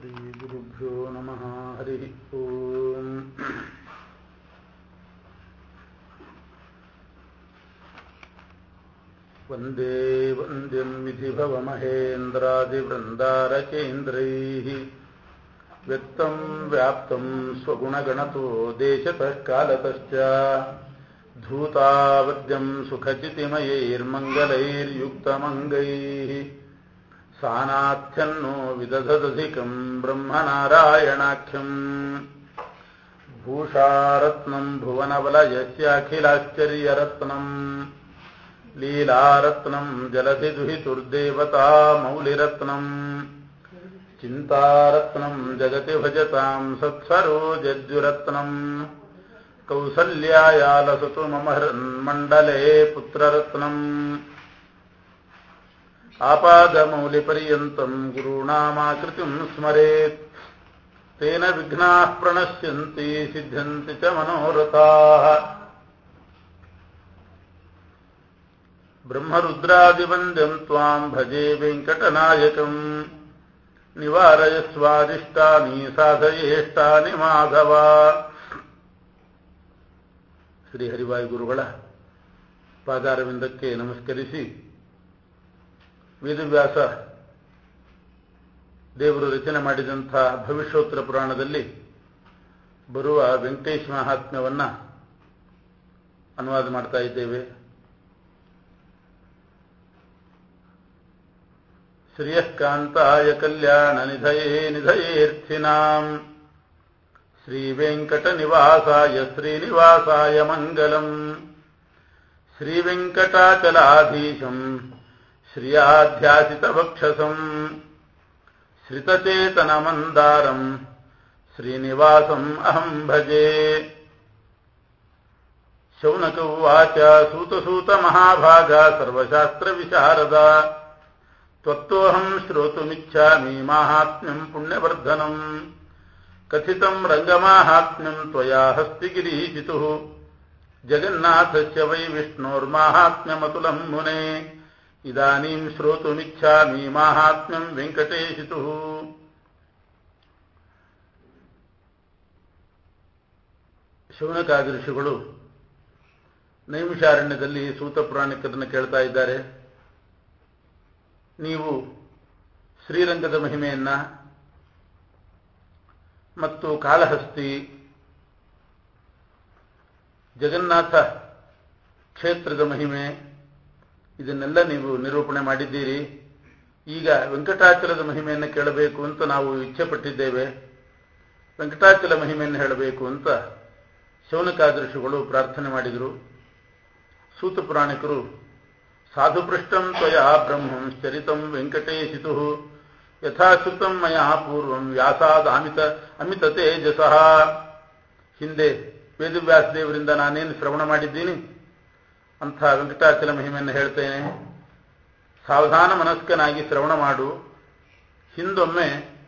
श्रीगुरुभ्यो नमः हरिः ओम् वन्दे वन्द्यं विधिभवमहेन्द्रादिवृन्दारकेन्द्रैः व्यक्तं व्याप्तं स्वगुणगणतो देशतः कालतश्च धूतावद्यं सुखचितिमयैर्मङ्गलैर्युक्तमङ्गैः सानाथ्यन्नो विदधदधिकं ब्रह्मनारायणाख्यम् भूषारत्नं भुवनवलयस्याखिलाश्चर्यरत्नम् लीलारत्नं जलधिदुहितुर्देवता मौलिरत्नम् चिन्तारत्नं जगति भजतां सत्सरोजद्युरत्नम् कौसल्यायालसतु मम हृन्मण्डले पुत्ररत्नम् आपादमौलिपर्यन्तं गुरूणामाकृतिं स्मरेत् तेन विघ्नाः प्रणश्यन्ति सिद्ध्यन्ति च मनोरथाः ब्रह्मरुद्रादिवन्द्यं त्वां भजे वेङ्कटनायकम् निवारयस्वादिष्टानि ಸಾಧಯೇಷ್ಟಾನಿ ಮಾಧವ ಶ್ರೀ ಹರಿವಾಯು ಗುರುಗಳ ಪಾದಾರವಿಂದಕ್ಕೆ ನಮಸ್ಕರಿಸಿ ವೇದವ್ಯಾಸ ದೇವರು ರಚನೆ ಮಾಡಿದಂಥ ಭವಿಷ್ಯೋತ್ತರ ಪುರಾಣದಲ್ಲಿ ಬರುವ ವೆಂಕಟೇಶ್ ಮಹಾತ್ಮ್ಯವನ್ನ ಅನುವಾದ ಮಾಡ್ತಾ ಇದ್ದೇವೆ ಶ್ರಿಯಃಕಾಂತಾಯ ಕಲ್ಯಾಣ ನಿಧಯೇ ನಿಧಯೇರ್ಥಿನಾಂ ಶ್ರೀವೆಂಕಟನಿವಾಸಾಯ ಶ್ರೀನಿವಾಸಾಯ ಮಂಗಲಂ ಶ್ರೀವೆಂಕಟಾಚಲಾಧೀಶಂ ಶ್ರಿಯಾಧ್ಯಾಸಿತವಕ್ಷಸಂ ಶ್ರಿತಚೇತನಮಂದಾರಂ ಶ್ರೀನಿವಾಸಂ ಅಹಂ ಭಜೆ ಶೌನಕ ಉವಾಚ ಸೂತಸೂತ ಮಹಾಭಾಗ ಸರ್ವಶಾಸ್ತ್ರವಿಶಾರದ त्वत्तोऽहं श्रोतुमिच्छामि माहात्म्यं पुण्यवर्धनम् कथितं रङ्गमाहात्म्यं त्वया हस्तिगिरीचितुः जगन्नाथस्य वै विष्णोर्माहात्म्यमतुलं मुने इदानीं श्रोतुमिच्छामि माहात्म्यं ವೆಂಕಟೇಶಿತುಃ ಶೌನಕಾದೃಶಿಗಳು ನೈಮಿಷಾರಣ್ಯದಲ್ಲಿ ಸೂತ ಪುರಾಣಿಕರನ್ನು ಕೇಳ್ತಾ ಇದ್ದಾರೆ ನೀವು ಶ್ರೀರಂಗದ ಮಹಿಮೆಯನ್ನ ಮತ್ತು ಕಾಳಹಸ್ತಿ ಜಗನ್ನಾಥ ಕ್ಷೇತ್ರದ ಮಹಿಮೆ ಇದನ್ನೆಲ್ಲ ನೀವು ನಿರೂಪಣೆ ಮಾಡಿದ್ದೀರಿ ಈಗ ವೆಂಕಟಾಚಲದ ಮಹಿಮೆಯನ್ನು ಕೇಳಬೇಕು ಅಂತ ನಾವು ಇಚ್ಛೆ ಪಟ್ಟಿದ್ದೇವೆ ವೆಂಕಟಾಚಲ ಮಹಿಮೆಯನ್ನು ಹೇಳಬೇಕು ಅಂತ ಶೌನಕಾದೃಶಿಗಳು ಪ್ರಾರ್ಥನೆ ಮಾಡಿದರು ಸೂತ ಪುರಾಣಿಕರು ಸಾಧುಪೃಷ್ಟಂ ತ್ವಯಾ ಬ್ರಹ್ಮಂ ಚರಿತಂ ವೆಂಕಟೇಶಿತು ಯಥಾಶ್ರುತಂ ಮಯಾ ಪೂರ್ವಂ ವ್ಯಾಸಾದ ಅಮಿತ ಅಮಿತ ತೇಜಸಃ ಹಿಂದೆ ವೇದವ್ಯಾಸ ದೇವರಿಂದ ನಾನೇನು ಶ್ರವಣ ಮಾಡಿದ್ದೀನಿ ಅಂಥ ವೆಂಕಟಾಚಲ ಮಹಿಮೆಯನ್ನು ಹೇಳ್ತೇನೆ ಸಾವಧಾನ ಮನಸ್ಕನಾಗಿ ಶ್ರವಣ ಮಾಡು ಹಿಂದೊಮ್ಮೆ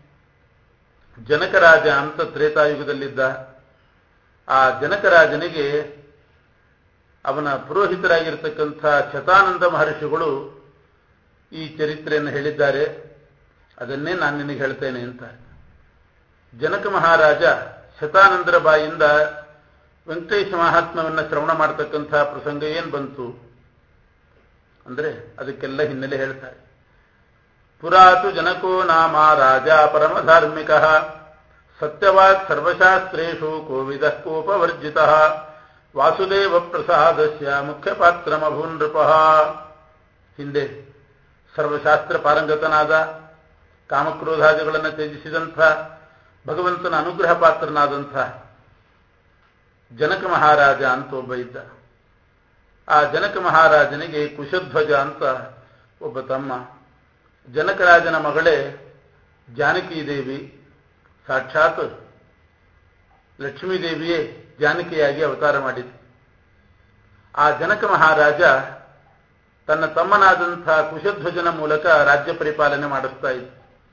ಜನಕರಾಜ ಅಂತ ತ್ರೇತಾಯುಗದಲ್ಲಿದ್ದ ಆ ಜನಕರಾಜನಿಗೆ ಅವನ ಪುರೋಹಿತರಾಗಿರ್ತಕ್ಕಂಥ ಶತಾನಂದ ಮಹರ್ಷಿಗಳು ಈ ಚರಿತ್ರೆಯನ್ನು ಹೇಳಿದ್ದಾರೆ ಅದನ್ನೇ ನಾನು ನಿನಗೆ ಹೇಳ್ತೇನೆ ಅಂತ ಜನಕ ಮಹಾರಾಜ ಶತಾನಂದರ ಬಾಯಿಂದ ವೆಂಕಟೇಶ ಮಹಾತ್ಮವನ್ನು ಶ್ರವಣ ಮಾಡತಕ್ಕಂಥ ಪ್ರಸಂಗ ಏನು ಬಂತು ಅಂದ್ರೆ ಅದಕ್ಕೆಲ್ಲ ಹಿನ್ನೆಲೆ ಹೇಳ್ತಾರೆ ಪುರಾತು ಜನಕೋ ನಾಮ ರಾಜ ಪರಮಧಾರ್ಮಿಕ ಸತ್ಯವಾಕ್ ಸರ್ವಶಾಸ್ತ್ರೇಷು ಕೋವಿದ ಕೋಪವರ್ಜಿತ ವಾಸುದೇವ ಪ್ರಸಾದಸ್ಯ ಮುಖ್ಯ ಪಾತ್ರಮಭೂನ್ ನೃಪ ಹಿಂದೆ ಸರ್ವಶಾಸ್ತ್ರ ಪಾರಂಗತನಾದ ಕಾಮಕ್ರೋಧಾದಿಗಳನ್ನು ತ್ಯಜಿಸಿದಂಥ ಭಗವಂತನ ಅನುಗ್ರಹ ಪಾತ್ರನಾದಂಥ ಜನಕ ಮಹಾರಾಜ ಅಂತ ಒಬ್ಬ ಇದ್ದ ಆ ಜನಕ ಮಹಾರಾಜನಿಗೆ ಕುಶಧ್ವಜ ಅಂತ ಒಬ್ಬ ತಮ್ಮ ಜನಕರಾಜನ ಮಗಳೇ ಜಾನಕಿ ದೇವಿ ಸಾಕ್ಷಾತ್ ಲಕ್ಷ್ಮೀದೇವಿಯೇ ಜಾನಕಿಯಾಗಿ ಅವತಾರ ಮಾಡಿದೆ ಆ ಜನಕ ಮಹಾರಾಜ ತನ್ನ ತಮ್ಮನಾದಂಥ ಕುಶಧ್ವಜನ ಮೂಲಕ ರಾಜ್ಯ ಪರಿಪಾಲನೆ ಮಾಡಿಸ್ತಾ ಇದ್ದ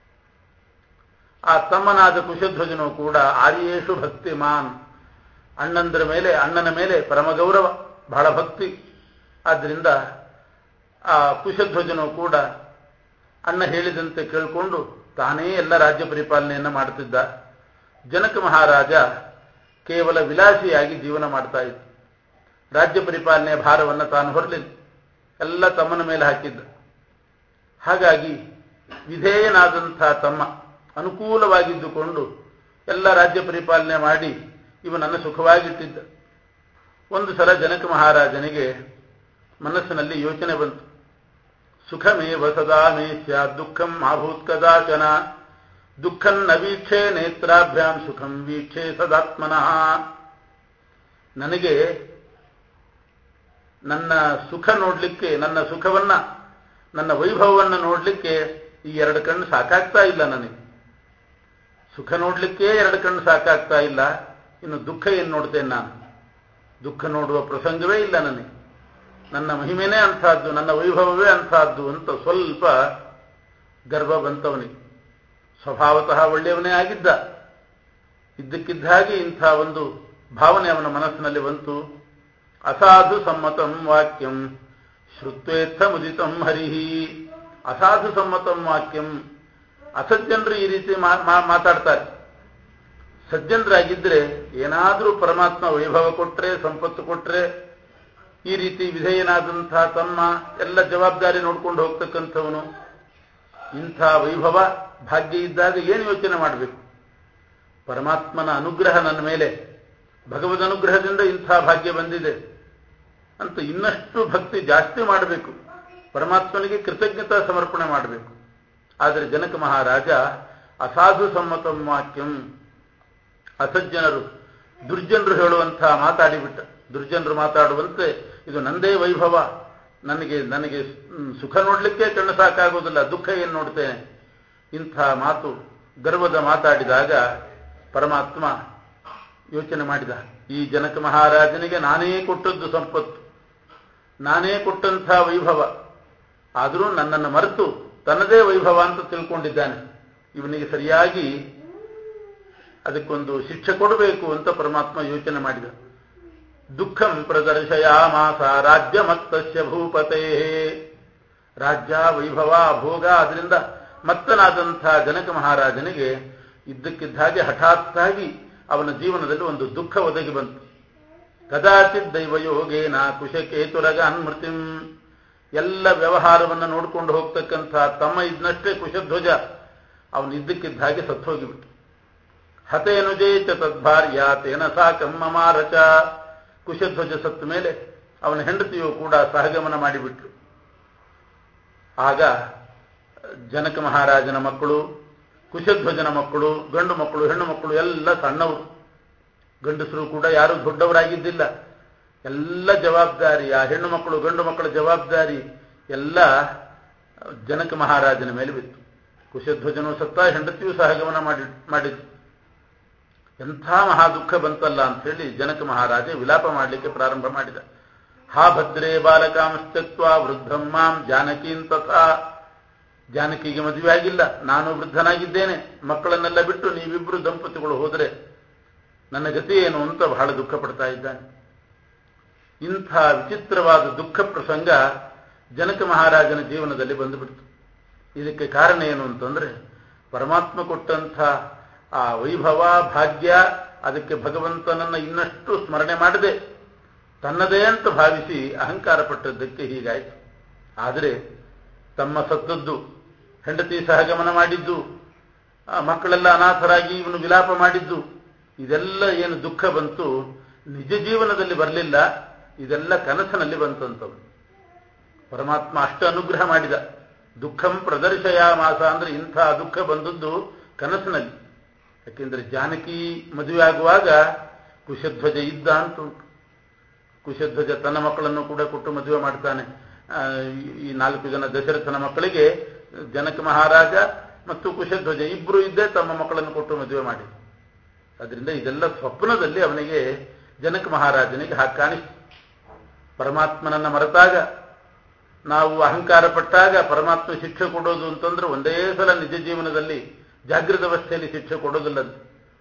ಆ ತಮ್ಮನಾದ ಕುಶಧ್ವಜನು ಕೂಡ ಆರ್ಯೇಶು ಭಕ್ತಿಮಾನ್ ಅಣ್ಣಂದ್ರ ಮೇಲೆ ಅಣ್ಣನ ಮೇಲೆ ಪರಮಗೌರವ ಬಹಳ ಭಕ್ತಿ ಆದ್ದರಿಂದ ಆ ಕುಶಧ್ವಜನು ಕೂಡ ಅಣ್ಣ ಹೇಳಿದಂತೆ ಕೇಳಿಕೊಂಡು ತಾನೇ ಎಲ್ಲ ರಾಜ್ಯ ಪರಿಪಾಲನೆಯನ್ನು ಮಾಡುತ್ತಿದ್ದ ಜನಕ ಮಹಾರಾಜ ಕೇವಲ ವಿಲಾಸಿಯಾಗಿ ಜೀವನ ಮಾಡ್ತಾ ಇದ್ದ ರಾಜ್ಯ ಪರಿಪಾಲನೆಯ ಭಾರವನ್ನು ತಾನು ಹೊರಲಿಲ್ಲ ಎಲ್ಲ ತಮ್ಮನ ಮೇಲೆ ಹಾಕಿದ್ದ ಹಾಗಾಗಿ ವಿಧೇಯನಾದಂಥ ತಮ್ಮ ಅನುಕೂಲವಾಗಿದ್ದುಕೊಂಡು ಎಲ್ಲ ರಾಜ್ಯ ಪರಿಪಾಲನೆ ಮಾಡಿ ಇವನನ್ನು ಸುಖವಾಗಿಟ್ಟಿದ್ದ ಒಂದು ಸಲ ಜನಕ ಮಹಾರಾಜನಿಗೆ ಮನಸ್ಸಿನಲ್ಲಿ ಯೋಚನೆ ಬಂತು ಸುಖಮೇವ ಸದಾ ಮೇ ಸ್ಯಾತ್ ದುಃಖಂ ಆಭೂತ್ ಕದಾಚನ ದುಃಖಂ ನ ವೀಕ್ಷೆ ನೇತ್ರಾಭ್ಯಾಂ ಸುಖಂ ವೀಕ್ಷೆ ಸದಾತ್ಮನಃ ನನಗೆ ನನ್ನ ಸುಖ ನೋಡ್ಲಿಕ್ಕೆ ನನ್ನ ಸುಖವನ್ನ ನನ್ನ ವೈಭವವನ್ನು ನೋಡ್ಲಿಕ್ಕೆ ಈ ಎರಡು ಕಣ್ಣು ಸಾಕಾಗ್ತಾ ಇಲ್ಲ ನನಗೆ ಸುಖ ನೋಡ್ಲಿಕ್ಕೆ ಎರಡು ಕಣ್ಣು ಸಾಕಾಗ್ತಾ ಇಲ್ಲ ಇನ್ನು ದುಃಖ ಏನು ನೋಡ್ತೇನೆ ನಾನು ದುಃಖ ನೋಡುವ ಪ್ರಸಂಗವೇ ಇಲ್ಲ ನನಗೆ ನನ್ನ ಮಹಿಮೆನೇ ಅಂಥದ್ದು ನನ್ನ ವೈಭವವೇ ಅಂಥದ್ದು ಅಂತ ಸ್ವಲ್ಪ ಗರ್ವ ಬಂತವನಿಗೆ ಸ್ವಭಾವತಃ ಒಳ್ಳೆಯವನೇ ಆಗಿದ್ದ ಇದ್ದಕ್ಕಿದ್ದ ಹಾಗೆ ಇಂಥ ಒಂದು ಭಾವನೆ ಅವನ ಮನಸ್ಸಿನಲ್ಲಿ ಬಂತು ಅಸಾಧು ಸಮ್ಮತಂ ವಾಕ್ಯಂ ಶ್ರುತ್ವೇತ್ಥ ಮುದಿತಂ ಹರಿಹಿ ಅಸಾಧು ಸಮ್ಮತಂ ವಾಕ್ಯಂ ಅಸಜ್ಜನರು ಈ ರೀತಿ ಮಾತಾಡ್ತಾರೆ ಸಜ್ಜನರಾಗಿದ್ದರೆ ಏನಾದರೂ ಪರಮಾತ್ಮ ವೈಭವ ಕೊಟ್ರೆ ಸಂಪತ್ತು ಕೊಟ್ರೆ ಈ ರೀತಿ ವಿಧೇಯನಾದಂಥ ತಮ್ಮ ಎಲ್ಲ ಜವಾಬ್ದಾರಿ ನೋಡ್ಕೊಂಡು ಹೋಗ್ತಕ್ಕಂಥವನು ಇಂಥ ವೈಭವ ಭಾಗ್ಯ ಇದ್ದಾಗ ಏನು ಯೋಚನೆ ಮಾಡಬೇಕು ಪರಮಾತ್ಮನ ಅನುಗ್ರಹ ನನ್ನ ಮೇಲೆ ಭಗವದ್ ಅನುಗ್ರಹದಿಂದ ಇಂಥ ಭಾಗ್ಯ ಬಂದಿದೆ ಅಂತ ಇನ್ನಷ್ಟು ಭಕ್ತಿ ಜಾಸ್ತಿ ಮಾಡಬೇಕು ಪರಮಾತ್ಮನಿಗೆ ಕೃತಜ್ಞತಾ ಸಮರ್ಪಣೆ ಮಾಡಬೇಕು ಆದರೆ ಜನಕ ಮಹಾರಾಜ ಅಸಾಧು ಸಮ್ಮತಂ ವಾಕ್ಯಂ ಅಸಜ್ಜನರು ದುರ್ಜನರು ಹೇಳುವಂಥ ಮಾತಾಡಿಬಿಟ್ಟ ದುರ್ಜನರು ಮಾತಾಡುವಂತೆ ಇದು ನಂದೇ ವೈಭವ ನನಗೆ ನನಗೆ ಸುಖ ನೋಡಲಿಕ್ಕೆ ಕಣ್ಣು ಸಾಕಾಗೋದಿಲ್ಲ ದುಃಖ ಏನು ನೋಡ್ತೇನೆ ಇಂಥ ಮಾತು ಗರ್ವದ ಮಾತಾಡಿದಾಗ ಪರಮಾತ್ಮ ಯೋಚನೆ ಮಾಡಿದ ಈ ಜನಕ ಮಹಾರಾಜನಿಗೆ ನಾನೇ ಕೊಟ್ಟದ್ದು ಸಂಪತ್ತು ನಾನೇ ಕೊಟ್ಟಂಥ ವೈಭವ ಆದರೂ ನನ್ನನ್ನು ಮರೆತು ತನ್ನದೇ ವೈಭವ ಅಂತ ತಿಳ್ಕೊಂಡಿದ್ದಾನೆ ಇವನಿಗೆ ಸರಿಯಾಗಿ ಅದಕ್ಕೊಂದು ಶಿಕ್ಷೆ ಕೊಡಬೇಕು ಅಂತ ಪರಮಾತ್ಮ ಯೋಚನೆ ಮಾಡಿದ ದುಃಖಂ ಪ್ರದರ್ಶಯಾಮಾಸ ರಾಜ್ಯ ಮತ್ತಸ್ಯ ಭೂಪತೇ ರಾಜ್ಯ ವೈಭವ ಭೋಗ ಅದರಿಂದ ಮತ್ತನಾದಂಥ ಜನಕ ಮಹಾರಾಜನಿಗೆ ಇದ್ದಕ್ಕಿದ್ದ ಹಾಗೆ ಹಠಾತ್ತಾಗಿ ಅವನ ಜೀವನದಲ್ಲಿ ಒಂದು ದುಃಖ ಒದಗಿ ಬಂತು ಕದಾಚಿತ್ ದೈವಯೋಗೇನ ಕುಶಕೇತುರಗಾನ್ ಮೃತ್ಯುಂ ಎಲ್ಲ ವ್ಯವಹಾರವನ್ನು ನೋಡ್ಕೊಂಡು ಹೋಗ್ತಕ್ಕಂಥ ತಮ್ಮ ಇದ್ನಷ್ಟೇ ಕುಶಧ್ವಜ ಅವನು ಇದ್ದಕ್ಕಿದ್ದ ಹಾಗೆ ಸತ್ತು ಹೋಗಿಬಿಟ್ಟು ಹತೇನುಜೇ ಚ ತದ್ಭಾರ್ಯ ತೇನ ಸಾಕಂ ಮಮಾರಚ ಕುಶಧ್ವಜ ಸತ್ತ ಮೇಲೆ ಅವನ ಹೆಂಡತಿಯು ಕೂಡ ಸಹಗಮನ ಮಾಡಿಬಿಟ್ರು ಆಗ ಜನಕ ಮಹಾರಾಜನ ಮಕ್ಕಳು ಕುಶಧ್ವಜನ ಮಕ್ಕಳು ಗಂಡು ಮಕ್ಕಳು ಹೆಣ್ಣು ಮಕ್ಕಳು ಎಲ್ಲ ಸಣ್ಣವರು ಗಂಡಸರು ಕೂಡ ಯಾರು ದೊಡ್ಡವರಾಗಿದ್ದಿಲ್ಲ ಎಲ್ಲ ಜವಾಬ್ದಾರಿ ಆ ಹೆಣ್ಣು ಮಕ್ಕಳು ಗಂಡು ಮಕ್ಕಳ ಜವಾಬ್ದಾರಿ ಎಲ್ಲ ಜನಕ ಮಹಾರಾಜನ ಮೇಲೆ ಬಿತ್ತು ಕುಶಧ್ವಜನು ಸತ್ತ ಹೆಂಡತಿಯೂ ಸಹಗಮನ ಮಾಡಿ ಮಾಡಿದ್ದು ಎಂಥ ಮಹಾ ದುಃಖ ಬಂತಲ್ಲ ಅಂತ ಹೇಳಿ ಜನಕ ಮಹಾರಾಜ ವಿಲಾಪ ಮಾಡಲಿಕ್ಕೆ ಪ್ರಾರಂಭ ಮಾಡಿದ ಹಾ ಭದ್ರೇ ಬಾಲಕಾಂಸ್ತತ್ವ ವೃದ್ಧಂ ಮಾಂ ಜಾನಕೀನ್ ತಥಾ ಜಾನಕಿಗೆ ಮದುವೆ ಆಗಿಲ್ಲ ನಾನು ವೃದ್ಧನಾಗಿದ್ದೇನೆ ಮಕ್ಕಳನ್ನೆಲ್ಲ ಬಿಟ್ಟು ನೀವಿಬ್ಬರು ದಂಪತಿಗಳು ಹೋದರೆ ನನ್ನ ಗತಿ ಏನು ಅಂತ ಬಹಳ ದುಃಖ ಪಡ್ತಾ ಇದ್ದಾನೆ ಇಂಥ ವಿಚಿತ್ರವಾದ ದುಃಖ ಪ್ರಸಂಗ ಜನಕ ಮಹಾರಾಜನ ಜೀವನದಲ್ಲಿ ಬಂದುಬಿಡ್ತು ಇದಕ್ಕೆ ಕಾರಣ ಏನು ಅಂತಂದ್ರೆ ಪರಮಾತ್ಮ ಕೊಟ್ಟಂಥ ಆ ವೈಭವ ಭಾಗ್ಯ ಅದಕ್ಕೆ ಭಗವಂತನನ್ನ ಇನ್ನಷ್ಟು ಸ್ಮರಣೆ ಮಾಡದೆ ತನ್ನದೇ ಅಂತ ಭಾವಿಸಿ ಅಹಂಕಾರ ಪಟ್ಟದ್ದಕ್ಕೆ ಹೀಗಾಯಿತು ಆದರೆ ತಮ್ಮ ಸತ್ತದ್ದು ಹೆಂಡತಿ ಸಹಗಮನ ಮಾಡಿದ್ದು ಮಕ್ಕಳೆಲ್ಲ ಅನಾಥರಾಗಿ ಇವನು ವಿಲಾಪ ಮಾಡಿದ್ದು ಇದೆಲ್ಲ ಏನು ದುಃಖ ಬಂತು ನಿಜ ಜೀವನದಲ್ಲಿ ಬರಲಿಲ್ಲ ಇದೆಲ್ಲ ಕನಸಿನಲ್ಲಿ ಬಂತಂತವು ಪರಮಾತ್ಮ ಅಷ್ಟು ಅನುಗ್ರಹ ಮಾಡಿದ ದುಃಖಂ ಪ್ರದರ್ಶಯ ಮಾಸ ಅಂದ್ರೆ ಇಂಥ ದುಃಖ ಬಂದದ್ದು ಕನಸಿನಲ್ಲಿ ಯಾಕೆಂದ್ರೆ ಜಾನಕಿ ಮದುವೆ ಆಗುವಾಗ ಕುಶಧ್ವಜ ಇದ್ದ ಅಂತ ಉಂಟು ಕುಶಧ್ವಜ ತನ್ನ ಮಕ್ಕಳನ್ನು ಕೂಡ ಕೊಟ್ಟು ಮದುವೆ ಮಾಡ್ತಾನೆ ಈ ನಾಲ್ಕು ಜನ ದಶರಥನ ಮಕ್ಕಳಿಗೆ ಜನಕ ಮಹಾರಾಜ ಮತ್ತು ಕುಶಧ್ವಜ ಇಬ್ಬರು ಇದ್ದೇ ತಮ್ಮ ಮಕ್ಕಳನ್ನು ಕೊಟ್ಟು ಮದುವೆ ಮಾಡಿ ಅದರಿಂದ ಇದೆಲ್ಲ ಸ್ವಪ್ನದಲ್ಲಿ ಅವನಿಗೆ ಜನಕ ಮಹಾರಾಜನಿಗೆ ಹಾಗೆ ಕಾಣಿಸ್ತು ಪರಮಾತ್ಮನನ್ನ ಮರೆತಾಗ ನಾವು ಅಹಂಕಾರ ಪಟ್ಟಾಗ ಪರಮಾತ್ಮ ಶಿಕ್ಷೆ ಕೊಡೋದು ಅಂತಂದ್ರೆ ಒಂದೇ ಸಲ ನಿಜ ಜೀವನದಲ್ಲಿ ಜಾಗೃತ ಅವಸ್ಥೆಯಲ್ಲಿ ಶಿಕ್ಷೆ ಕೊಡೋದಿಲ್ಲಂತೆ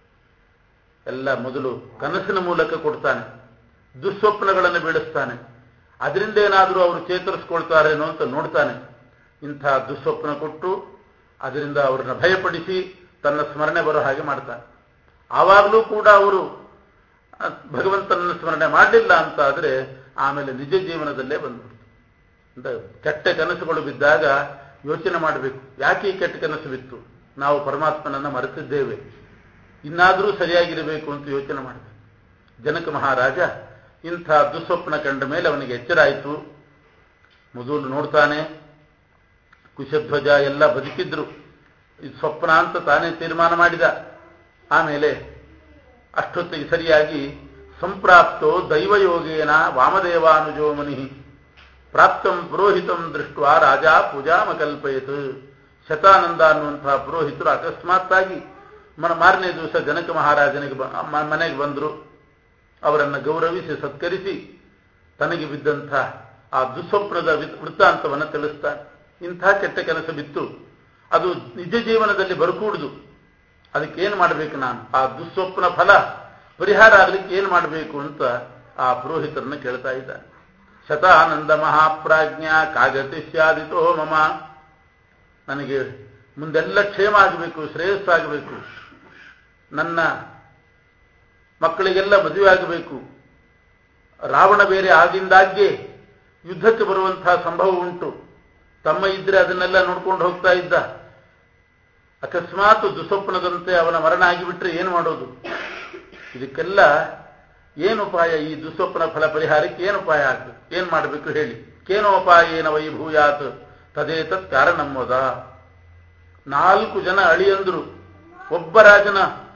ಎಲ್ಲ ಮೊದಲು ಕನಸಿನ ಮೂಲಕ ಕೊಡ್ತಾನೆ ದುಸ್ವಪ್ನಗಳನ್ನು ಬೀಳಿಸ್ತಾನೆ ಅದರಿಂದ ಏನಾದರೂ ಅವರು ಚೇತರಿಸ್ಕೊಳ್ತಾರೇನೋ ಅಂತ ನೋಡ್ತಾನೆ ಇಂಥ ದುಸ್ವಪ್ನ ಕೊಟ್ಟು ಅದರಿಂದ ಅವರನ್ನ ಭಯಪಡಿಸಿ ತನ್ನ ಸ್ಮರಣೆ ಬರೋ ಹಾಗೆ ಮಾಡ್ತಾನೆ ಆವಾಗಲೂ ಕೂಡ ಅವರು ಭಗವಂತನನ್ನು ಸ್ಮರಣೆ ಮಾಡಲಿಲ್ಲ ಅಂತ ಆದರೆ ಆಮೇಲೆ ನಿಜ ಜೀವನದಲ್ಲೇ ಬಂದ್ಬಿಡ್ತು ಅಂತ ಕೆಟ್ಟ ಕನಸುಗಳು ಬಿದ್ದಾಗ ಯೋಚನೆ ಮಾಡಬೇಕು ಯಾಕೆ ಈ ಕೆಟ್ಟ ಕನಸು ಬಿತ್ತು ನಾವು ಪರಮಾತ್ಮನನ್ನ ಮರೆತಿದ್ದೇವೆ ಇನ್ನಾದರೂ ಸರಿಯಾಗಿರಬೇಕು ಅಂತ ಯೋಚನೆ ಮಾಡಬೇಕು ಜನಕ ಮಹಾರಾಜ ಇಂಥ ದುಸ್ವಪ್ನ ಕಂಡ ಮೇಲೆ ಅವನಿಗೆ ಎಚ್ಚರ ಆಯಿತು ಮೊದಲು ನೋಡ್ತಾನೆ ಕುಶಧ್ವಜ ಎಲ್ಲ ಬದುಕಿದ್ರು ಇದು ಸ್ವಪ್ನ ಅಂತ ತಾನೇ ತೀರ್ಮಾನ ಮಾಡಿದ ಆಮೇಲೆ ಅಷ್ಟೊತ್ತಿಗೆ ಸರಿಯಾಗಿ ಸಂಪ್ರಾಪ್ತೋ ದೈವಯೋಗೇನ ವಾಮದೇವಾನುಜೋ ಮುನಿ ಪ್ರಾಪ್ತಂ ಪುರೋಹಿತಂ ದೃಷ್ಟ ರಾಜ ಪೂಜಾಮಕಲ್ಪಯತ್ ಶತಾನಂದ ಅನ್ನುವಂತಹ ಪುರೋಹಿತರು ಅಕಸ್ಮಾತ್ತಾಗಿ ಮನ ಮಾರನೇ ದಿವಸ ಜನಕ ಮಹಾರಾಜನಿಗೆ ಮನೆಗೆ ಬಂದರು ಅವರನ್ನು ಗೌರವಿಸಿ ಸತ್ಕರಿಸಿ ತನಗೆ ಬಿದ್ದಂಥ ಆ ದುಸ್ವಪ್ನದ ವೃತ್ತಾಂತವನ್ನು ತಿಳಿಸ್ತಾನೆ ಇಂಥ ಕೆಟ್ಟ ಕೆಲಸ ಬಿತ್ತು ಅದು ನಿಜ ಜೀವನದಲ್ಲಿ ಬರಕೂಡುದು ಅದಕ್ಕೆ ಏನು ಮಾಡಬೇಕು ನಾನು ಆ ದುಸ್ವಪ್ನ ಫಲ ಪರಿಹಾರ ಆಗಲಿಕ್ಕೆ ಏನು ಮಾಡಬೇಕು ಅಂತ ಆ ಪುರೋಹಿತರನ್ನು ಕೇಳ್ತಾ ಇದ್ದಾನೆ ಶತಾನಂದ ಮಹಾಪ್ರಾಜ್ಞ ಕಾಗತಿಸ್ಯಾದಿತೋ ಮಮ ನನಗೆ ಮುಂದೆಲ್ಲ ಕ್ಷೇಮ ಆಗಬೇಕು ಶ್ರೇಯಸ್ಸಾಗಬೇಕು ನನ್ನ ಮಕ್ಕಳಿಗೆಲ್ಲ ಮದುವೆ ಆಗಬೇಕು ರಾವಣ ಬೇರೆ ಆಗಿಂದಾಗ್ಗೆ ಯುದ್ಧಕ್ಕೆ ಬರುವಂತಹ ಸಂಭವ ಉಂಟು ತಮ್ಮ ಇದ್ರೆ ಅದನ್ನೆಲ್ಲ ನೋಡ್ಕೊಂಡು ಹೋಗ್ತಾ ಇದ್ದ ಅಕಸ್ಮಾತ್ ದುಸ್ವಪ್ನದಂತೆ ಅವನ ಮರಣ ಆಗಿಬಿಟ್ರೆ ಏನು ಮಾಡೋದು ಇದಕ್ಕೆಲ್ಲ ಏನು ಉಪಾಯ ಈ ದುಸ್ವಪ್ನ ಫಲ ಪರಿಹಾರಕ್ಕೆ ಏನು ಉಪಾಯ ಆಗ್ಬೇಕು ಏನು ಮಾಡಬೇಕು ಹೇಳಿ ಕೇನೋಪಾಯೇನ ವೈಭೂಯಾತ್ ತದೇತತ್ ಕಾರಣಮ್ಮೋದ ನಾಲ್ಕು ಜನ ಅಳಿಯಂದ್ರು ಒಬ್ಬ ರಾಜನ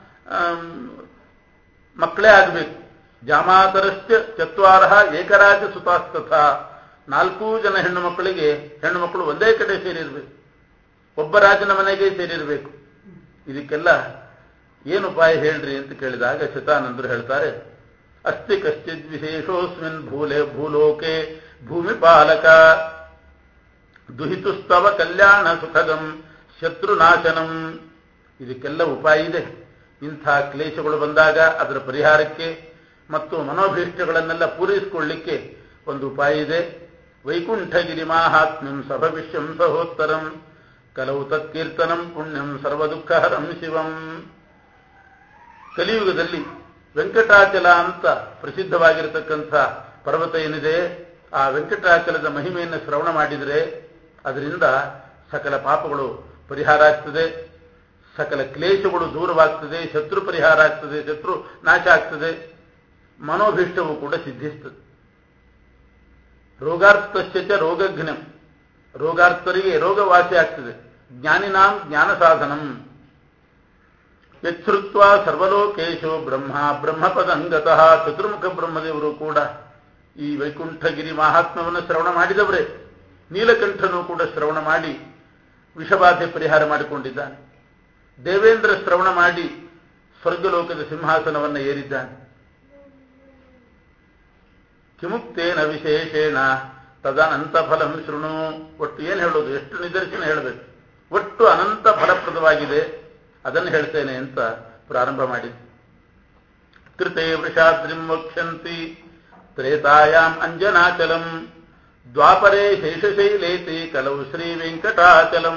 ಮಕ್ಕಳೇ ಆಗಬೇಕು ಜಾಮಾತರಶ್ಚ ಚತ್ವಾರ ಏಕರಾಜ ಸುತಾಸ್ತಥ ನಾಲ್ಕೂ ಜನ ಹೆಣ್ಣು ಮಕ್ಕಳಿಗೆ ಹೆಣ್ಣು ಮಕ್ಕಳು ಒಂದೇ ಕಡೆ ಸೇರಿರಬೇಕು ಒಬ್ಬ ರಾಜನ ಮನೆಗೆ ಸೇರಿರಬೇಕು ಇದಕ್ಕೆಲ್ಲ ಏನು ಉಪಾಯ ಹೇಳ್ರಿ ಅಂತ ಕೇಳಿದಾಗ ಶತಾನಂದರು ಹೇಳ್ತಾರೆ ಅಸ್ತಿ ಕಶ್ಚಿತ್ ವಿಶೇಷೋಸ್ಮಿನ್ ಭೂಲೆ ಭೂಲೋಕೆ ಭೂಮಿ ಪಾಲಕ ದುಹಿತುಸ್ತವ ಕಲ್ಯಾಣ ಸುಖದಂ ಶತ್ರುನಾಶನಂ ಇದಕ್ಕೆಲ್ಲ ಉಪಾಯ ಇದೆ ಇಂಥ ಕ್ಲೇಶಗಳು ಬಂದಾಗ ಅದರ ಪರಿಹಾರಕ್ಕೆ ಮತ್ತು ಮನೋಭೀಷ್ಟಗಳನ್ನೆಲ್ಲ ಪೂರೈಸಿಕೊಳ್ಳಿಕ್ಕೆ ಒಂದು ಉಪಾಯ ಇದೆ ವೈಕುಂಠಗಿರಿ ಮಾಹಾತ್ಮ್ಯಂ ಸಭವಿಷ್ಯಂ ಸಹೋತ್ತರಂ ಕಲವು ತತ್ಕೀರ್ತನಂ ಪುಣ್ಯಂ ಸರ್ವದುಃಖಹರಂ ಶಿವಂ ಕಲಿಯುಗದಲ್ಲಿ ವೆಂಕಟಾಚಲ ಅಂತ ಪ್ರಸಿದ್ಧವಾಗಿರತಕ್ಕಂಥ ಪರ್ವತ ಏನಿದೆ ಆ ವೆಂಕಟಾಚಲದ ಮಹಿಮೆಯನ್ನು ಶ್ರವಣ ಮಾಡಿದರೆ ಅದರಿಂದ ಸಕಲ ಪಾಪಗಳು ಪರಿಹಾರ ಆಗ್ತದೆ ಸಕಲ ಕ್ಲೇಶಗಳು ದೂರವಾಗ್ತದೆ ಶತ್ರು ಪರಿಹಾರ ಆಗ್ತದೆ ಶತ್ರು ನಾಶ ಆಗ್ತದೆ ಮನೋಭೀಷ್ಟವು ಕೂಡ ಸಿದ್ಧಿಸ್ತದೆ ರೋಗಾರ್ಥಶ್ಚ ರೋಗಘ್ನಂ ರೋಗಾರ್ಥರಿಗೆ ರೋಗವಾಸಿ ಆಗ್ತದೆ ಜ್ಞಾನಿನಾಂ ಜ್ಞಾನ ಸಾಧನಂ ಯತ್ಸೃತ್ವ ಸರ್ವಲೋಕೇಶು ಬ್ರಹ್ಮ ಬ್ರಹ್ಮಪದಂಗತಃ ಚತುರ್ಮುಖ ಬ್ರಹ್ಮದೇವರು ಕೂಡ ಈ ವೈಕುಂಠಗಿರಿ ಮಹಾತ್ಮವನ್ನು ಶ್ರವಣ ಮಾಡಿದವರೇ ನೀಲಕಂಠನು ಕೂಡ ಶ್ರವಣ ಮಾಡಿ ವಿಷಬಾಧೆ ಪರಿಹಾರ ಮಾಡಿಕೊಂಡಿದ್ದಾನೆ ದೇವೇಂದ್ರ ಶ್ರವಣ ಮಾಡಿ ಸ್ವರ್ಗಲೋಕದ ಸಿಂಹಾಸನವನ್ನು ಏರಿದ್ದಾನೆ ಕಿಮುಕ್ತೇನ ವಿಶೇಷೇಣ ತದನಂತ ಫಲಂ ಶೃಣು ಒಟ್ಟು ಏನು ಹೇಳೋದು ಎಷ್ಟು ನಿದರ್ಶನ ಹೇಳಬೇಕು ಒಟ್ಟು ಅನಂತ ಫಲಪ್ರದವಾಗಿದೆ ಅದನ್ನು ಹೇಳ್ತೇನೆ ಅಂತ ಪ್ರಾರಂಭ ಮಾಡಿದ್ದು ಕೃತೆ ವೃಷಾದ್ರಿಂ ವಕ್ಷಂತಿ ತ್ರೇತಾಯಾಂ ಅಂಜನಾಚಲಂ ದ್ವಾಪರೇ ಶೇಷಶೈಲೇತಿ ಕಲವು ಶ್ರೀ ವೆಂಕಟಾಚಲಂ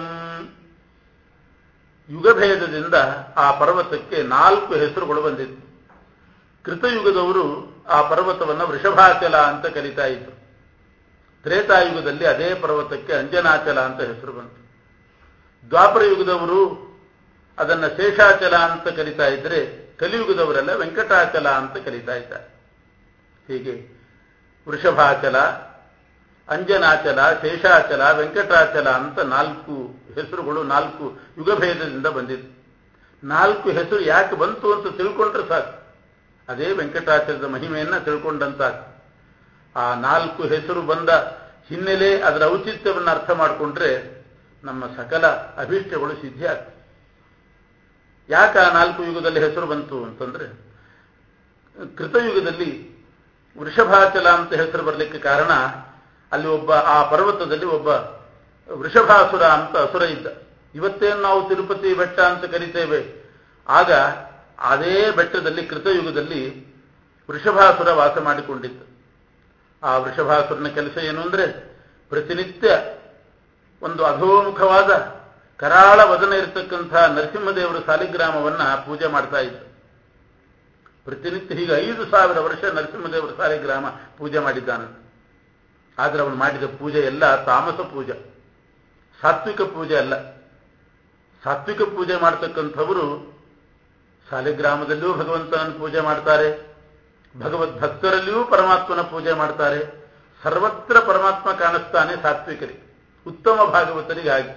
ಯುಗಭೇದದಿಂದ ಆ ಪರ್ವತಕ್ಕೆ ನಾಲ್ಕು ಹೆಸರುಗಳು ಬಂದಿತ್ತು ಕೃತಯುಗದವರು ಆ ಪರ್ವತವನ್ನು ವೃಷಭಾಚಲ ಅಂತ ಕರೀತಾ ಇದ್ರು ತ್ರೇತಾಯುಗದಲ್ಲಿ ಅದೇ ಪರ್ವತಕ್ಕೆ ಅಂಜನಾಚಲ ಅಂತ ಹೆಸರು ಬಂತು ದ್ವಾಪರ ಯುಗದವರು ಅದನ್ನ ಶೇಷಾಚಲ ಅಂತ ಕರಿತಾ ಇದ್ರೆ ಕಲಿಯುಗದವರೆಲ್ಲ ವೆಂಕಟಾಚಲ ಅಂತ ಕರೀತಾ ಇದ್ದಾರೆ ಹೀಗೆ ವೃಷಭಾಚಲ ಅಂಜನಾಚಲ ಶೇಷಾಚಲ ವೆಂಕಟಾಚಲ ಅಂತ ನಾಲ್ಕು ಹೆಸರುಗಳು ನಾಲ್ಕು ಯುಗಭೇದದಿಂದ ಬಂದಿದೆ ನಾಲ್ಕು ಹೆಸರು ಯಾಕೆ ಬಂತು ಅಂತ ತಿಳ್ಕೊಂಡ್ರೆ ಸಾಕು ಅದೇ ವೆಂಕಟಾಚಲದ ಮಹಿಮೆಯನ್ನ ತಿಳ್ಕೊಂಡಂತಾಗ ಆ ನಾಲ್ಕು ಹೆಸರು ಬಂದ ಹಿನ್ನೆಲೆ ಅದರ ಔಚಿತ್ಯವನ್ನು ಅರ್ಥ ಮಾಡಿಕೊಂಡ್ರೆ ನಮ್ಮ ಸಕಲ ಅಭೀಷ್ಟಗಳು ಸಿದ್ಧಿ ಆಗ್ತವೆ ಯಾಕೆ ಆ ನಾಲ್ಕು ಯುಗದಲ್ಲಿ ಹೆಸರು ಬಂತು ಅಂತಂದ್ರೆ ಕೃತಯುಗದಲ್ಲಿ ವೃಷಭಾಚಲ ಅಂತ ಹೆಸರು ಬರಲಿಕ್ಕೆ ಕಾರಣ ಅಲ್ಲಿ ಒಬ್ಬ ಆ ಪರ್ವತದಲ್ಲಿ ಒಬ್ಬ ವೃಷಭಾಸುರ ಅಂತ ಅಸುರ ಇದ್ದ ಇವತ್ತೇನು ನಾವು ತಿರುಪತಿ ಬೆಟ್ಟ ಅಂತ ಕರಿತೇವೆ ಆಗ ಅದೇ ಬೆಟ್ಟದಲ್ಲಿ ಕೃತಯುಗದಲ್ಲಿ ವೃಷಭಾಸುರ ವಾಸ ಮಾಡಿಕೊಂಡಿತ್ತು ಆ ವೃಷಭಾಸುರನ ಕೆಲಸ ಏನು ಅಂದ್ರೆ ಪ್ರತಿನಿತ್ಯ ಒಂದು ಅಧೋಮುಖವಾದ ಕರಾಳ ವದನ ಇರತಕ್ಕಂಥ ನರಸಿಂಹದೇವರ ಸಾಲಿಗ್ರಾಮವನ್ನ ಪೂಜೆ ಮಾಡ್ತಾ ಇದ್ದ ಪ್ರತಿನಿತ್ಯ ಹೀಗೆ ಐದು ಸಾವಿರ ವರ್ಷ ನರಸಿಂಹದೇವರ ಸಾಲಿಗ್ರಾಮ ಪೂಜೆ ಮಾಡಿದ್ದಾನೆ ಆದರೆ ಅವನು ಮಾಡಿದ ಪೂಜೆ ಎಲ್ಲ ತಾಮಸ ಪೂಜೆ ಸಾತ್ವಿಕ ಪೂಜೆ ಅಲ್ಲ ಸಾತ್ವಿಕ ಪೂಜೆ ಮಾಡ್ತಕ್ಕಂಥವರು ಸಾಲಿಗ್ರಾಮದಲ್ಲಿಯೂ ಭಗವಂತನನ್ನು ಪೂಜೆ ಮಾಡ್ತಾರೆ ಭಗವದ್ ಭಕ್ತರಲ್ಲಿಯೂ ಪರಮಾತ್ಮನ ಪೂಜೆ ಮಾಡ್ತಾರೆ ಸರ್ವತ್ರ ಪರಮಾತ್ಮ ಕಾಣಿಸ್ತಾನೆ ಸಾತ್ವಿಕರಿಗೆ ಉತ್ತಮ ಭಾಗವತರಿಗೆ ಹಾಗೆ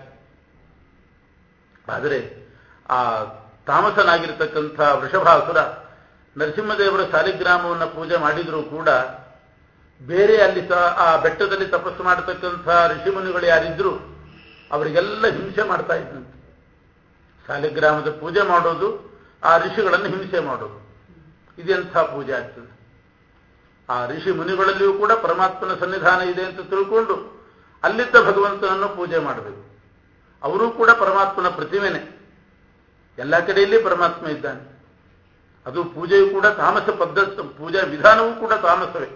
ಆದರೆ ಆ ತಾಮಸನಾಗಿರ್ತಕ್ಕಂಥ ವೃಷಭಾಸುರ ನರಸಿಂಹದೇವರ ಸಾಲಿಗ್ರಾಮವನ್ನು ಪೂಜೆ ಮಾಡಿದರೂ ಕೂಡ ಬೇರೆ ಅಲ್ಲಿ ಆ ಬೆಟ್ಟದಲ್ಲಿ ತಪಸ್ಸು ಮಾಡತಕ್ಕಂಥ ಋಷಿಮುನಿಗಳು ಯಾರಿದ್ರು ಅವರಿಗೆಲ್ಲ ಹಿಂಸೆ ಮಾಡ್ತಾ ಇದ್ದಂತೆ ಸಾಲಿಗ್ರಾಮದ ಪೂಜೆ ಮಾಡೋದು ಆ ಋಷಿಗಳನ್ನು ಹಿಂಸೆ ಮಾಡೋದು ಇದೆಂಥ ಪೂಜೆ ಆಗ್ತದೆ ಆ ಋಷಿ ಮುನಿಗಳಲ್ಲಿಯೂ ಕೂಡ ಪರಮಾತ್ಮನ ಸನ್ನಿಧಾನ ಇದೆ ಅಂತ ತಿಳ್ಕೊಂಡು ಅಲ್ಲಿದ್ದ ಭಗವಂತನನ್ನು ಪೂಜೆ ಮಾಡಬೇಕು ಅವರೂ ಕೂಡ ಪರಮಾತ್ಮನ ಪ್ರತಿಮೆನೆ ಎಲ್ಲ ಕಡೆಯಲ್ಲಿ ಪರಮಾತ್ಮ ಇದ್ದಾನೆ ಅದು ಪೂಜೆಯೂ ಕೂಡ ತಾಮಸ ಪದ್ಧತಿ ಪೂಜಾ ವಿಧಾನವೂ ಕೂಡ ತಾಮಸವೇ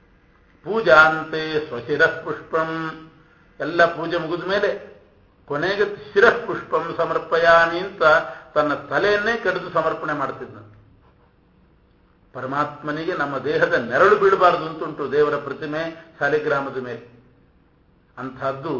ಪೂಜಾಂತೆ ಸ್ವಶಿರಃ ಪುಷ್ಪಂ ಎಲ್ಲ ಪೂಜೆ ಮುಗಿದ ಮೇಲೆ ಕೊನೆಗೆ ಶಿರಃ ಪುಷ್ಪಂ ಸಮರ್ಪಯಾಮಿ ಅಂತ ತನ್ನ ತಲೆಯನ್ನೇ ಕಡಿದು ಸಮರ್ಪಣೆ ಮಾಡ್ತಿದ್ದಂತೆ ಪರಮಾತ್ಮನಿಗೆ ನಮ್ಮ ದೇಹದ ನೆರಳು ಬೀಳಬಾರದು ಅಂತುಂಟು ದೇವರ ಪ್ರತಿಮೆ ಸಾಲಿಗ್ರಾಮದ ಮೇಲೆ ಅಂಥದ್ದು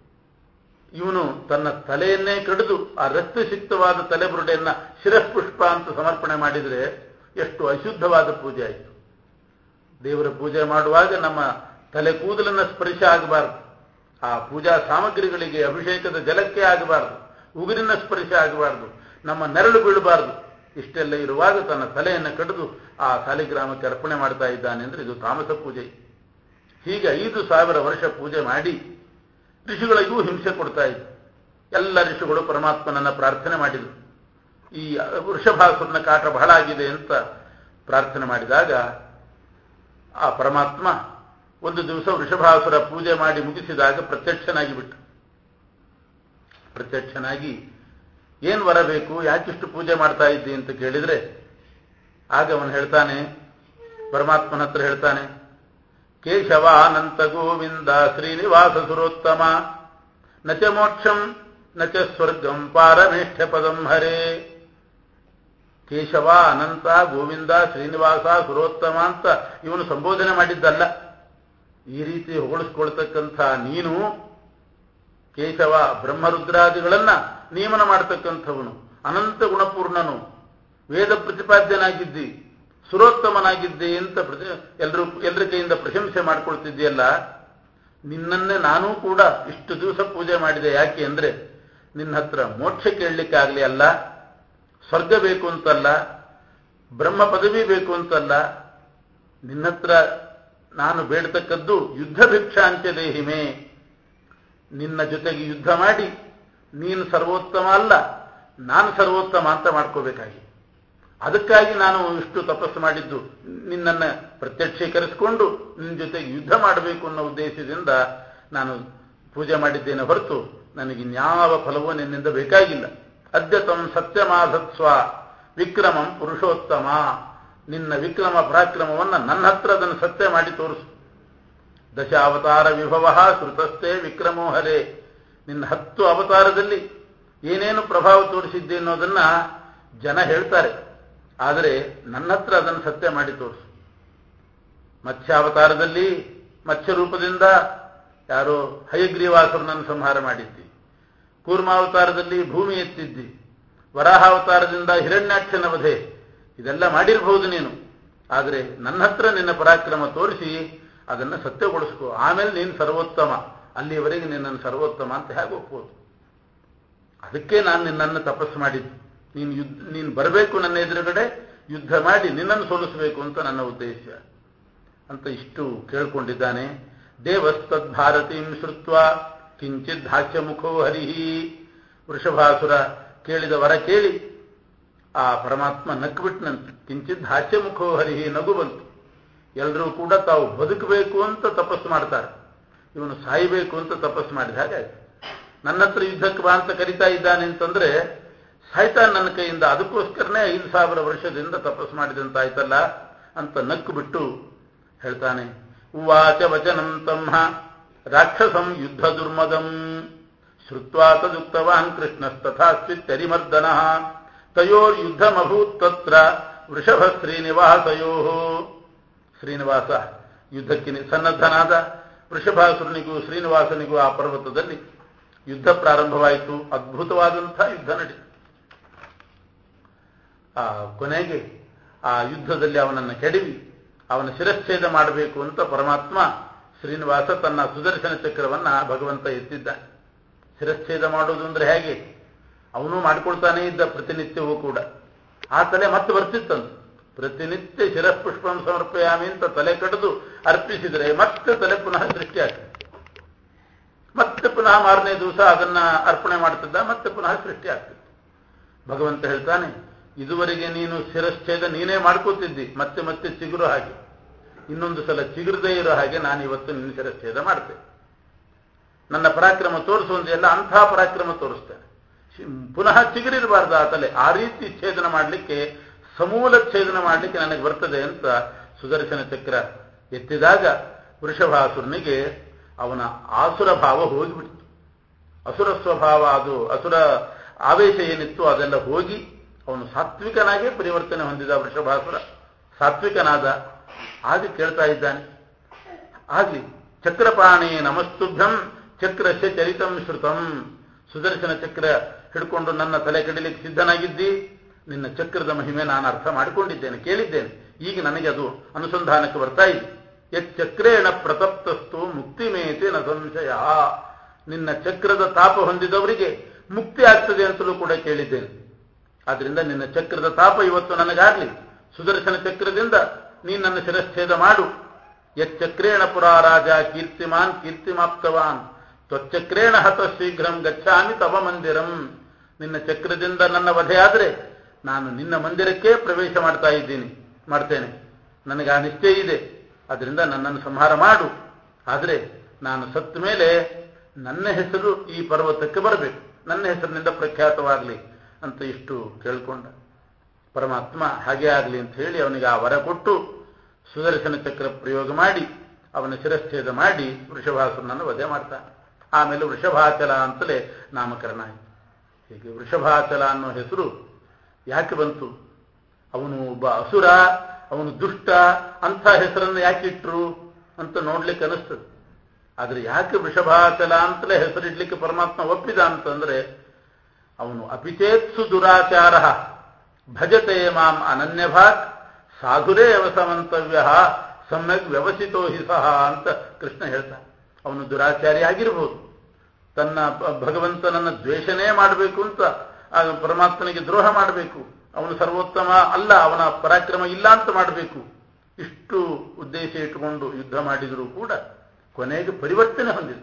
ಇವನು ತನ್ನ ತಲೆಯನ್ನೇ ಕಡಿದು ಆ ರಕ್ತಸಿಕ್ತವಾದ ತಲೆಬುರುಡೆಯನ್ನ ಶಿರಪುಷ್ಪ ಅಂತ ಸಮರ್ಪಣೆ ಮಾಡಿದರೆ ಎಷ್ಟು ಅಶುದ್ಧವಾದ ಪೂಜೆ ಆಯಿತು ದೇವರ ಪೂಜೆ ಮಾಡುವಾಗ ನಮ್ಮ ತಲೆ ಕೂದಲನ್ನ ಸ್ಪರ್ಶ ಆಗಬಾರದು ಆ ಪೂಜಾ ಸಾಮಗ್ರಿಗಳಿಗೆ ಅಭಿಷೇಕದ ಜಲಕ್ಕೆ ಆಗಬಾರದು ಉಗುರಿನ ಸ್ಪರ್ಶ ಆಗಬಾರದು ನಮ್ಮ ನೆರಳು ಬೀಳಬಾರದು ಇಷ್ಟೆಲ್ಲ ಇರುವಾಗ ತನ್ನ ತಲೆಯನ್ನು ಕಡಿದು ಆ ಸಾಲಿಗ್ರಾಮಕ್ಕೆ ಅರ್ಪಣೆ ಮಾಡ್ತಾ ಇದ್ದಾನೆ ಅಂದ್ರೆ ಇದು ತಾಮಸ ಪೂಜೆ ಹೀಗೆ ಐದು ಸಾವಿರ ವರ್ಷ ಪೂಜೆ ಮಾಡಿ ಋಷಿಗಳಿಗೂ ಹಿಂಸೆ ಕೊಡ್ತಾ ಇದ್ರು ಎಲ್ಲ ಋಷಿಗಳು ಪರಮಾತ್ಮನನ್ನ ಪ್ರಾರ್ಥನೆ ಮಾಡಿದರು ಈ ವೃಷಭಾಸುರನ ಕಾಟ ಬಹಳ ಆಗಿದೆ ಅಂತ ಪ್ರಾರ್ಥನೆ ಮಾಡಿದಾಗ ಆ ಪರಮಾತ್ಮ ಒಂದು ದಿವಸ ವೃಷಭಾಸುರ ಪೂಜೆ ಮಾಡಿ ಮುಗಿಸಿದಾಗ ಪ್ರತ್ಯಕ್ಷನಾಗಿ ಬಿಟ್ಟು ಪ್ರತ್ಯಕ್ಷನಾಗಿ ಏನ್ ಬರಬೇಕು ಯಾಕಿಷ್ಟು ಪೂಜೆ ಮಾಡ್ತಾ ಇದ್ದಿ ಅಂತ ಕೇಳಿದ್ರೆ ಆಗ ಅವನು ಹೇಳ್ತಾನೆ ಪರಮಾತ್ಮನ ಹತ್ರ ಹೇಳ್ತಾನೆ ಕೇಶವ ಅನಂತ ಗೋವಿಂದ ಶ್ರೀನಿವಾಸ ಸುರೋತ್ತಮ ನಚ ಮೋಕ್ಷಂ ನಚ ಸ್ವರ್ಗಂ ಪಾರಮೇಷ್ಠ ಪದಂ ಹರೇ ಕೇಶವ ಅನಂತ ಗೋವಿಂದ ಶ್ರೀನಿವಾಸ ಸುರೋತ್ತಮ ಅಂತ ಇವನು ಸಂಬೋಧನೆ ಮಾಡಿದ್ದಲ್ಲ ಈ ರೀತಿ ಹೊಗಳಿಸ್ಕೊಳ್ತಕ್ಕಂಥ ನೀನು ಕೇಶವ ಬ್ರಹ್ಮರುದ್ರಾದಿಗಳನ್ನ ನೇಮನ ಮಾಡತಕ್ಕಂಥವನು ಅನಂತ ಗುಣಪೂರ್ಣನು ವೇದ ಪ್ರತಿಪಾದ್ಯನಾಗಿದ್ದಿ ಸುರೋತ್ತಮನಾಗಿದ್ದೆ ಅಂತ ಪ್ರತಿ ಎಲ್ಲರೂ ಎಲ್ಲರ ಕೈಯಿಂದ ಪ್ರಶಂಸೆ ಮಾಡ್ಕೊಳ್ತಿದ್ದೀಯಲ್ಲ ನಿನ್ನನ್ನೇ ನಾನೂ ಕೂಡ ಇಷ್ಟು ದಿವಸ ಪೂಜೆ ಮಾಡಿದೆ ಯಾಕೆ ಅಂದ್ರೆ ನಿನ್ನ ಹತ್ರ ಮೋಕ್ಷ ಕೇಳಲಿಕ್ಕೆ ಆಗಲಿ ಅಲ್ಲ ಸ್ವರ್ಗ ಬೇಕು ಅಂತಲ್ಲ ಬ್ರಹ್ಮ ಪದವಿ ಬೇಕು ಅಂತಲ್ಲ ನಿನ್ನ ಹತ್ರ ನಾನು ಬೇಡ್ತಕ್ಕದ್ದು ಯುದ್ಧ ಭಿಕ್ಷಾಂತ್ಯ ದೇಹಿಮೆ ನಿನ್ನ ಜೊತೆಗೆ ಯುದ್ಧ ಮಾಡಿ ನೀನು ಸರ್ವೋತ್ತಮ ಅಲ್ಲ ನಾನು ಸರ್ವೋತ್ತಮ ಅಂತ ಮಾಡ್ಕೋಬೇಕಾಗಿ ಅದಕ್ಕಾಗಿ ನಾನು ಇಷ್ಟು ತಪಸ್ಸು ಮಾಡಿದ್ದು ನಿನ್ನನ್ನ ಪ್ರತ್ಯಕ್ಷೀಕರಿಸಿಕೊಂಡು ನಿನ್ನ ಜೊತೆಗೆ ಯುದ್ಧ ಮಾಡಬೇಕು ಅನ್ನೋ ಉದ್ದೇಶದಿಂದ ನಾನು ಪೂಜೆ ಮಾಡಿದ್ದೇನೆ ಹೊರತು ನನಗೆ ಇನ್ಯಾವ ಫಲವೂ ನಿನ್ನಿಂದ ಬೇಕಾಗಿಲ್ಲ ಅದ್ಯತಂ ಸತ್ಯಮಾಧತ್ಸ್ವ ವಿಕ್ರಮಂ ಪುರುಷೋತ್ತಮ ನಿನ್ನ ವಿಕ್ರಮ ಪರಾಕ್ರಮವನ್ನ ನನ್ನ ಹತ್ರ ಅದನ್ನು ಸತ್ಯ ಮಾಡಿ ತೋರಿಸು ದಶಾವತಾರ ವಿಭವ ಶ್ರುತಸ್ಥೆ ವಿಕ್ರಮೋ ಹರೇ ನಿನ್ನ ಹತ್ತು ಅವತಾರದಲ್ಲಿ ಏನೇನು ಪ್ರಭಾವ ತೋರಿಸಿದ್ದೆ ಅನ್ನೋದನ್ನ ಜನ ಹೇಳ್ತಾರೆ ಆದರೆ ನನ್ನ ಹತ್ರ ಅದನ್ನು ಸತ್ಯ ಮಾಡಿ ತೋರಿಸು ಮತ್ಸ್ಯಾವತಾರದಲ್ಲಿ ಮತ್ಸ್ಯ ರೂಪದಿಂದ ಯಾರೋ ಹಯಗ್ರೀವಾಸುರನನ್ನು ಸಂಹಾರ ಮಾಡಿದ್ದಿ ಕೂರ್ಮಾವತಾರದಲ್ಲಿ ಭೂಮಿ ಎತ್ತಿದ್ದಿ ವರಾಹಾವತಾರದಿಂದ ಹಿರಣ್ಯಾಕ್ಷನ ವಧೆ ಇದೆಲ್ಲ ಮಾಡಿರಬಹುದು ನೀನು ಆದರೆ ನನ್ನ ಹತ್ರ ನಿನ್ನ ಪರಾಕ್ರಮ ತೋರಿಸಿ ಅದನ್ನು ಸತ್ಯಗೊಳಿಸ್ಕೋ ಆಮೇಲೆ ನೀನು ಸರ್ವೋತ್ತಮ ಅಲ್ಲಿಯವರೆಗೆ ನಿನ್ನನ್ನು ಸರ್ವೋತ್ತಮ ಅಂತ ಹೇಗೆ ಒಪ್ಬೋದು ಅದಕ್ಕೆ ನಾನು ನಿನ್ನನ್ನು ತಪಸ್ಸು ಮಾಡಿದ್ದು ನೀನು ಯುದ್ಧ ನೀನು ಬರಬೇಕು ನನ್ನ ಎದುರುಗಡೆ ಯುದ್ಧ ಮಾಡಿ ನಿನ್ನನ್ನು ಸೋಲಿಸಬೇಕು ಅಂತ ನನ್ನ ಉದ್ದೇಶ ಅಂತ ಇಷ್ಟು ಕೇಳ್ಕೊಂಡಿದ್ದಾನೆ ದೇವಸ್ತದ್ಭಾರತೀಂ ಶ್ರುತ್ವ ಕಿಂಚಿತ್ ಹಾಸ್ಯ ಮುಖೋ ಹರಿಹಿ ವೃಷಭಾಸುರ ಕೇಳಿದ ವರ ಕೇಳಿ ಆ ಪರಮಾತ್ಮ ನಕ್ಬಿಟ್ನಂತೆ ಕಿಂಚಿತ್ ಹಾಸ್ಯ ಮುಖೋ ಹರಿಹಿ ನಗು ಬಂತು ಎಲ್ಲರೂ ಕೂಡ ತಾವು ಬದುಕಬೇಕು ಅಂತ ತಪಸ್ಸು ಮಾಡ್ತಾರೆ ಇವನು ಸಾಯಬೇಕು ಅಂತ ತಪಸ್ಸು ಮಾಡಿದ ಹಾಗೆ ನನ್ನ ಹತ್ರ ಯುದ್ಧಕ್ಕೆ ಬಾ ಅಂತ ಕರಿತಾ ಇದ್ದಾನೆ ಅಂತಂದ್ರೆ ಸಾಯ್ತಾನೆ ನನ್ನ ಕೈಯಿಂದ ಅದಕ್ಕೋಸ್ಕರನೇ ಐದು ಸಾವಿರ ವರ್ಷದಿಂದ ತಪಸ್ಸು ಮಾಡಿದಂತಾಯ್ತಲ್ಲ ಅಂತ ನಕ್ಕು ಬಿಟ್ಟು ಹೇಳ್ತಾನೆ ಉವಾಚ ವಚನಂ ತಮ್ಮ ರಾಕ್ಷಸಂ ಯುದ್ಧ ದುರ್ಮದಂ ಶ್ರುತ್ವಾ ತದುಕ್ತವಾನ್ ಕೃಷ್ಣಸ್ತಥಾಸ್ವಿತ್ಯರಿಮರ್ದನ ತಯೋರ್ಯುದ್ಧಮಭೂತ್ ತತ್ರ ವೃಷಭ ಶ್ರೀನಿವಾಸಯೋ ಶ್ರೀನಿವಾಸ ಯುದ್ಧಕ್ಕೆ ನಿ- ಸನ್ನದ್ಧನಾದ ವೃಷಭಾಸುರನಿಗೂ ಶ್ರೀನಿವಾಸನಿಗೂ ಆ ಪರ್ವತದಲ್ಲಿ ಯುದ್ಧ ಪ್ರಾರಂಭವಾಯಿತು ಅದ್ಭುತವಾದಂಥ ಯುದ್ಧ ನಡೀತು ಆ ಕೊನೆಗೆ ಆ ಯುದ್ಧದಲ್ಲಿ ಅವನನ್ನು ಕೆಡವಿ ಅವನ ಶಿರಚ್ಛೇದ ಮಾಡಬೇಕು ಅಂತ ಪರಮಾತ್ಮ ಶ್ರೀನಿವಾಸ ತನ್ನ ಸುದರ್ಶನ ಚಕ್ರವನ್ನ ಭಗವಂತ ಎತ್ತಿದ್ದಾನೆ ಶಿರಚ್ಛೇದ ಮಾಡೋದು ಅಂದ್ರೆ ಹೇಗೆ ಅವನು ಮಾಡಿಕೊಳ್ತಾನೇ ಇದ್ದ ಪ್ರತಿನಿತ್ಯವೂ ಕೂಡ ಆ ತಲೆ ಮತ್ತೆ ಬರ್ತಿತ್ತಂತೆ ಪ್ರತಿನಿತ್ಯ ಶಿರಪುಷ್ಪಂ ಸಮರ್ಪಯಾಮಿ ಅಂತ ತಲೆ ಕಡಿದು ಅರ್ಪಿಸಿದರೆ ಮತ್ತೆ ತಲೆ ಪುನಃ ಸೃಷ್ಟಿಯಾಗ್ತದೆ ಮತ್ತೆ ಪುನಃ ಮಾರನೇ ದಿವಸ ಅದನ್ನ ಅರ್ಪಣೆ ಮಾಡ್ತಿದ್ದ ಮತ್ತೆ ಪುನಃ ಸೃಷ್ಟಿ ಆಗ್ತಿತ್ತು ಭಗವಂತ ಹೇಳ್ತಾನೆ ಇದುವರೆಗೆ ನೀನು ಶಿರಚ್ಛೇದ ನೀನೇ ಮಾಡ್ಕೋತಿದ್ದಿ ಮತ್ತೆ ಮತ್ತೆ ಚಿಗುರು ಹಾಗೆ ಇನ್ನೊಂದು ಸಲ ಚಿಗುರದೇ ಇರೋ ಹಾಗೆ ನಾನು ಇವತ್ತು ನಿನ್ನ ಶಿರಚ್ಛೇದ ಮಾಡ್ತೇನೆ ನನ್ನ ಪರಾಕ್ರಮ ತೋರಿಸುವಂತೆಲ್ಲ ಅಂಥ ಪರಾಕ್ರಮ ತೋರಿಸ್ತೇನೆ ಶಿ- ಪುನಃ ಚಿಗುರಿರಬಾರ್ದು ಆ ತಲೆ ಆ ರೀತಿ ಛೇದನ ಮಾಡಲಿಕ್ಕೆ ಸಮೂಲ ಛೇದನ ಮಾಡಲಿಕ್ಕೆ ನನಗೆ ಬರ್ತದೆ ಅಂತ ಸುದರ್ಶನ ಚಕ್ರ ಎತ್ತಿದಾಗ ವೃಷಭಾಸುರನಿಗೆ ಅವನ ಆಸುರ ಭಾವ ಹೋಗಿಬಿಡ್ತು ಅಸುರ ಸ್ವಭಾವ ಅದು ಅಸುರ ಆವೇಶ ಏನಿತ್ತು ಅದೆಲ್ಲ ಹೋಗಿ ಅವನು ಸಾತ್ವಿಕನಾಗೇ ಪರಿವರ್ತನೆ ಹೊಂದಿದ ವೃಷಭಾಸುರ ಸಾತ್ವಿಕನಾದ ಆಗ ಕೇಳ್ತಾ ಇದ್ದಾನೆ ಆಗ್ಲಿ ಚಕ್ರಪಾಣಿ ನಮಸ್ತುಭ್ಯಂ ಚಕ್ರಸ್ಯ ಚರಿತಂ ಶ್ರುತಂ ಸುದರ್ಶನ ಚಕ್ರ ಹಿಡ್ಕೊಂಡು ನನ್ನ ತಲೆ ಕಡಿಲಿಕ್ಕೆ ಸಿದ್ಧನಾಗಿದ್ದಿ ನಿನ್ನ ಚಕ್ರದ ಮಹಿಮೆ ನಾನು ಅರ್ಥ ಮಾಡಿಕೊಂಡಿದ್ದೇನೆ ಕೇಳಿದ್ದೇನೆ ಈಗ ನನಗೆ ಅದು ಅನುಸಂಧಾನಕ್ಕೆ ಬರ್ತಾ ಇದೆ ಯಚ್ಚಕ್ರೇಣ ಪ್ರತಪ್ತಸ್ತು ಮುಕ್ತಿ ಮೇತೆ ನ ಸಂಶಯ ನಿನ್ನ ಚಕ್ರದ ತಾಪ ಹೊಂದಿದವರಿಗೆ ಮುಕ್ತಿ ಆಗ್ತದೆ ಅಂತಲೂ ಕೂಡ ಕೇಳಿದ್ದೇನೆ ಆದ್ರಿಂದ ನಿನ್ನ ಚಕ್ರದ ತಾಪ ಇವತ್ತು ನನಗಾಗ್ಲಿ ಸುದರ್ಶನ ಚಕ್ರದಿಂದ ನೀನು ನನ್ನ ಶಿರಚ್ಛೇದ ಮಾಡು ಯಚ್ಚಕ್ರೇಣ ಪುರಾ ರಾಜ ಕೀರ್ತಿಮಾನ್ ಕೀರ್ತಿಮಾಪ್ತವಾನ್ ತ್ವಚ್ಚಕ್ರೇಣ ಹತ ಶೀಘ್ರಂ ಗಚ್ಚಾಮಿ ತವ ಮಂದಿರಂ ನಿನ್ನ ಚಕ್ರದಿಂದ ನನ್ನ ವಧೆಯಾದರೆ ನಾನು ನಿನ್ನ ಮಂದಿರಕ್ಕೆ ಪ್ರವೇಶ ಮಾಡ್ತಾ ಇದ್ದೀನಿ ಮಾಡ್ತೇನೆ ನನಗೆ ಆ ನಿಶ್ಚಯ ಇದೆ ಅದರಿಂದ ನನ್ನನ್ನು ಸಂಹಾರ ಮಾಡು ಆದರೆ ನಾನು ಸತ್ತ ಮೇಲೆ ನನ್ನ ಹೆಸರು ಈ ಪರ್ವತಕ್ಕೆ ಬರಬೇಕು ನನ್ನ ಹೆಸರಿನಿಂದ ಪ್ರಖ್ಯಾತವಾಗಲಿ ಅಂತ ಇಷ್ಟು ಕೇಳ್ಕೊಂಡ ಪರಮಾತ್ಮ ಹಾಗೆ ಆಗಲಿ ಅಂತ ಹೇಳಿ ಅವನಿಗೆ ಆ ವರ ಕೊಟ್ಟು ಸುದರ್ಶನ ಚಕ್ರ ಪ್ರಯೋಗ ಮಾಡಿ ಅವನ ಶಿರಚ್ಛೇದ ಮಾಡಿ ವೃಷಭಾಸುರನನ್ನು ವಧೆ ಮಾಡ್ತಾನೆ ಆಮೇಲೆ ವೃಷಭಾಚಲ ಅಂತಲೇ ನಾಮಕರಣ ಆಯಿತು ಹೀಗೆ ವೃಷಭಾಚಲ ಅನ್ನೋ ಹೆಸರು ಯಾಕೆ ಬಂತು ಅವನು ಒಬ್ಬ ಅಸುರ ಅವನು ದುಷ್ಟ ಅಂಥ ಹೆಸರನ್ನು ಯಾಕೆ ಇಟ್ರು ಅಂತ ನೋಡ್ಲಿಕ್ಕೆ ಅನಿಸ್ತದೆ ಆದ್ರೆ ಯಾಕೆ ವೃಷಭಾಚಲ ಅಂತಲೇ ಹೆಸರಿಡ್ಲಿಕ್ಕೆ ಪರಮಾತ್ಮ ಒಪ್ಪಿದ ಅಂತಂದ್ರೆ ಅವನು ಅಪಿಚೇತ್ಸು ದುರಾಚಾರ ಭಜತೆ ಮಾಂ ಅನನ್ಯಭಾಕ್ ಸಾಧುರೇ ಅವಸಮಂತವ್ಯ ಸಮ್ಯಕ್ ವ್ಯವಸಿತೋ ಹಿ ಸಹ ಅಂತ ಕೃಷ್ಣ ಹೇಳ್ತಾನೆ ಅವನು ದುರಾಚಾರಿ ಆಗಿರ್ಬೋದು ತನ್ನ ಭ- ಭಗವಂತನನ್ನ ದ್ವೇಷನೇ ಮಾಡಬೇಕು ಅಂತ ಆ ಪರಮಾತ್ಮನಿಗೆ ದ್ರೋಹ ಮಾಡಬೇಕು ಅವನು ಸರ್ವೋತ್ತಮ ಅಲ್ಲ ಅವನ ಪರಾಕ್ರಮ ಇಲ್ಲ ಅಂತ ಮಾಡಬೇಕು ಇಷ್ಟು ಉದ್ದೇಶ ಇಟ್ಟುಕೊಂಡು ಯುದ್ಧ ಮಾಡಿದರೂ ಕೂಡ ಕೊನೆಗೆ ಪರಿವರ್ತನೆ ಹೊಂದಿದೆ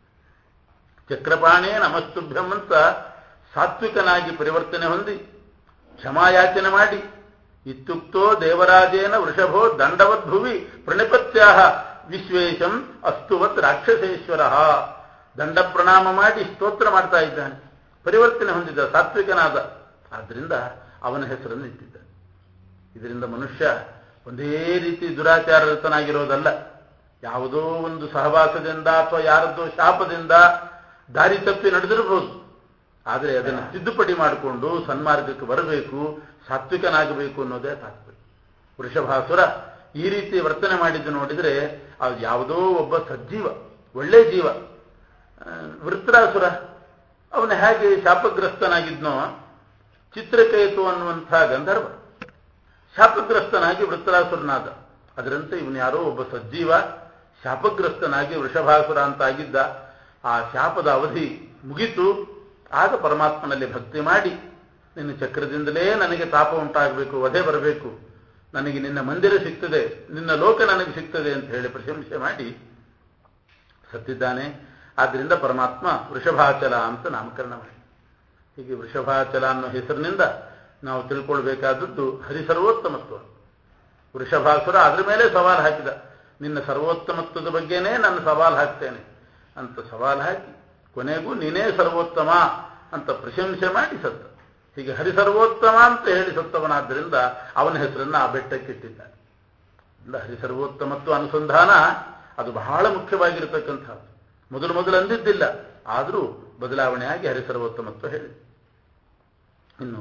ಚಕ್ರಪಾಣೇ ನಮಸ್ತುಭ್ಯಂ ಅಂತ ಸಾತ್ವಿಕನಾಗಿ ಪರಿವರ್ತನೆ ಹೊಂದಿ ಕ್ಷಮಾಯಾಚನೆ ಮಾಡಿ ಇತ್ಯುಕ್ತೋ ದೇವರಾಜೇನ ವೃಷಭೋ ದಂಡವದ್ಭುವಿ ಪ್ರಣಿಪತ್ಯಾಹ ವಿಶ್ವೇಶಂ ಅಸ್ತುವತ್ ರಾಕ್ಷಸೇಶ್ವರ ದಂಡ ಪ್ರಣಾಮ ಮಾಡಿ ಸ್ತೋತ್ರ ಮಾಡ್ತಾ ಇದ್ದಾನೆ ಪರಿವರ್ತನೆ ಹೊಂದಿದ ಸಾತ್ವಿಕನಾದ ಆದ್ದರಿಂದ ಅವನ ಹೆಸರನ್ನು ಇಟ್ಟಿದ್ದ ಇದರಿಂದ ಮನುಷ್ಯ ಒಂದೇ ರೀತಿ ದುರಾಚಾರರತನಾಗಿರೋದಲ್ಲ ಯಾವುದೋ ಒಂದು ಸಹವಾಸದಿಂದ ಅಥವಾ ಯಾರದ್ದೋ ಶಾಪದಿಂದ ದಾರಿ ತಪ್ಪಿ ನಡೆದಿರಬಹುದು ಆದರೆ ಅದನ್ನು ತಿದ್ದುಪಡಿ ಮಾಡಿಕೊಂಡು ಸನ್ಮಾರ್ಗಕ್ಕೆ ಬರಬೇಕು ಸಾತ್ವಿಕನಾಗಬೇಕು ಅನ್ನೋದೇ ತಾತ್ಪರ್ಯ ವೃಷಭಾಸುರ ಈ ರೀತಿ ವರ್ತನೆ ಮಾಡಿದ್ದು ನೋಡಿದರೆ ಅದು ಯಾವುದೋ ಒಬ್ಬ ಸಜ್ಜೀವ ಒಳ್ಳೆ ಜೀವ ಆ, ವೃತ್ರಾಸುರ ಅವನು ಹೇಗೆ ಶಾಪಗ್ರಸ್ತನಾಗಿದ್ನೋ ಚಿತ್ರಕೇತು ಅನ್ನುವಂಥ ಗಂಧರ್ವ ಶಾಪಗ್ರಸ್ತನಾಗಿ ವೃತ್ರಾಸುರನಾದ ಅದರಂತೆ ಇವನು ಯಾರೋ ಒಬ್ಬ ಸಜ್ಜೀವ ಶಾಪಗ್ರಸ್ತನಾಗಿ ವೃಷಭಾಸುರ ಅಂತಾಗಿದ್ದ ಆ ಶಾಪದ ಅವಧಿ ಮುಗಿತು ಆಗ ಪರಮಾತ್ಮನಲ್ಲಿ ಭಕ್ತಿ ಮಾಡಿ ನಿನ್ನ ಚಕ್ರದಿಂದಲೇ ನನಗೆ ತಾಪ ಉಂಟಾಗಬೇಕು ವಧೆ ಬರಬೇಕು ನನಗೆ ನಿನ್ನ ಮಂದಿರ ಸಿಗ್ತದೆ ನಿನ್ನ ಲೋಕ ನನಗೆ ಸಿಗ್ತದೆ ಅಂತ ಹೇಳಿ ಪ್ರಶಂಸೆ ಮಾಡಿ ಸತ್ತಿದ್ದಾನೆ ಆದ್ದರಿಂದ ಪರಮಾತ್ಮ ವೃಷಭಾಚಲ ಅಂತ ನಾಮಕರಣ ಮಾಡಿ ಹೀಗೆ ವೃಷಭಾಚಲ ಅನ್ನೋ ಹೆಸರಿನಿಂದ ನಾವು ತಿಳ್ಕೊಳ್ಬೇಕಾದದ್ದು ಹರಿಸರ್ವೋತ್ತಮತ್ವ ವೃಷಭಾಸುರ ಅದ್ರ ಮೇಲೆ ಸವಾಲು ಹಾಕಿದ ನಿನ್ನ ಸರ್ವೋತ್ತಮತ್ವದ ಬಗ್ಗೆನೇ ನಾನು ಸವಾಲು ಹಾಕ್ತೇನೆ ಅಂತ ಸವಾಲು ಹಾಕಿ ಕೊನೆಗೂ ನೀನೇ ಸರ್ವೋತ್ತಮ ಅಂತ ಪ್ರಶಂಸೆ ಮಾಡಿ ಸತ್ತ ಹೀಗೆ ಹರಿಸರ್ವೋತ್ತಮ ಅಂತ ಹೇಳಿ ಸತ್ತವನಾದ್ದರಿಂದ ಅವನ ಹೆಸರನ್ನ ಆ ಬೆಟ್ಟಕ್ಕಿಟ್ಟಿದ್ದಾನೆ ಇಲ್ಲ ಹರಿಸರ್ವೋತ್ತಮತ್ವ ಅನುಸಂಧಾನ ಅದು ಬಹಳ ಮುಖ್ಯವಾಗಿರತಕ್ಕಂಥದ್ದು ಮೊದಲು ಮೊದಲು ಅಂದಿದ್ದಿಲ್ಲ ಆದರೂ ಬದಲಾವಣೆಯಾಗಿ ಹರಿಸರ್ವೋತ್ತಮತ್ವ ಹೇಳಿ ಇನ್ನು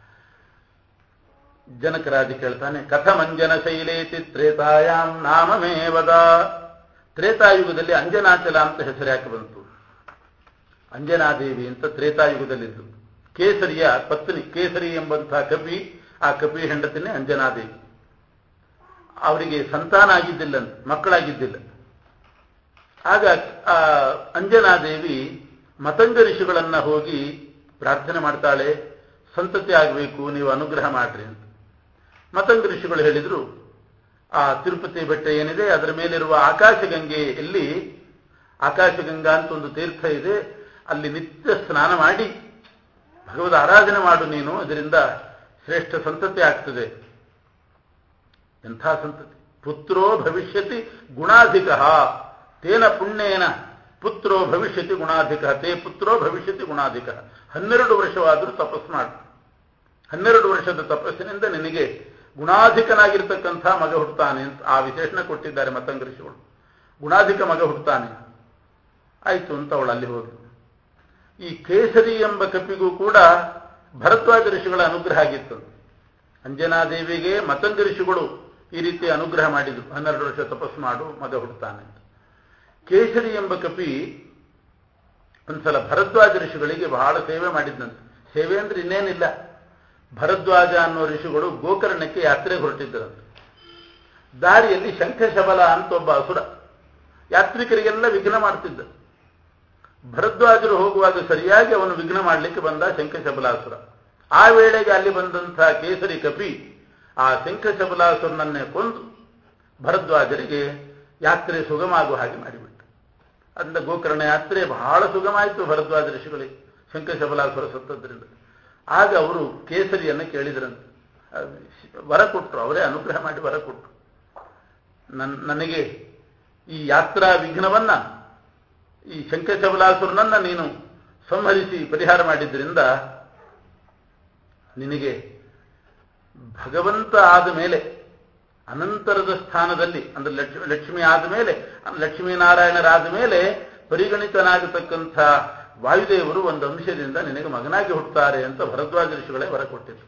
ಜನಕರಾಜ ಕೇಳ್ತಾನೆ ಕಥಮಂಜನ ಶೈಲೇತಿ ತ್ರೇತಾಯಾಮ್ ನಾಮಮೇವದ ತ್ರೇತಾಯುಗದಲ್ಲಿ ಅಂಜನಾಚಲ ಅಂತ ಹೆಸರು ಯಾಕೆ ಬಂತು ಅಂಜನಾದೇವಿ ಅಂತ ತ್ರೇತಾಯುಗದಲ್ಲಿದ್ದು ಕೇಸರಿಯ ಪತ್ನಿ ಕೇಸರಿ ಎಂಬಂತಹ ಕಪಿ ಆ ಕಪಿ ಹೆಂಡತಿನೇ ಅಂಜನಾದೇವಿ ಅವರಿಗೆ ಸಂತಾನ ಆಗಿದ್ದಿಲ್ಲ ಮಕ್ಕಳಾಗಿದ್ದಿಲ್ಲ ಆಗ ಆ ಅಂಜನಾದೇವಿ ಮತಂಗ ಋಷಿಗಳನ್ನ ಹೋಗಿ ಪ್ರಾರ್ಥನೆ ಮಾಡ್ತಾಳೆ ಸಂತತಿ ಆಗಬೇಕು ನೀವು ಅನುಗ್ರಹ ಮಾಡ್ರಿ ಅಂತ ಮತಂಗ ಋಷಿಗಳು ಹೇಳಿದ್ರು ಆ ತಿರುಪತಿ ಬೆಟ್ಟ ಏನಿದೆ ಅದರ ಮೇಲಿರುವ ಆಕಾಶಗಂಗೆಯಲ್ಲಿ ಆಕಾಶಗಂಗಾ ಅಂತ ಒಂದು ತೀರ್ಥ ಇದೆ ಅಲ್ಲಿ ನಿತ್ಯ ಸ್ನಾನ ಮಾಡಿ ಭಗವದ್ ಆರಾಧನೆ ಮಾಡು ನೀನು ಅದರಿಂದ ಶ್ರೇಷ್ಠ ಸಂತತಿ ಆಗ್ತದೆ ಎಂಥ ಸಂತತಿ ಪುತ್ರೋ ಭವಿಷ್ಯತಿ ಗುಣಾಧಿಕ ತೇನ ಪುಣ್ಯೇನ ಪುತ್ರೋ ಭವಿಷ್ಯತಿ ಗುಣಾಧಿಕ ತೇ ಪುತ್ರೋ ಭವಿಷ್ಯತಿ ಗುಣಾಧಿಕ ಹನ್ನೆರಡು ವರ್ಷವಾದರೂ ತಪಸ್ಸು ಮಾಡು ಹನ್ನೆರಡು ವರ್ಷದ ತಪಸ್ಸಿನಿಂದ ನಿನಗೆ ಗುಣಾಧಿಕನಾಗಿರ್ತಕ್ಕಂಥ ಮಗ ಹುಟ್ಟುತ್ತಾನೆ ಅಂತ ಆ ವಿಶೇಷಣ ಕೊಟ್ಟಿದ್ದಾರೆ ಮತಂಗ ಋಷಿಗಳು ಗುಣಾಧಿಕ ಮಗ ಹುಟ್ಟುತ್ತಾನೆ ಆಯಿತು ಅಂತ ಅವಳು ಅಲ್ಲಿ ಹೋದ್ಲು ಈ ಕೇಸರಿ ಎಂಬ ಕಪಿಗೂ ಕೂಡ ಭರದ್ವಾಜ ಋಷಿಗಳ ಅನುಗ್ರಹ ಆಗಿತ್ತು ಅಂಜನಾದೇವಿಗೆ ಮತಂಗ ಋಷಿಗಳು ಈ ರೀತಿ ಅನುಗ್ರಹ ಮಾಡಿದ್ರು ಹನ್ನೆರಡು ವರ್ಷ ತಪಸ್ಸು ಮಾಡು ಮಗ ಹುಟ್ಟುತ್ತಾನೆ ಅಂತ ಕೇಸರಿ ಎಂಬ ಕಪಿ ಒಂದ್ಸಲ ಭರದ್ವಾಜ ಋಷಿಗಳಿಗೆ ಬಹಳ ಸೇವೆ ಮಾಡಿದ್ದಂತೆ ಸೇವೆ ಅಂದ್ರೆ ಇನ್ನೇನಿಲ್ಲ ಭರದ್ವಾಜ ಅನ್ನೋ ಋಷಿಗಳು ಗೋಕರ್ಣಕ್ಕೆ ಯಾತ್ರೆಗೆ ಹೊರಟಿದ್ದರಂತೆ ದಾರಿಯಲ್ಲಿ ಶಂಖಶಬಲ ಅಂತ ಒಬ್ಬ ಅಸುರ ಯಾತ್ರಿಕರಿಗೆಲ್ಲ ವಿಘ್ನ ಮಾಡ್ತಿದ್ದ ಭರದ್ವಾಜರು ಹೋಗುವಾಗ ಸರಿಯಾಗಿ ಅವನು ವಿಘ್ನ ಮಾಡಲಿಕ್ಕೆ ಬಂದ ಶಂಖಶಬಲಾಸುರ ಆ ವೇಳೆಗೆ ಅಲ್ಲಿ ಬಂದಂತಹ ಕೇಸರಿ ಕಪಿ ಆ ಶಂಖಶಬಲಾಸುರನನ್ನೇ ಕೊಂದು ಭರದ್ವಾಜರಿಗೆ ಯಾತ್ರೆ ಸುಗಮ ಆಗುವ ಹಾಗೆ ಮಾಡಿಬಿಟ್ಟ ಅಂದ ಗೋಕರ್ಣ ಯಾತ್ರೆ ಬಹಳ ಸುಗಮ ಆಯಿತು ಭರದ್ವಾಜ ಋಷಿಗಳಿಗೆ ಶಂಖಶಬಲಾಸುರ ಸತ್ತದ್ರಿಂದ ಆಗ ಅವರು ಕೇಸರಿಯನ್ನು ಕೇಳಿದ್ರಂತೆ ವರ ಕೊಟ್ಟರು ಅವರೇ ಅನುಗ್ರಹ ಮಾಡಿ ವರ ಕೊಟ್ಟರು ನನ್ ನನಗೆ ಈ ಯಾತ್ರಾ ವಿಘ್ನವನ್ನ ಈ ಶಂಖಶಬಲಾಸುರನನ್ನ ನೀನು ಸಂಹರಿಸಿ ಪರಿಹಾರ ಮಾಡಿದ್ರಿಂದ ನಿನಗೆ ಭಗವಂತ ಆದ ಮೇಲೆ ಅನಂತರದ ಸ್ಥಾನದಲ್ಲಿ ಅಂದ್ರೆ ಲಕ್ಷ್ಮಿ ಲಕ್ಷ್ಮಿ ಆದ ಮೇಲೆ ಲಕ್ಷ್ಮೀನಾರಾಯಣರಾದ ಮೇಲೆ ಪರಿಗಣಿತನಾಗತಕ್ಕಂಥ ವಾಯುದೇವರು ಒಂದು ಅಂಶದಿಂದ ನಿನಗೆ ಮಗನಾಗಿ ಹುಟ್ಟುತ್ತಾರೆ ಅಂತ ಭರದ್ವಾಜ ಋಷಿಗಳೇ ವರ ಕೊಟ್ಟಿದ್ರು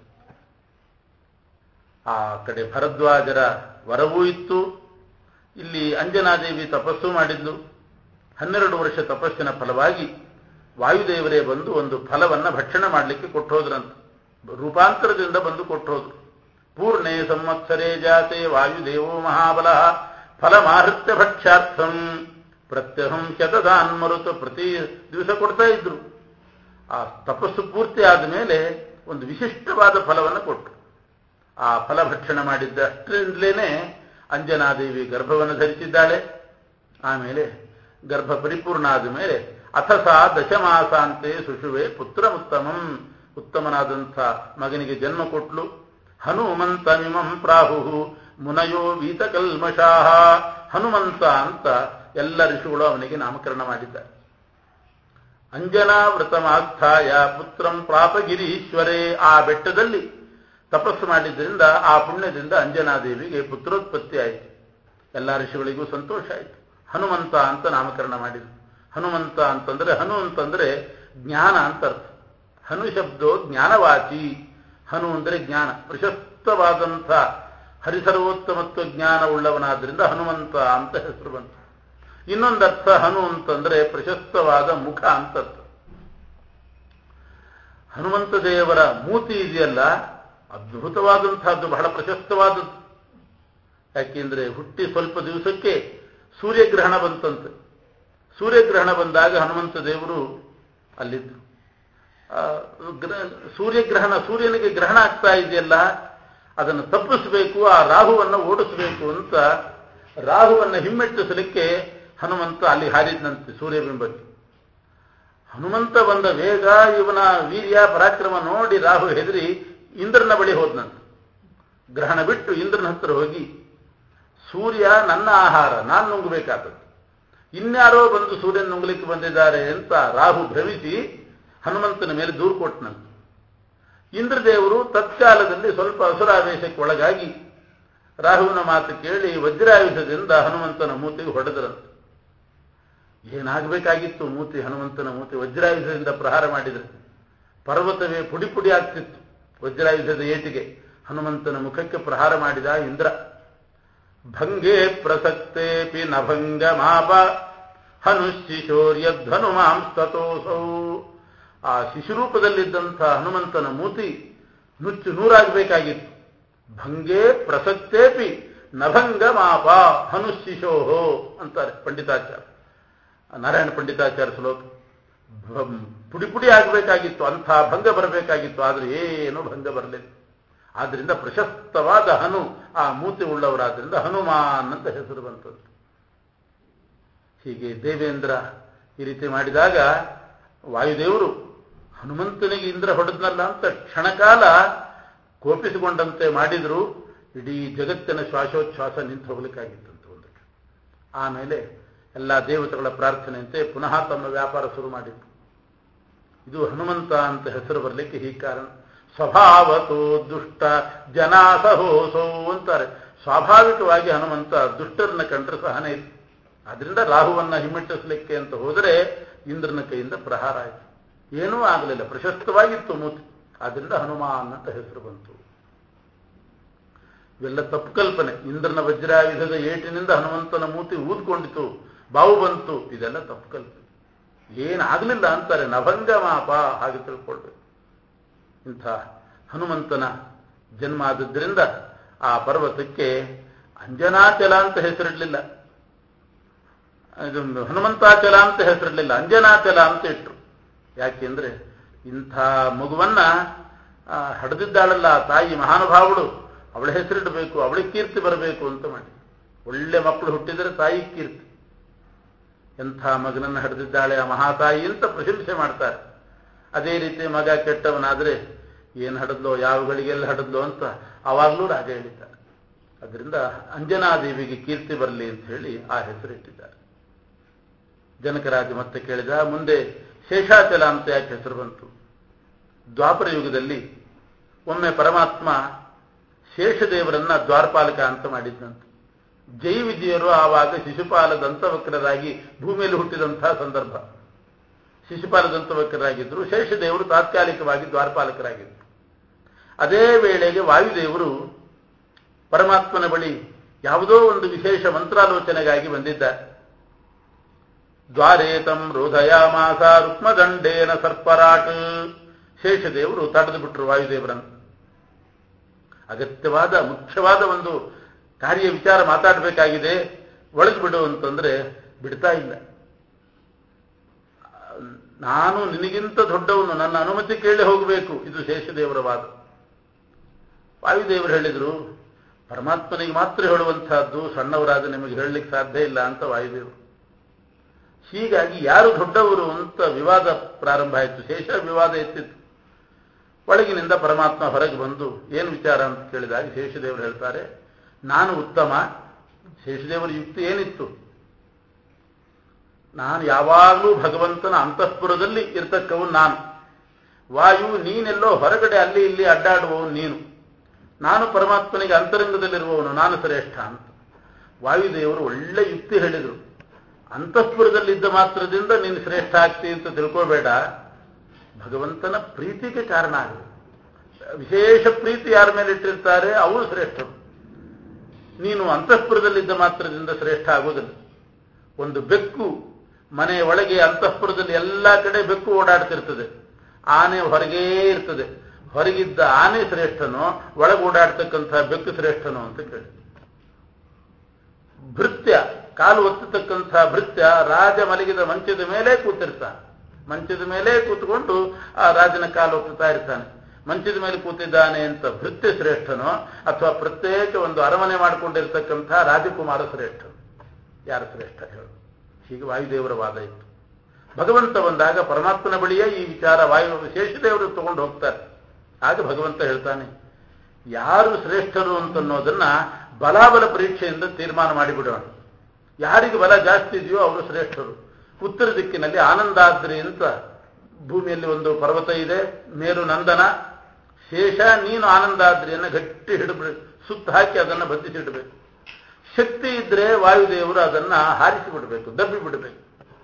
ಆ ಕಡೆ ಭರದ್ವಾಜರ ವರವೂ ಇತ್ತು ಇಲ್ಲಿ ಅಂಜನಾದೇವಿ ತಪಸ್ಸು ಮಾಡಿದ್ಲು ಹನ್ನೆರಡು ವರ್ಷ ತಪಸ್ಸಿನ ಫಲವಾಗಿ ವಾಯುದೇವರೇ ಬಂದು ಒಂದು ಫಲವನ್ನ ಭಕ್ಷಣೆ ಮಾಡಲಿಕ್ಕೆ ಕೊಟ್ಟೋದ್ರಂತ ರೂಪಾಂತರದಿಂದ ಬಂದು ಕೊಟ್ಟೋದ್ರು ಪೂರ್ಣೇ ಸಂವತ್ಸರೇ ಜಾತೆ ವಾಯುದೇವೋ ಮಹಾಬಲ ಫಲಮಾಹೃತ್ಯ ಭಕ್ಷ್ಯಾರ್ಥಂ ಪ್ರತ್ಯಹಂ ಶತದಾನ್ ಮರುತು ಪ್ರತಿ ದಿವಸ ಕೊಡ್ತಾ ಇದ್ರು ಆ ತಪಸ್ಸು ಪೂರ್ತಿ ಆದ ಮೇಲೆ ಒಂದು ವಿಶಿಷ್ಟವಾದ ಫಲವನ್ನು ಕೊಟ್ಟರು ಆ ಫಲ ಭಕ್ಷಣೆ ಮಾಡಿದ್ದಷ್ಟರಿಂದಲೇ ಅಂಜನಾದೇವಿ ಗರ್ಭವನ್ನು ಧರಿಸಿದ್ದಾಳೆ ಆಮೇಲೆ ಗರ್ಭ ಪರಿಪೂರ್ಣ ಆದ ಮೇಲೆ ಅಥಸ ದಶಮಾಸಾಂತೆ ಸುಶುವೆ ಪುತ್ರಮುತ್ತಮಂ ಉತ್ತಮನಾದಂಥ ಮಗನಿಗೆ ಜನ್ಮ ಕೊಟ್ಲು ಹನುಮಂತಮಿಮಂ ಪ್ರಾಹು ಮುನಯೋ ವೀತಕಲ್ಮಷಾಹ ಹನುಮಂತ ಅಂತ ಎಲ್ಲ ಋಷಿಗಳು ಅವನಿಗೆ ನಾಮಕರಣ ಮಾಡಿದ್ದಾರೆ ಅಂಜನಾವೃತಮಾಸ್ಥಾಯ ಪುತ್ರಂ ಪ್ರಾಪಗಿರೀಶ್ವರೇ ಆ ಬೆಟ್ಟದಲ್ಲಿ ತಪಸ್ಸು ಮಾಡಿದ್ರಿಂದ ಆ ಪುಣ್ಯದಿಂದ ಅಂಜನಾದೇವಿಗೆ ಪುತ್ರೋತ್ಪತ್ತಿ ಆಯಿತು ಎಲ್ಲ ಋಷಿಗಳಿಗೂ ಸಂತೋಷ ಆಯಿತು ಹನುಮಂತ ಅಂತ ನಾಮಕರಣ ಮಾಡಿದ್ರು ಹನುಮಂತ ಅಂತಂದ್ರೆ ಹನು ಅಂತಂದ್ರೆ ಜ್ಞಾನ ಅಂತ ಅರ್ಥ ಹನು ಶಬ್ದೋ ಜ್ಞಾನವಾಚಿ ಹನು ಅಂದರೆ ಜ್ಞಾನ ಪ್ರಶಸ್ತವಾದಂಥ ಹರಿಸರ್ವೋತ್ತಮತ್ವ ಜ್ಞಾನ ಉಳ್ಳವನಾದ್ರಿಂದ ಹನುಮಂತ ಅಂತ ಹೆಸರು ಬಂತು ಇನ್ನೊಂದರ್ಥ ಹನು ಅಂತಂದ್ರೆ ಪ್ರಶಸ್ತವಾದ ಮುಖ ಅಂತ ಅರ್ಥ ಹನುಮಂತ ದೇವರ ಮೂತಿ ಇದೆಯಲ್ಲ ಅದ್ಭುತವಾದಂತಹದ್ದು ಬಹಳ ಪ್ರಶಸ್ತವಾದದ್ದು ಯಾಕೆಂದ್ರೆ ಹುಟ್ಟಿ ಸ್ವಲ್ಪ ದಿವಸಕ್ಕೆ ಸೂರ್ಯಗ್ರಹಣ ಬಂತಂತೆ ಸೂರ್ಯಗ್ರಹಣ ಬಂದಾಗ ಹನುಮಂತ ದೇವರು ಅಲ್ಲಿದ್ದು ಸೂರ್ಯಗ್ರಹಣ ಸೂರ್ಯನಿಗೆ ಗ್ರಹಣ ಆಗ್ತಾ ಇದೆಯಲ್ಲ ಅದನ್ನು ತಪ್ಪಿಸಬೇಕು ಆ ರಾಹುವನ್ನು ಓಡಿಸಬೇಕು ಅಂತ ರಾಹುವನ್ನು ಹಿಮ್ಮೆಟ್ಟಿಸಲಿಕ್ಕೆ ಹನುಮಂತ ಅಲ್ಲಿ ಹಾರಿದ್ನಂತೆ ಸೂರ್ಯಬಿಂಬಕ್ಕೆ ಹನುಮಂತ ಬಂದ ವೇಗ ಇವನ ವೀರ್ಯ ಪರಾಕ್ರಮ ನೋಡಿ ರಾಹು ಹೆದರಿ ಇಂದ್ರನ ಬಳಿ ಹೋದ್ನಂತೆ ಗ್ರಹಣ ಬಿಟ್ಟು ಇಂದ್ರನ ಹತ್ರ ಹೋಗಿ ಸೂರ್ಯ ನನ್ನ ಆಹಾರ ನಾನು ನುಂಗಬೇಕಾದದ್ದು ಇನ್ಯಾರೋ ಬಂದು ಸೂರ್ಯನ ನುಂಗ್ಲಿಕ್ಕೆ ಬಂದಿದ್ದಾರೆ ಅಂತ ರಾಹು ಭ್ರಮಿಸಿ ಹನುಮಂತನ ಮೇಲೆ ದೂರು ಕೊಟ್ಟನಂತೆ ಇಂದ್ರದೇವರು ತತ್ಕಾಲದಲ್ಲಿ ಸ್ವಲ್ಪ ಅಸುರಾವೇಶಕ್ಕೆ ಒಳಗಾಗಿ ರಾಹುವಿನ ಮಾತು ಕೇಳಿ ವಜ್ರಾಯುಧದಿಂದ ಹನುಮಂತನ ಮೂತಿಗೆ ಹೊಡೆದರಂತೆ ಏನಾಗಬೇಕಾಗಿತ್ತು ಮೂತಿ ಹನುಮಂತನ ಮೂತಿ ವಜ್ರಾಯುಧದಿಂದ ಪ್ರಹಾರ ಮಾಡಿದರೆ ಪರ್ವತವೇ ಪುಡಿ ಪುಡಿ ಆಗ್ತಿತ್ತು ವಜ್ರಾಯುಧದ ಏಟಿಗೆ ಹನುಮಂತನ ಮುಖಕ್ಕೆ ಪ್ರಹಾರ ಮಾಡಿದ ಇಂದ್ರ ಭಂಗೇ ಪ್ರಸಕ್ತೇಪಿ ನಭಂಗ ಮಾಪ ಹನುಶಿಶೋರ್ಯಧ್ವನು ಮಾಂಸ್ತತೋಸೌ ಆ ಶಿಶುರೂಪದಲ್ಲಿದ್ದಂಥ ಹನುಮಂತನ ಮೂತಿ ನುಚ್ಚು ನೂರಾಗಬೇಕಾಗಿತ್ತು ಭಂಗೇ ಪ್ರಸಕ್ತೇಪಿ ನಭಂಗ ಮಾಪ ಹನುಶಿಶೋಹೋ ಅಂತಾರೆ ಪಂಡಿತಾಚಾರ್ಯ ನಾರಾಯಣ ಪಂಡಿತಾಚಾರ್ಯ ಶ್ಲೋಕ ಪುಡಿ ಪುಡಿ ಆಗಬೇಕಾಗಿತ್ತು ಅಂಥ ಭಂಗ ಬರಬೇಕಾಗಿತ್ತು ಆದರೆ ಏನು ಭಂಗ ಬರಲಿಲ್ಲ ಆದ್ರಿಂದ ಪ್ರಶಸ್ತವಾದ ಹನು ಆ ಮೂತಿ ಉಳ್ಳವರಾದ್ರಿಂದ ಹನುಮಾನ್ ಅಂತ ಹೆಸರು ಬಂತದ್ದು ಹೀಗೆ ದೇವೇಂದ್ರ ಈ ರೀತಿ ಮಾಡಿದಾಗ ವಾಯುದೇವರು ಹನುಮಂತನಿಗೆ ಇಂದ್ರ ಹೊಡೆದ್ನಲ್ಲ ಅಂತ ಕ್ಷಣಕಾಲ ಕೋಪಿಸಿಕೊಂಡಂತೆ ಮಾಡಿದ್ರು ಇಡೀ ಜಗತ್ತಿನ ಶ್ವಾಸೋಚ್ಛ್ವಾಸ ನಿಂತು ಹೋಗ್ಲಿಕ್ಕಾಗಿತ್ತಂತ ಒಂದು ಆಮೇಲೆ ಎಲ್ಲ ದೇವತೆಗಳ ಪ್ರಾರ್ಥನೆಯಂತೆ ಪುನಃ ತಮ್ಮ ವ್ಯಾಪಾರ ಶುರು ಮಾಡಿದ್ರು ಇದು ಹನುಮಂತ ಅಂತ ಹೆಸರು ಬರಲಿಕ್ಕೆ ಈ ಕಾರಣ ಸ್ವಭಾವತೋ ದುಷ್ಟ ಜನಾಸಹೋಸೋ ಅಂತಾರೆ ಸ್ವಾಭಾವಿಕವಾಗಿ ಹನುಮಂತ ದುಷ್ಟರನ್ನ ಕಂಡ್ರೆ ಸಹನೆ ಇತ್ತು ಅದರಿಂದ ರಾಹುವನ್ನ ಹಿಮ್ಮೆಟ್ಟಿಸಲಿಕ್ಕೆ ಅಂತ ಹೋದರೆ ಇಂದ್ರನ ಕೈಯಿಂದ ಪ್ರಹಾರ ಆಯಿತು ಏನೂ ಆಗಲಿಲ್ಲ ಪ್ರಶಸ್ತವಾಗಿತ್ತು ಮೂತಿ ಆದ್ರಿಂದ ಹನುಮಾನ್ ಅಂತ ಹೆಸರು ಬಂತು ಇವೆಲ್ಲ ತಪ್ಪು ಕಲ್ಪನೆ ಇಂದ್ರನ ವಜ್ರಾಯುಧದ ಏಟಿನಿಂದ ಹನುಮಂತನ ಮೂತಿ ಊದ್ಕೊಂಡಿತು ಬಾವು ಬಂತು ಇದೆಲ್ಲ ತಪ್ಪು ಕಲ್ಪನೆ ಏನಾಗಲಿಲ್ಲ ಅಂತಾರೆ ನಭಂಗ ಮಾಪ ಹಾಗೆ ತಿಳ್ಕೊಳ್ಬೇಕು ಇಂಥ ಹನುಮಂತನ ಜನ್ಮ ಆದದ್ರಿಂದ ಆ ಪರ್ವತಕ್ಕೆ ಅಂಜನಾಚಲ ಅಂತ ಹೆಸರಿಡಲಿಲ್ಲ ಇದೊಂದು ಹನುಮಂತಾಚಲ ಅಂತ ಹೆಸರಿಡಲಿಲ್ಲ ಅಂಜನಾಚಲ ಅಂತ ಇಟ್ರು ಯಾಕೆಂದ್ರೆ ಇಂಥ ಮಗುವನ್ನ ಹಡೆದಿದ್ದಾಳಲ್ಲ ತಾಯಿ ಮಹಾನುಭಾವಳು ಅವಳ ಹೆಸರಿಡಬೇಕು ಅವಳಿಗೆ ಕೀರ್ತಿ ಬರಬೇಕು ಅಂತ ಮಾಡಿ ಒಳ್ಳೆ ಮಕ್ಕಳು ಹುಟ್ಟಿದರೆ ತಾಯಿ ಕೀರ್ತಿ ಎಂಥ ಮಗನನ್ನು ಹಡೆದಿದ್ದಾಳೆ ಆ ಮಹಾತಾಯಿ ಅಂತ ಪ್ರಶಂಸೆ ಮಾಡ್ತಾರೆ ಅದೇ ರೀತಿ ಮಗ ಕೆಟ್ಟವನಾದರೆ ಏನು ಹಡದ್ಲೋ ಯಾವ ಗಳಿಗೆಲ್ಲ ಹಡದ್ಲೋ ಅಂತ ಅವಾಗಲೂ ರಾಜ ಹೇಳಿದ್ದಾರೆ ಅದರಿಂದ ಅಂಜನಾದೇವಿಗೆ ಕೀರ್ತಿ ಬರಲಿ ಅಂತ ಹೇಳಿ ಆ ಹೆಸರಿಟ್ಟಿದ್ದಾರೆ ಜನಕರಾಜ ಮತ್ತೆ ಕೇಳಿದ ಮುಂದೆ ಶೇಷಾಚಲ ಅಂತ ಯಾಕೆ ಹೆಸರು ಬಂತು ದ್ವಾಪರ ಯುಗದಲ್ಲಿ ಒಮ್ಮೆ ಪರಮಾತ್ಮ ಶೇಷದೇವರನ್ನ ದ್ವಾರಪಾಲಕ ಅಂತ ಮಾಡಿದ್ದಂತೆ ಜೈ ವಿಜಯರು ಆವಾಗ ಶಿಶುಪಾಲ ದಂತವಕ್ರರಾಗಿ ಭೂಮಿಯಲ್ಲಿ ಹುಟ್ಟಿದಂತಹ ಸಂದರ್ಭ ಶಿಶುಪಾಲ ದಂತವಕ್ರರಾಗಿದ್ದರು ಶೇಷದೇವರು ತಾತ್ಕಾಲಿಕವಾಗಿ ದ್ವಾರಪಾಲಕರಾಗಿದ್ದರು ಅದೇ ವೇಳೆಗೆ ವಾಯುದೇವರು ಪರಮಾತ್ಮನ ಬಳಿ ಯಾವುದೋ ಒಂದು ವಿಶೇಷ ಮಂತ್ರಾಲೋಚನೆಗಾಗಿ ಬಂದಿದ್ದಾರೆ ದ್ವಾರೇತಂ ರೋಧಯಾಮಾಸ ರುಕ್ಮದಂಡೇನ ಸರ್ಪರಾಟ್ ಶೇಷದೇವರು ತಡೆದು ಬಿಟ್ರು ವಾಯುದೇವರನ್ನು ಅಗತ್ಯವಾದ ಮುಖ್ಯವಾದ ಒಂದು ಕಾರ್ಯ ವಿಚಾರ ಮಾತಾಡಬೇಕಾಗಿದೆ ಒಳಗೆ ಬಿಡು ಅಂತಂದ್ರೆ ಬಿಡ್ತಾ ಇಲ್ಲ ನಾನು ನಿನಗಿಂತ ದೊಡ್ಡವನು ನನ್ನ ಅನುಮತಿ ಕೇಳಿ ಹೋಗಬೇಕು ಇದು ಶೇಷದೇವರ ವಾದ ವಾಯುದೇವರು ಹೇಳಿದ್ರು ಪರಮಾತ್ಮನಿಗೆ ಮಾತ್ರ ಹೇಳುವಂತಹದ್ದು ಸಣ್ಣವರಾದ ನಿಮಗೆ ಹೇಳಲಿಕ್ಕೆ ಸಾಧ್ಯ ಇಲ್ಲ ಅಂತ ವಾಯುದೇವರು ಹೀಗಾಗಿ ಯಾರು ದೊಡ್ಡವರು ಅಂತ ವಿವಾದ ಪ್ರಾರಂಭ ಆಯಿತು ಶೇಷ ವಿವಾದ ಎತ್ತಿತ್ತು ಒಳಗಿನಿಂದ ಪರಮಾತ್ಮ ಹೊರಗೆ ಬಂದು ಏನು ವಿಚಾರ ಅಂತ ಕೇಳಿದಾಗ ಶೇಷದೇವರು ಹೇಳ್ತಾರೆ ನಾನು ಉತ್ತಮ ಶೇಷದೇವರ ಯುಕ್ತಿ ಏನಿತ್ತು ನಾನು ಯಾವಾಗಲೂ ಭಗವಂತನ ಅಂತಃಪುರದಲ್ಲಿ ಇರ್ತಕ್ಕವನು ನಾನು ವಾಯು ನೀನೆಲ್ಲೋ ಹೊರಗಡೆ ಅಲ್ಲಿ ಇಲ್ಲಿ ಅಡ್ಡಾಡುವವನು ನೀನು ನಾನು ಪರಮಾತ್ಮನಿಗೆ ಅಂತರಂಗದಲ್ಲಿರುವವನು ನಾನು ಶ್ರೇಷ್ಠ ಅಂತ ವಾಯುದೇವರು ಒಳ್ಳೆ ಯುಕ್ತಿ ಹೇಳಿದರು ಅಂತಃಪುರದಲ್ಲಿದ್ದ ಮಾತ್ರದಿಂದ ನೀನು ಶ್ರೇಷ್ಠ ಆಗ್ತಿ ಅಂತ ತಿಳ್ಕೋಬೇಡ ಭಗವಂತನ ಪ್ರೀತಿಗೆ ಕಾರಣ ಆಗಿದೆ ವಿಶೇಷ ಪ್ರೀತಿ ಯಾರ ಮೇಲೆ ಇಟ್ಟಿರ್ತಾರೆ ಅವರು ಶ್ರೇಷ್ಠರು ನೀನು ಅಂತಃಪುರದಲ್ಲಿದ್ದ ಮಾತ್ರದಿಂದ ಶ್ರೇಷ್ಠ ಆಗುವುದಿಲ್ಲ ಒಂದು ಬೆಕ್ಕು ಮನೆಯ ಒಳಗೆ ಅಂತಃಪುರದಲ್ಲಿ ಎಲ್ಲ ಕಡೆ ಬೆಕ್ಕು ಓಡಾಡ್ತಿರ್ತದೆ ಆನೆ ಹೊರಗೇ ಇರ್ತದೆ ಹೊರಗಿದ್ದ ಆನೆ ಶ್ರೇಷ್ಠನೋ ಒಳಗೆ ಓಡಾಡ್ತಕ್ಕಂಥ ಬೆಕ್ಕು ಶ್ರೇಷ್ಠನೋ ಅಂತ ಕೇಳಿ ಭೃತ್ಯ ಕಾಲು ಒತ್ತತಕ್ಕಂಥ ಭೃತ್ಯ ರಾಜ ಮಲಗಿದ ಮಂಚದ ಮೇಲೆ ಕೂತಿರ್ತಾನೆ ಮಂಚದ ಮೇಲೆ ಕೂತ್ಕೊಂಡು ಆ ರಾಜನ ಕಾಲು ಒತ್ತುತ್ತಾ ಇರ್ತಾನೆ ಮಂಚದ ಮೇಲೆ ಕೂತಿದ್ದಾನೆ ಅಂತ ಭೃತ್ಯ ಶ್ರೇಷ್ಠನೋ ಅಥವಾ ಪ್ರತ್ಯೇಕ ಒಂದು ಅರಮನೆ ಮಾಡಿಕೊಂಡಿರ್ತಕ್ಕಂಥ ರಾಜಕುಮಾರ ಶ್ರೇಷ್ಠ ಯಾರು ಶ್ರೇಷ್ಠ ಹೇಳು ಹೀಗೆ ವಾಯುದೇವರ ವಾದ ಇತ್ತು ಭಗವಂತ ಬಂದಾಗ ಪರಮಾತ್ಮನ ಬಳಿಯೇ ಈ ವಿಚಾರ ವಾಯು ಶೇಷದೇವರು ತಗೊಂಡು ಹೋಗ್ತಾರೆ ಆಗ ಭಗವಂತ ಹೇಳ್ತಾನೆ ಯಾರು ಶ್ರೇಷ್ಠರು ಅಂತನ್ನೋದನ್ನ ಬಲಾಬಲ ಪರೀಕ್ಷೆಯಿಂದ ತೀರ್ಮಾನ ಮಾಡಿಬಿಡೋಣ ಯಾರಿಗೆ ಬಲ ಜಾಸ್ತಿ ಇದೆಯೋ ಅವರು ಶ್ರೇಷ್ಠರು ಉತ್ತರ ದಿಕ್ಕಿನಲ್ಲಿ ಆನಂದಾದ್ರಿ ಅಂತ ಭೂಮಿಯಲ್ಲಿ ಒಂದು ಪರ್ವತ ಇದೆ ಮೇರು ನಂದನ ಶೇಷ ನೀನು ಆನಂದಾದ್ರಿಯನ್ನು ಗಟ್ಟಿ ಹಿಡಿಬಿಡ ಸುತ್ತ ಹಾಕಿ ಅದನ್ನು ಬಂಧಿಸಿಡಬೇಕು ಶಕ್ತಿ ಇದ್ರೆ ವಾಯುದೇವರು ಅದನ್ನ ಹಾರಿಸಿ ಬಿಡಬೇಕು ದಬ್ಬಿ ಬಿಡಬೇಕು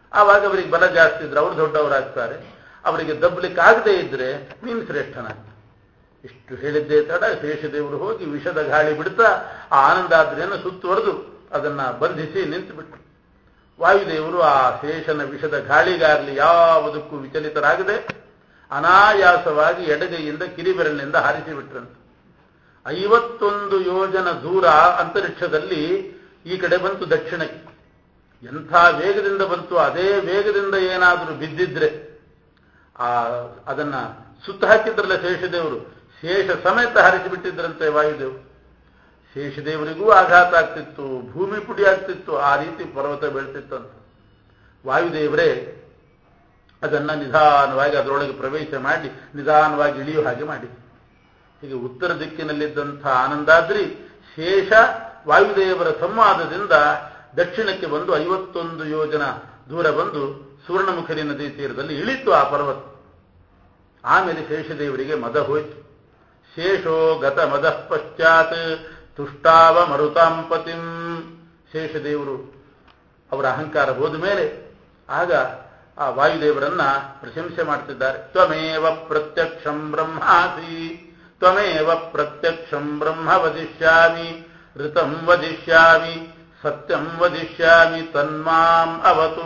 ಆವಾಗ ಅವರಿಗೆ ಬಲ ಜಾಸ್ತಿ ಇದ್ರೆ ಅವ್ರು ದೊಡ್ಡವರಾಗ್ತಾರೆ ಅವರಿಗೆ ದಬ್ಬಲಿಕ್ಕಾಗದೇ ಇದ್ರೆ ನೀನು ಶ್ರೇಷ್ಠನಾಗ್ತ ಇಷ್ಟು ಹೇಳಿದ್ದೇ ತಡ ಶೇಷದೇವರು ಹೋಗಿ ವಿಷದ ಗಾಳಿ ಬಿಡ್ತಾ ಆ ಆನಂದಾದ್ರಿಯನ್ನು ಸುತ್ತುವರೆದು ಅದನ್ನ ಬಂಧಿಸಿ ನಿಂತುಬಿಟ್ರು ವಾಯುದೇವರು ಆ ಶೇಷನ ವಿಷದ ಗಾಳಿಗಾಗಲಿ ಯಾವುದಕ್ಕೂ ವಿಚಲಿತರಾಗದೆ ಅನಾಯಾಸವಾಗಿ ಎಡಗೈಯಿಂದ ಕಿರಿಬೆರಳಿನಿಂದ ಹಾರಿಸಿ ಬಿಟ್ರಂತೆ ಐವತ್ತೊಂದು ಯೋಜನ ದೂರ ಅಂತರಿಕ್ಷದಲ್ಲಿ ಈ ಕಡೆ ಬಂತು ದಕ್ಷಿಣಕ್ಕೆ ಎಂಥ ವೇಗದಿಂದ ಬಂತು ಅದೇ ವೇಗದಿಂದ ಏನಾದರೂ ಬಿದ್ದಿದ್ರೆ ಆ ಅದನ್ನ ಸುತ್ತ ಹಾಕಿದ್ರಲ್ಲ ಶೇಷದೇವರು ಶೇಷ ಸಮೇತ ಹರಿಸಿಬಿಟ್ಟಿದ್ರಂತೆ ವಾಯುದೇವರು ಶೇಷದೇವರಿಗೂ ಆಘಾತ ಆಗ್ತಿತ್ತು ಭೂಮಿ ಪುಡಿ ಆಗ್ತಿತ್ತು ಆ ರೀತಿ ಪರ್ವತ ಬೀಳ್ತಿತ್ತಂತ ವಾಯುದೇವರೇ ಅದನ್ನ ನಿಧಾನವಾಗಿ ಅದರೊಳಗೆ ಪ್ರವೇಶ ಮಾಡಿ ನಿಧಾನವಾಗಿ ಇಳಿಯುವ ಹಾಗೆ ಮಾಡಿ ಹೀಗೆ ಉತ್ತರ ದಿಕ್ಕಿನಲ್ಲಿದ್ದಂಥ ಆನಂದಾದ್ರಿ ಶೇಷ ವಾಯುದೇವರ ಸಂವಾದದಿಂದ ದಕ್ಷಿಣಕ್ಕೆ ಬಂದು ಐವತ್ತೊಂದು ಯೋಜನ ದೂರ ಬಂದು ಸುವರ್ಣಮುಖರಿ ನದಿ ತೀರದಲ್ಲಿ ಇಳಿತು ಆ ಪರ್ವತ ಆಮೇಲೆ ಶೇಷದೇವರಿಗೆ ಮದ ಹೋಯ್ತು ಶೇಷೋ ಗತ ಮದ ಪಶ್ಚಾತ್ ತುಷ್ಟಾವ ಮರುತಾಂಪತಿಂ ಶೇಷದೇವರು ಅವರ ಅಹಂಕಾರ ಹೋದ ಮೇಲೆ ಆಗ ಆ ವಾಯುದೇವರನ್ನ ಪ್ರಶಂಸೆ ಮಾಡ್ತಿದ್ದಾರೆ ತ್ವಮೇವ ಪ್ರತ್ಯಕ್ಷಂ ಬ್ರಹ್ಮಾಸಿ ತ್ವಮೇವ ಪ್ರತ್ಯಕ್ಷಂ ಬ್ರಹ್ಮ ವದಿಷ್ಯಾಮಿ ಋತಂ ವದಿಷ್ಯಾಮಿ ಸತ್ಯಂ ವದಿಷ್ಯಾಮಿ ತನ್ಮಾಂ ಅವತು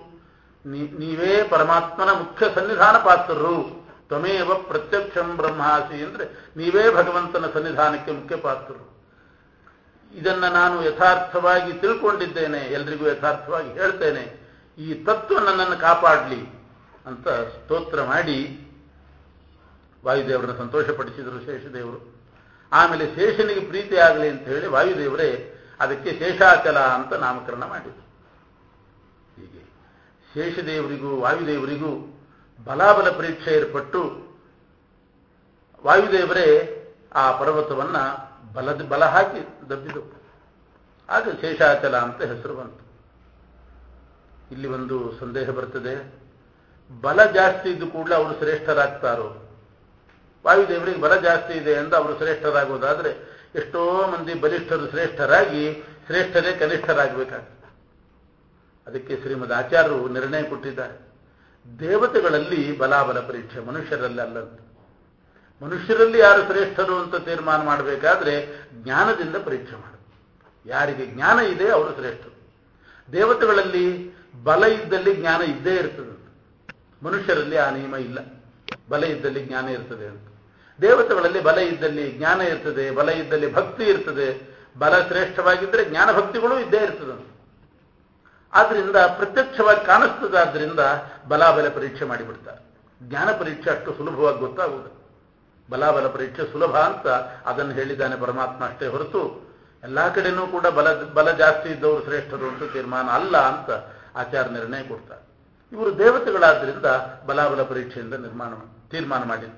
ನೀವೇ ಪರಮಾತ್ಮನ ಮುಖ್ಯ ಸನ್ನಿಧಾನ ಪಾತ್ರರು ತ್ವಮೇವ ಪ್ರತ್ಯಕ್ಷಂ ಬ್ರಹ್ಮಾಸಿ ಅಂದ್ರೆ ನೀವೇ ಭಗವಂತನ ಸನ್ನಿಧಾನಕ್ಕೆ ಮುಖ್ಯ ಪಾತ್ರರು ಇದನ್ನ ನಾನು ಯಥಾರ್ಥವಾಗಿ ತಿಳ್ಕೊಂಡಿದ್ದೇನೆ ಎಲ್ರಿಗೂ ಯಥಾರ್ಥವಾಗಿ ಹೇಳ್ತೇನೆ ಈ ತತ್ವ ನನ್ನನ್ನು ಕಾಪಾಡಲಿ ಅಂತ ಸ್ತೋತ್ರ ಮಾಡಿ ವಾಯುದೇವರನ್ನು ಸಂತೋಷಪಡಿಸಿದರು ಶೇಷದೇವರು ಆಮೇಲೆ ಶೇಷನಿಗೆ ಪ್ರೀತಿ ಆಗಲಿ ಅಂತ ಹೇಳಿ ವಾಯುದೇವರೇ ಅದಕ್ಕೆ ಶೇಷಾಚಲ ಅಂತ ನಾಮಕರಣ ಮಾಡಿದರು ಹೀಗೆ ಶೇಷದೇವರಿಗೂ ವಾಯುದೇವರಿಗೂ ಬಲಾಬಲ ಪರೀಕ್ಷೆ ಏರ್ಪಟ್ಟು ವಾಯುದೇವರೇ ಆ ಪರ್ವತವನ್ನ ಬಲದ ಬಲ ಹಾಕಿ ದಬ್ಬಿದು ಆಗ ಶೇಷಾಚಲ ಅಂತ ಹೆಸರು ಬಂತು ಇಲ್ಲಿ ಒಂದು ಸಂದೇಹ ಬರ್ತದೆ ಬಲ ಜಾಸ್ತಿ ಇದ್ದು ಕೂಡಲೇ ಅವರು ಶ್ರೇಷ್ಠರಾಗ್ತಾರೋ ವಾಯುದೇವರಿಗೆ ಬಲ ಜಾಸ್ತಿ ಇದೆ ಅಂತ ಅವರು ಶ್ರೇಷ್ಠರಾಗೋದಾದ್ರೆ ಎಷ್ಟೋ ಮಂದಿ ಬಲಿಷ್ಠರು ಶ್ರೇಷ್ಠರಾಗಿ ಶ್ರೇಷ್ಠರೇ ಕನಿಷ್ಠರಾಗಬೇಕಾಗ್ತದೆ ಅದಕ್ಕೆ ಶ್ರೀಮದ್ ಆಚಾರ್ಯರು ನಿರ್ಣಯ ಕೊಟ್ಟಿದ್ದಾರೆ ದೇವತೆಗಳಲ್ಲಿ ಬಲಾಬಲ ಪರೀಕ್ಷೆ ಮನುಷ್ಯರಲ್ಲಿ ಅಲ್ಲಂತ ಮನುಷ್ಯರಲ್ಲಿ ಯಾರು ಶ್ರೇಷ್ಠರು ಅಂತ ತೀರ್ಮಾನ ಮಾಡಬೇಕಾದ್ರೆ ಜ್ಞಾನದಿಂದ ಪರೀಕ್ಷೆ ಮಾಡ ಯಾರಿಗೆ ಜ್ಞಾನ ಇದೆ ಅವರು ಶ್ರೇಷ್ಠರು ದೇವತೆಗಳಲ್ಲಿ ಬಲ ಇದ್ದಲ್ಲಿ ಜ್ಞಾನ ಇದ್ದೇ ಇರ್ತದೆ ಮನುಷ್ಯರಲ್ಲಿ ಆ ನಿಯಮ ಇಲ್ಲ ಬಲ ಇದ್ದಲ್ಲಿ ಜ್ಞಾನ ಇರ್ತದೆ ಅಂತ ದೇವತೆಗಳಲ್ಲಿ ಬಲ ಇದ್ದಲ್ಲಿ ಜ್ಞಾನ ಇರ್ತದೆ ಬಲ ಇದ್ದಲ್ಲಿ ಭಕ್ತಿ ಇರ್ತದೆ ಬಲ ಶ್ರೇಷ್ಠವಾಗಿದ್ದರೆ ಜ್ಞಾನ ಭಕ್ತಿಗಳು ಇದ್ದೇ ಇರ್ತದೆ ಆದ್ರಿಂದ ಪ್ರತ್ಯಕ್ಷವಾಗಿ ಕಾಣಿಸ್ತದಾದ್ರಿಂದ ಬಲಾಬಲ ಪರೀಕ್ಷೆ ಮಾಡಿಬಿಡ್ತಾರೆ ಜ್ಞಾನ ಪರೀಕ್ಷೆ ಅಷ್ಟು ಸುಲಭವಾಗಿ ಗೊತ್ತಾಗುವುದು ಬಲಾಬಲ ಪರೀಕ್ಷೆ ಸುಲಭ ಅಂತ ಅದನ್ನು ಹೇಳಿದ್ದಾನೆ ಪರಮಾತ್ಮ ಅಷ್ಟೇ ಹೊರತು ಎಲ್ಲಾ ಕಡೆನೂ ಕೂಡ ಬಲ ಬಲ ಜಾಸ್ತಿ ಇದ್ದವರು ಶ್ರೇಷ್ಠರು ಅಂತ ತೀರ್ಮಾನ ಅಲ್ಲ ಅಂತ ಆಚಾರ ನಿರ್ಣಯ ಕೊಡ್ತಾರೆ ಇವರು ದೇವತೆಗಳಾದ್ರಿಂದ ಬಲಾಬಲ ಪರೀಕ್ಷೆಯಿಂದ ನಿರ್ಮಾಣ ತೀರ್ಮಾನ ಮಾಡಿದ್ರು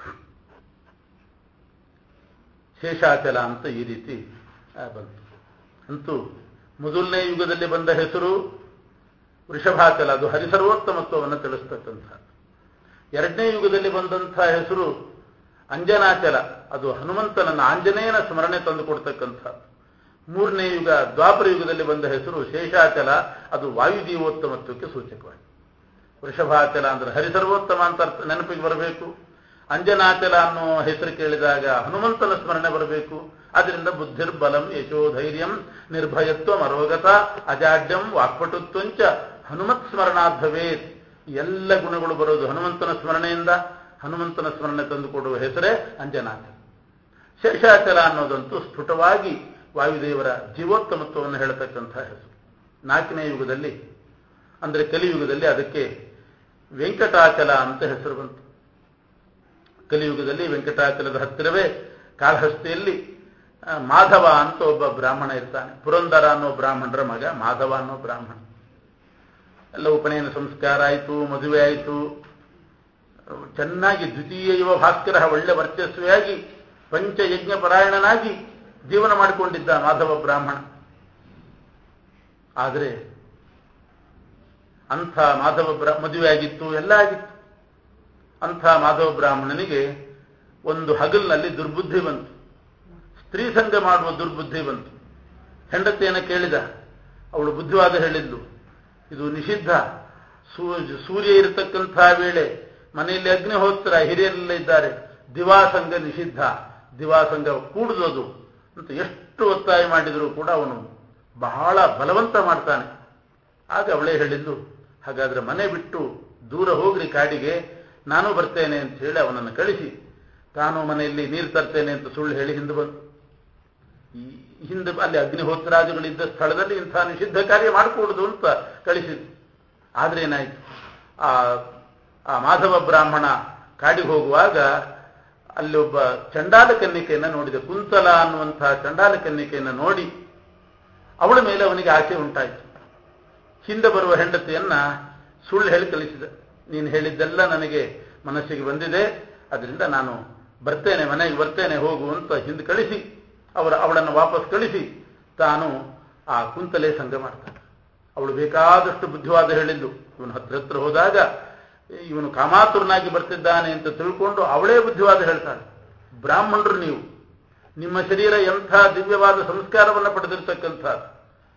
ಶೇಷಾಚಲ ಅಂತ ಈ ರೀತಿ ಬಂತು ಅಂತೂ ಮೊದಲನೇ ಯುಗದಲ್ಲಿ ಬಂದ ಹೆಸರು ವೃಷಭಾಚಲ ಅದು ಹರಿಸರ್ವೋತ್ತಮತ್ವವನ್ನು ತಿಳಿಸ್ತಕ್ಕಂಥ ಎರಡನೇ ಯುಗದಲ್ಲಿ ಬಂದಂತಹ ಹೆಸರು ಅಂಜನಾಚಲ ಅದು ಹನುಮಂತನನ್ನ ಆಂಜನೇಯನ ಸ್ಮರಣೆ ತಂದು ಕೊಡ್ತಕ್ಕಂಥ ಮೂರನೇ ಯುಗ ದ್ವಾಪರ ಯುಗದಲ್ಲಿ ಬಂದ ಹೆಸರು ಶೇಷಾಚಲ ಅದು ವಾಯುಜೀವೋತ್ತಮತ್ವಕ್ಕೆ ಸೂಚಕವಾಗಿ ವೃಷಭಾಚಲ ಅಂದ್ರೆ ಹರಿಸರ್ವೋತ್ತಮ ಅಂತ ನೆನಪಿಗೆ ಬರಬೇಕು ಅಂಜನಾಚಲ ಅನ್ನೋ ಹೆಸರು ಕೇಳಿದಾಗ ಹನುಮಂತನ ಸ್ಮರಣೆ ಬರಬೇಕು ಅದರಿಂದ ಬುದ್ಧಿರ್ಬಲಂ ಯಶೋಧೈರ್ಯಂ ನಿರ್ಭಯತ್ವ ಅರೋಗತ ಅಜಾಡ್ಯಂ ವಾಕ್ಪಟುತ್ವಂಚ ಹನುಮತ್ ಸ್ಮರಣಾರ್ಧವೇತ್ ಎಲ್ಲ ಗುಣಗಳು ಬರೋದು ಹನುಮಂತನ ಸ್ಮರಣೆಯಿಂದ ಹನುಮಂತನ ಸ್ಮರಣೆ ತಂದುಕೊಡುವ ಹೆಸರೇ ಅಂಜನಾಚಲ ಶೇಷಾಚಲ ಅನ್ನೋದಂತೂ ಸ್ಫುಟವಾಗಿ ವಾಯುದೇವರ ಜೀವೋತ್ತಮತ್ವವನ್ನು ಹೇಳತಕ್ಕಂಥ ಹೆಸರು ನಾಲ್ಕನೇ ಯುಗದಲ್ಲಿ ಅಂದರೆ ಕಲಿಯುಗದಲ್ಲಿ ಅದಕ್ಕೆ ವೆಂಕಟಾಚಲ ಅಂತ ಹೆಸರು ಬಂತು ಕಲಿಯುಗದಲ್ಲಿ ವೆಂಕಟಾಚಲದ ಹತ್ತಿರವೇ ಕಾಳಹಸ್ತಿಯಲ್ಲಿ ಮಾಧವ ಅಂತ ಒಬ್ಬ ಬ್ರಾಹ್ಮಣ ಇರ್ತಾನೆ ಪುರಂದರ ಅನ್ನೋ ಬ್ರಾಹ್ಮಣರ ಮಗ ಮಾಧವ ಅನ್ನೋ ಬ್ರಾಹ್ಮಣ ಎಲ್ಲ ಉಪನಯನ ಸಂಸ್ಕಾರ ಆಯಿತು ಮದುವೆ ಆಯಿತು ಚೆನ್ನಾಗಿ ದ್ವಿತೀಯ ಯುವ ಭಾಸ್ಕರ ಒಳ್ಳೆ ವರ್ಚಸ್ವಿಯಾಗಿ ಪಂಚಯಜ್ಞ ಪರಾಯಣನಾಗಿ ಜೀವನ ಮಾಡಿಕೊಂಡಿದ್ದ ಮಾಧವ ಬ್ರಾಹ್ಮಣ ಆದರೆ ಅಂಥ ಮಾಧವ ಬ್ರಾ ಮದುವೆ ಆಗಿತ್ತು ಎಲ್ಲ ಆಗಿತ್ತು ಅಂಥ ಮಾಧವ ಬ್ರಾಹ್ಮಣನಿಗೆ ಒಂದು ಹಗಲಿನಲ್ಲಿ ದುರ್ಬುದ್ಧಿ ಬಂತು ಸ್ತ್ರೀ ಸಂಘ ಮಾಡುವ ದುರ್ಬುದ್ಧಿ ಬಂತು ಹೆಂಡತಿಯನ್ನು ಕೇಳಿದ ಅವಳು ಬುದ್ಧಿವಾದ ಹೇಳಿದ್ಲು ಇದು ನಿಷಿದ್ಧ ಸೂರ್ಯ ಇರತಕ್ಕಂಥ ವೇಳೆ ಮನೆಯಲ್ಲಿ ಅಗ್ನಿಹೋತ್ರ ಹಿರಿಯರೆಲ್ಲ ಇದ್ದಾರೆ ದಿವಾಸಂಗ ನಿಷಿದ್ಧ ದಿವಾಸಂಗ ಕೂಡುವುದು ಅಂತ ಎಷ್ಟು ಒತ್ತಾಯ ಮಾಡಿದರೂ ಕೂಡ ಅವನು ಬಹಳ ಬಲವಂತ ಮಾಡ್ತಾನೆ ಆಗ ಅವಳೇ ಹೇಳಿದ್ದು ಹಾಗಾದ್ರೆ ಮನೆ ಬಿಟ್ಟು ದೂರ ಹೋಗ್ರಿ ಕಾಡಿಗೆ ನಾನು ಬರ್ತೇನೆ ಅಂತ ಹೇಳಿ ಅವನನ್ನು ಕಳಿಸಿ ತಾನು ಮನೆಯಲ್ಲಿ ನೀರು ತರ್ತೇನೆ ಅಂತ ಸುಳ್ಳು ಹೇಳಿ ಹಿಂದೆ ಬಂತು ಈ ಹಿಂದೆ ಅಲ್ಲಿ ಅಗ್ನಿಹೋತ್ರಾದಿಗಳಿದ್ದ ಸ್ಥಳದಲ್ಲಿ ಇಂಥ ನಿಷಿದ್ಧ ಕಾರ್ಯ ಮಾಡಕೂಡುದು ಅಂತ ಕಳಿಸಿದ್ರು ಆದ್ರೆ ಏನಾಯ್ತು ಆ ಆ ಮಾಧವ ಬ್ರಾಹ್ಮಣ ಕಾಡಿಗೆ ಹೋಗುವಾಗ ಅಲ್ಲಿ ಒಬ್ಬ ಚಂಡಾಲ ಕನ್ನಿಕೆಯನ್ನು ನೋಡಿದ ಕುಂತಲ ಅನ್ನುವಂತಹ ಚಂಡಾಲ ಕನ್ನಿಕೆಯನ್ನು ನೋಡಿ ಅವಳ ಮೇಲೆ ಅವನಿಗೆ ಆಸೆ ಉಂಟಾಯಿತು ಹಿಂದೆ ಬರುವ ಹೆಂಡತಿಯನ್ನ ಸುಳ್ಳು ಹೇಳಿ ಕಳಿಸಿದ ನೀನು ಹೇಳಿದ್ದೆಲ್ಲ ನನಗೆ ಮನಸ್ಸಿಗೆ ಬಂದಿದೆ ಅದರಿಂದ ನಾನು ಬರ್ತೇನೆ ಮನೆಗೆ ಬರ್ತೇನೆ ಹೋಗು ಅಂತ ಹಿಂದೆ ಕಳಿಸಿ ಅವರ ಅವಳನ್ನು ವಾಪಸ್ ಕಳಿಸಿ ತಾನು ಆ ಕುಂತಲೆ ಸಂಘ ಮಾಡ್ತಾನೆ ಅವಳು ಬೇಕಾದಷ್ಟು ಬುದ್ಧಿವಾದ ಹೇಳಿದ್ದು ಇವನು ಹತ್ರ ಹತ್ರ ಹೋದಾಗ ಇವನು ಕಾಮಾತುರನಾಗಿ ಬರ್ತಿದ್ದಾನೆ ಅಂತ ತಿಳ್ಕೊಂಡು ಅವಳೇ ಬುದ್ಧಿವಾದ ಹೇಳ್ತಾಳೆ ಬ್ರಾಹ್ಮಣರು ನೀವು ನಿಮ್ಮ ಶರೀರ ಎಂಥ ದಿವ್ಯವಾದ ಸಂಸ್ಕಾರವನ್ನು ಪಡೆದಿರ್ತಕ್ಕಂಥದ್ದು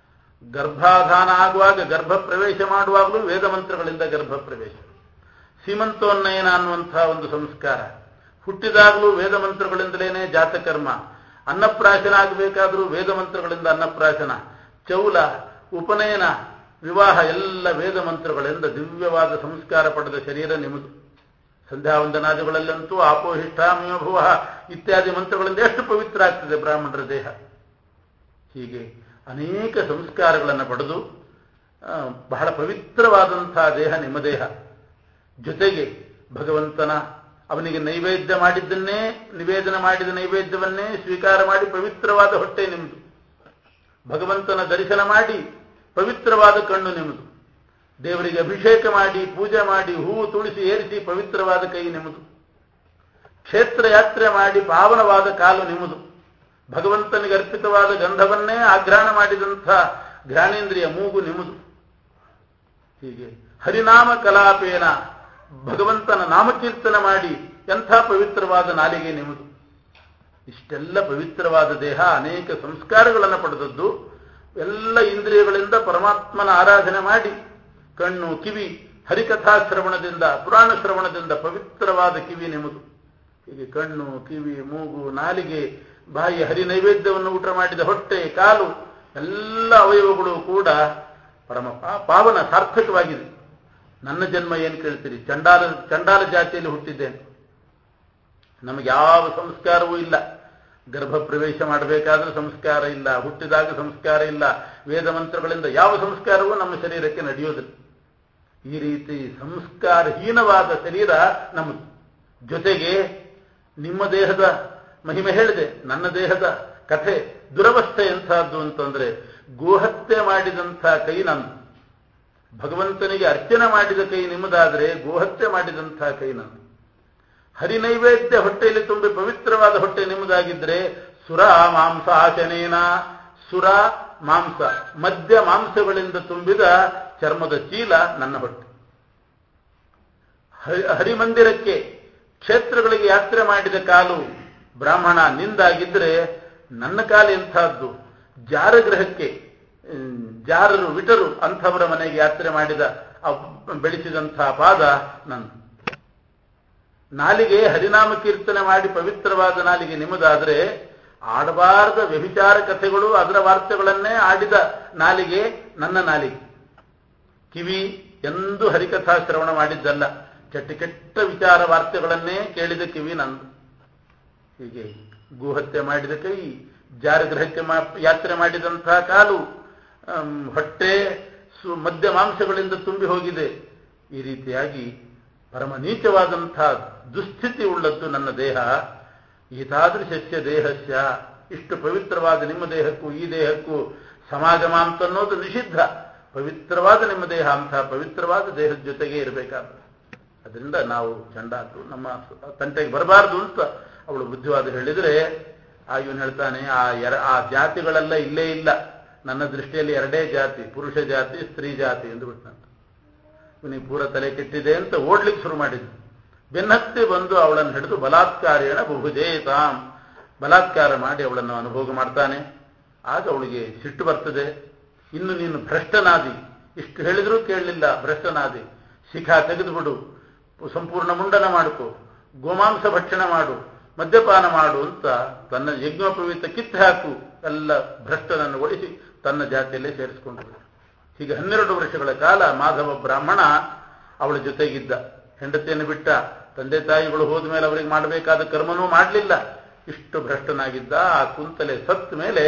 ಗರ್ಭಾಧಾನ ಆಗುವಾಗ ಗರ್ಭ ಪ್ರವೇಶ ಮಾಡುವಾಗಲೂ ವೇದ ಮಂತ್ರಗಳಿಂದ ಗರ್ಭ ಪ್ರವೇಶ ಸೀಮಂತೋನ್ನಯನ ಅನ್ನುವಂತಹ ಒಂದು ಸಂಸ್ಕಾರ ಹುಟ್ಟಿದಾಗಲೂ ವೇದ ಮಂತ್ರಗಳಿಂದಲೇನೆ ಜಾತಕರ್ಮ ಅನ್ನಪ್ರಾಶನ ಆಗಬೇಕಾದರೂ ವೇದ ಮಂತ್ರಗಳಿಂದ ಅನ್ನಪ್ರಾಶನ ಚೌಲ ಉಪನಯನ ವಿವಾಹ ಎಲ್ಲ ವೇದ ಮಂತ್ರಗಳಿಂದ ದಿವ್ಯವಾದ ಸಂಸ್ಕಾರ ಪಡೆದ ಶರೀರ ನಿಮ್ಮದು ಸಂಧ್ಯಾವಂದನಾದಿಗಳಲ್ಲಂತೂ ಆಪೋಹಿಷ್ಠ ಮೇಭುವ ಇತ್ಯಾದಿ ಮಂತ್ರಗಳಿಂದ ಎಷ್ಟು ಪವಿತ್ರ ಆಗ್ತದೆ ಬ್ರಾಹ್ಮಣರ ದೇಹ ಹೀಗೆ ಅನೇಕ ಸಂಸ್ಕಾರಗಳನ್ನು ಪಡೆದು ಬಹಳ ಪವಿತ್ರವಾದಂತಹ ದೇಹ ನಿಮ್ಮ ದೇಹ ಜೊತೆಗೆ ಭಗವಂತನ ಅವನಿಗೆ ನೈವೇದ್ಯ ಮಾಡಿದ್ದನ್ನೇ ನಿವೇದನ ಮಾಡಿದ ನೈವೇದ್ಯವನ್ನೇ ಸ್ವೀಕಾರ ಮಾಡಿ ಪವಿತ್ರವಾದ ಹೊಟ್ಟೆ ನಿಮ್ಮದು ಭಗವಂತನ ದರ್ಶನ ಮಾಡಿ ಪವಿತ್ರವಾದ ಕಣ್ಣು ನಿಮ್ಮದು ದೇವರಿಗೆ ಅಭಿಷೇಕ ಮಾಡಿ ಪೂಜೆ ಮಾಡಿ ಹೂವು ತುಳಿಸಿ ಏರಿಸಿ ಪವಿತ್ರವಾದ ಕೈ ನಿಮ್ಮದು ಕ್ಷೇತ್ರ ಯಾತ್ರೆ ಮಾಡಿ ಪಾವನವಾದ ಕಾಲು ನಿಮ್ಮದು ಭಗವಂತನಿಗೆ ಅರ್ಪಿತವಾದ ಗಂಧವನ್ನೇ ಆಘ್ರಾಣ ಮಾಡಿದಂಥ ಘ್ರಾಣೇಂದ್ರಿಯ ಮೂಗು ನಿಮ್ಮದು ಹೀಗೆ ಹರಿನಾಮ ಕಲಾಪೇನ ಭಗವಂತನ ನಾಮಕೀರ್ತನ ಮಾಡಿ ಎಂಥ ಪವಿತ್ರವಾದ ನಾಲಿಗೆ ನಿಮ್ಮದು ಇಷ್ಟೆಲ್ಲ ಪವಿತ್ರವಾದ ದೇಹ ಅನೇಕ ಸಂಸ್ಕಾರಗಳನ್ನು ಪಡೆದದ್ದು ಎಲ್ಲ ಇಂದ್ರಿಯಗಳಿಂದ ಪರಮಾತ್ಮನ ಆರಾಧನೆ ಮಾಡಿ ಕಣ್ಣು ಕಿವಿ ಹರಿಕಥಾ ಶ್ರವಣದಿಂದ ಪುರಾಣ ಶ್ರವಣದಿಂದ ಪವಿತ್ರವಾದ ಕಿವಿ ನಿಮ್ಮದು ಹೀಗೆ ಕಣ್ಣು ಕಿವಿ ಮೂಗು ನಾಲಿಗೆ ಬಾಯಿ ಹರಿ ನೈವೇದ್ಯವನ್ನು ಊಟ ಮಾಡಿದ ಹೊಟ್ಟೆ ಕಾಲು ಎಲ್ಲ ಅವಯವಗಳು ಕೂಡ ಪರಮ ಪಾವನ ಸಾರ್ಥಕವಾಗಿದೆ ನನ್ನ ಜನ್ಮ ಏನು ಕೇಳ್ತೀರಿ ಚಂಡಾಲ ಚಂಡಾಲ ಜಾತಿಯಲ್ಲಿ ಹುಟ್ಟಿದ್ದೇನೆ ನಮಗೆ ಯಾವ ಸಂಸ್ಕಾರವೂ ಇಲ್ಲ ಗರ್ಭ ಪ್ರವೇಶ ಮಾಡಬೇಕಾದ್ರೆ ಸಂಸ್ಕಾರ ಇಲ್ಲ ಹುಟ್ಟಿದಾಗ ಸಂಸ್ಕಾರ ಇಲ್ಲ ವೇದ ಮಂತ್ರಗಳಿಂದ ಯಾವ ಸಂಸ್ಕಾರವೂ ನಮ್ಮ ಶರೀರಕ್ಕೆ ನಡೆಯೋದಿಲ್ಲ ಈ ರೀತಿ ಸಂಸ್ಕಾರಹೀನವಾದ ಶರೀರ ನಮ್ಮದು ಜೊತೆಗೆ ನಿಮ್ಮ ದೇಹದ ಮಹಿಮೆ ಹೇಳಿದೆ ನನ್ನ ದೇಹದ ಕಥೆ ದುರವಸ್ಥೆ ಎಂಥದ್ದು ಅಂತಂದ್ರೆ ಗೋಹತ್ಯೆ ಮಾಡಿದಂಥ ಕೈ ನಂದು ಭಗವಂತನಿಗೆ ಅರ್ಚನೆ ಮಾಡಿದ ಕೈ ನಿಮ್ಮದಾದರೆ ಗೋಹತ್ಯೆ ಮಾಡಿದಂಥ ಕೈ ನಂದು ಹರಿನೈವೇದ್ಯ ಹೊಟ್ಟೆಯಲ್ಲಿ ತುಂಬಿ ಪವಿತ್ರವಾದ ಹೊಟ್ಟೆ ನಿಮ್ಮದಾಗಿದ್ರೆ ಸುರ ಮಾಂಸ ಆಚನೇನ ಸುರ ಮಾಂಸ ಮದ್ಯ ಮಾಂಸಗಳಿಂದ ತುಂಬಿದ ಚರ್ಮದ ಚೀಲ ನನ್ನ ಹೊಟ್ಟೆ ಹರಿಮಂದಿರಕ್ಕೆ ಕ್ಷೇತ್ರಗಳಿಗೆ ಯಾತ್ರೆ ಮಾಡಿದ ಕಾಲು ಬ್ರಾಹ್ಮಣ ನಿಂದಾಗಿದ್ರೆ ನನ್ನ ಕಾಲು ಎಂಥದ್ದು ಜಾರಗೃಹಕ್ಕೆ ಜಾರರು ವಿಟರು ಅಂಥವರ ಮನೆಗೆ ಯಾತ್ರೆ ಮಾಡಿದ ಬೆಳೆಸಿದಂತಹ ಪಾದ ನಂದು ನಾಲಿಗೆ ಹರಿನಾಮ ಕೀರ್ತನೆ ಮಾಡಿ ಪವಿತ್ರವಾದ ನಾಲಿಗೆ ನಿಮ್ಮದಾದ್ರೆ ಆಡಬಾರದ ವ್ಯಭಿಚಾರ ಕಥೆಗಳು ಅದರ ವಾರ್ತೆಗಳನ್ನೇ ಆಡಿದ ನಾಲಿಗೆ ನನ್ನ ನಾಲಿಗೆ ಕಿವಿ ಎಂದು ಹರಿಕಥಾ ಶ್ರವಣ ಮಾಡಿದ್ದಲ್ಲ ಕೆಟ್ಟ ಕೆಟ್ಟ ವಿಚಾರ ವಾರ್ತೆಗಳನ್ನೇ ಕೇಳಿದ ಕಿವಿ ನಂದು ಹೀಗೆ ಗೋಹತ್ಯೆ ಮಾಡಿದ ಕೈ ಜಾರಗೃಹಕ್ಕೆ ಯಾತ್ರೆ ಮಾಡಿದಂತಹ ಕಾಲು ಹೊಟ್ಟೆ ಸು ಮಧ್ಯ ಮಾಂಸಗಳಿಂದ ತುಂಬಿ ಹೋಗಿದೆ ಈ ರೀತಿಯಾಗಿ ಪರಮ ನೀಚವಾದಂತಹ ದುಸ್ಥಿತಿ ಉಳ್ಳದ್ದು ನನ್ನ ದೇಹ ಈತಾದೃಶಸ್ಯ ದೇಹಸ್ಯ ಇಷ್ಟು ಪವಿತ್ರವಾದ ನಿಮ್ಮ ದೇಹಕ್ಕೂ ಈ ದೇಹಕ್ಕೂ ಸಮಾಗಮ ಅಂತ ಅನ್ನೋದು ನಿಷಿದ್ಧ ಪವಿತ್ರವಾದ ನಿಮ್ಮ ದೇಹ ಅಂತಹ ಪವಿತ್ರವಾದ ದೇಹದ ಜೊತೆಗೆ ಇರಬೇಕಾದ್ರೆ ಅದರಿಂದ ನಾವು ಚಂಡಾತು ನಮ್ಮ ತಂಟೆಗೆ ಬರಬಾರ್ದು ಅಂತ ಅವಳು ಬುದ್ಧಿವಾದ ಹೇಳಿದರೆ ಆ ಇವನು ಹೇಳ್ತಾನೆ ಆ ಎರ ಆ ಜಾತಿಗಳೆಲ್ಲ ಇಲ್ಲೇ ಇಲ್ಲ ನನ್ನ ದೃಷ್ಟಿಯಲ್ಲಿ ಎರಡೇ ಜಾತಿ ಪುರುಷ ಜಾತಿ ಸ್ತ್ರೀ ಜಾತಿ ಎಂದು ಬಿಟ್ಟಂತ ಇವನಿಗೆ ಪೂರ ತಲೆ ಕೆಟ್ಟಿದೆ ಅಂತ ಓಡ್ಲಿಕ್ಕೆ ಶುರು ಮಾಡಿದ್ದು ಬೆನ್ನತ್ತಿ ಬಂದು ಅವಳನ್ನು ಹಿಡಿದು ಬಲಾತ್ಕಾರೇಣ ಬಹುಜೇತಾಂ ಬಲಾತ್ಕಾರ ಮಾಡಿ ಅವಳನ್ನು ಅನುಭೋಗ ಮಾಡ್ತಾನೆ ಆಗ ಅವಳಿಗೆ ಸಿಟ್ಟು ಬರ್ತದೆ ಇನ್ನು ನೀನು ಭ್ರಷ್ಟನಾದಿ ಇಷ್ಟು ಹೇಳಿದ್ರೂ ಕೇಳಲಿಲ್ಲ ಭ್ರಷ್ಟನಾದಿ ಶಿಖ ತೆಗೆದುಬಿಡು ಸಂಪೂರ್ಣ ಮುಂಡನ ಮಾಡಿಕೊ ಗೋಮಾಂಸ ಭಕ್ಷಣ ಮಾಡು ಮದ್ಯಪಾನ ಮಾಡು ಅಂತ ತನ್ನ ಯಜ್ಞೋಪವೀತ ಕಿತ್ತು ಹಾಕು ಎಲ್ಲ ಭ್ರಷ್ಟನನ್ನು ಒಳಿಸಿ ತನ್ನ ಜಾತಿಯಲ್ಲೇ ಸೇರಿಸಿಕೊಂಡರು ಹೀಗೆ ಹನ್ನೆರಡು ವರ್ಷಗಳ ಕಾಲ ಮಾಧವ ಬ್ರಾಹ್ಮಣ ಅವಳ ಜೊತೆಗಿದ್ದ ಹೆಂಡತಿಯನ್ನು ಬಿಟ್ಟ ತಂದೆ ತಾಯಿಗಳು ಹೋದ ಮೇಲೆ ಅವರಿಗೆ ಮಾಡಬೇಕಾದ ಕರ್ಮನೂ ಮಾಡಲಿಲ್ಲ ಇಷ್ಟು ಭ್ರಷ್ಟನಾಗಿದ್ದ ಆ ಕುಂತಲೆ ಸತ್ತ ಮೇಲೆ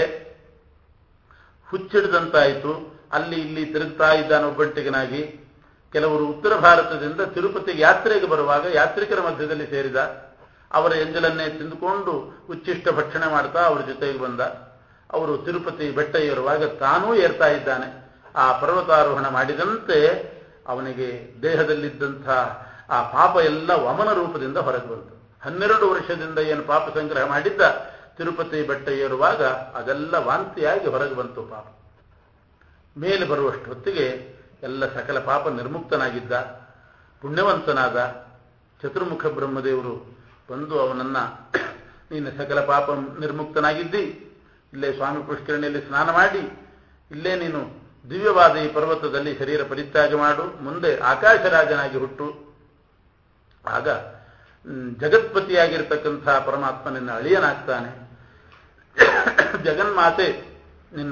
ಹುಚ್ಚಿಡಿದಂತಾಯಿತು ಅಲ್ಲಿ ಇಲ್ಲಿ ತಿರುಗ್ತಾ ಇದ್ದಾನೆ ಒಬ್ಬಂಟಿಗನಾಗಿ ಕೆಲವರು ಉತ್ತರ ಭಾರತದಿಂದ ತಿರುಪತಿಗೆ ಯಾತ್ರೆಗೆ ಬರುವಾಗ ಯಾತ್ರಿಕರ ಮಧ್ಯದಲ್ಲಿ ಸೇರಿದ ಅವರ ಎಂಜಲನ್ನೇ ತಿಂದುಕೊಂಡು ಉಚ್ಚಿಷ್ಟ ಭಕ್ಷಣೆ ಮಾಡ್ತಾ ಅವ್ರ ಜೊತೆಗೆ ಬಂದ ಅವರು ತಿರುಪತಿ ಬೆಟ್ಟ ಏರುವಾಗ ತಾನೂ ಏರ್ತಾ ಇದ್ದಾನೆ ಆ ಪರ್ವತಾರೋಹಣ ಮಾಡಿದಂತೆ ಅವನಿಗೆ ದೇಹದಲ್ಲಿದ್ದಂಥ ಆ ಪಾಪ ಎಲ್ಲ ವಮನ ರೂಪದಿಂದ ಹೊರಗೆ ಬಂತು ಹನ್ನೆರಡು ವರ್ಷದಿಂದ ಏನು ಪಾಪ ಸಂಗ್ರಹ ಮಾಡಿದ್ದ ತಿರುಪತಿ ಬೆಟ್ಟ ಏರುವಾಗ ಅದೆಲ್ಲ ವಾಂತಿಯಾಗಿ ಹೊರಗೆ ಬಂತು ಪಾಪ ಮೇಲೆ ಬರುವಷ್ಟು ಹೊತ್ತಿಗೆ ಎಲ್ಲ ಸಕಲ ಪಾಪ ನಿರ್ಮುಕ್ತನಾಗಿದ್ದ ಪುಣ್ಯವಂತನಾದ ಚತುರ್ಮುಖ ಬ್ರಹ್ಮದೇವರು ಬಂದು ಅವನನ್ನ ನೀನು ಸಕಲ ಪಾಪ ನಿರ್ಮುಕ್ತನಾಗಿದ್ದಿ ಇಲ್ಲೇ ಸ್ವಾಮಿ ಪುಷ್ಕರಣಿಯಲ್ಲಿ ಸ್ನಾನ ಮಾಡಿ ಇಲ್ಲೇ ನೀನು ದಿವ್ಯವಾದ ಈ ಪರ್ವತದಲ್ಲಿ ಶರೀರ ಪರಿತ್ಯಾಗ ಮಾಡು ಮುಂದೆ ಆಕಾಶರಾಜನಾಗಿ ಹುಟ್ಟು ಆಗ ಜಗತ್ಪತಿಯಾಗಿರ್ತಕ್ಕಂಥ ಪರಮಾತ್ಮ ನಿನ್ನ ಅಳಿಯನಾಗ್ತಾನೆ ಜಗನ್ಮಾತೆ ನಿನ್ನ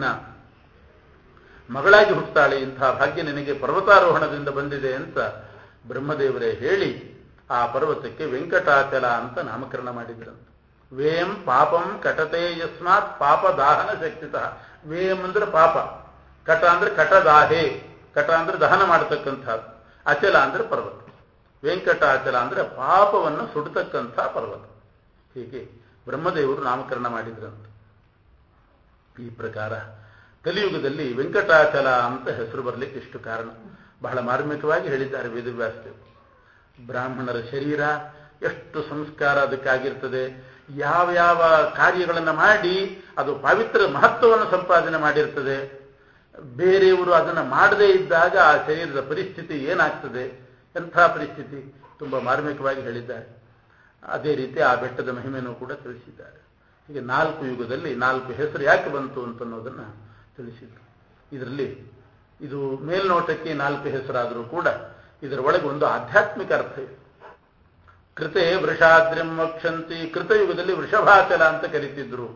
ಮಗಳಾಗಿ ಹುಟ್ಟುತ್ತಾಳೆ ಇಂಥ ಭಾಗ್ಯ ನಿನಗೆ ಪರ್ವತಾರೋಹಣದಿಂದ ಬಂದಿದೆ ಅಂತ ಬ್ರಹ್ಮದೇವರೇ ಹೇಳಿ ಆ ಪರ್ವತಕ್ಕೆ ವೆಂಕಟಾಚಲ ಅಂತ ನಾಮಕರಣ ಮಾಡಿದ್ರಂತೆ ವೇಂ ಪಾಪಂ ಕಟತೆ ಯಸ್ಮಾತ್ ಪಾಪ ದಾಹನ ಶಕ್ತಿತಃ ವೇಂ ಅಂದ್ರೆ ಪಾಪ ಕಟ ಅಂದ್ರೆ ಕಟದಾಹೆ ಕಟ ಅಂದ್ರೆ ದಹನ ಮಾಡತಕ್ಕಂಥದ್ದು ಅಚಲ ಅಂದ್ರೆ ಪರ್ವತ ವೆಂಕಟಾಚಲ ಅಂದ್ರೆ ಪಾಪವನ್ನು ಸುಡತಕ್ಕಂಥ ಪರ್ವತ ಹೀಗೆ ಬ್ರಹ್ಮದೇವರು ನಾಮಕರಣ ಮಾಡಿದ್ರಂತೆ ಈ ಪ್ರಕಾರ ಕಲಿಯುಗದಲ್ಲಿ ವೆಂಕಟಾಚಲ ಅಂತ ಹೆಸರು ಬರಲಿಕ್ಕೆ ಇಷ್ಟು ಕಾರಣ ಬಹಳ ಮಾರ್ಮಿಕವಾಗಿ ಹೇಳಿದ್ದಾರೆ ವೇದವ್ಯಾಸದೇವರು ಬ್ರಾಹ್ಮಣರ ಶರೀರ ಎಷ್ಟು ಸಂಸ್ಕಾರ ಅದಕ್ಕಾಗಿರ್ತದೆ ಯಾವ ಯಾವ ಕಾರ್ಯಗಳನ್ನು ಮಾಡಿ ಅದು ಪವಿತ್ರ ಮಹತ್ವವನ್ನು ಸಂಪಾದನೆ ಮಾಡಿರ್ತದೆ ಬೇರೆಯವರು ಅದನ್ನು ಮಾಡದೇ ಇದ್ದಾಗ ಆ ಶರೀರದ ಪರಿಸ್ಥಿತಿ ಏನಾಗ್ತದೆ ಎಂಥ ಪರಿಸ್ಥಿತಿ ತುಂಬ ಮಾರ್ಮಿಕವಾಗಿ ಹೇಳಿದ್ದಾರೆ ಅದೇ ರೀತಿ ಆ ಬೆಟ್ಟದ ಮಹಿಮೆಯನ್ನು ಕೂಡ ತಿಳಿಸಿದ್ದಾರೆ ಹೀಗೆ ನಾಲ್ಕು ಯುಗದಲ್ಲಿ ನಾಲ್ಕು ಹೆಸರು ಯಾಕೆ ಬಂತು ಅಂತನ್ನೋದನ್ನು ತಿಳಿಸಿದ್ರು ಇದರಲ್ಲಿ ಇದು ಮೇಲ್ನೋಟಕ್ಕೆ ನಾಲ್ಕು ಹೆಸರಾದರೂ ಕೂಡ ಇದರ ಒಳಗೆ ಒಂದು ಆಧ್ಯಾತ್ಮಿಕ ಅರ್ಥ ಇದೆ ಕೃತೆ ವೃಷಾದ್ರಿಂ ವಕ್ಷಂತಿ ಕೃತಯುಗದಲ್ಲಿ ವೃಷಭಾಚಲ ಅಂತ ಕರೀತಿದ್ರು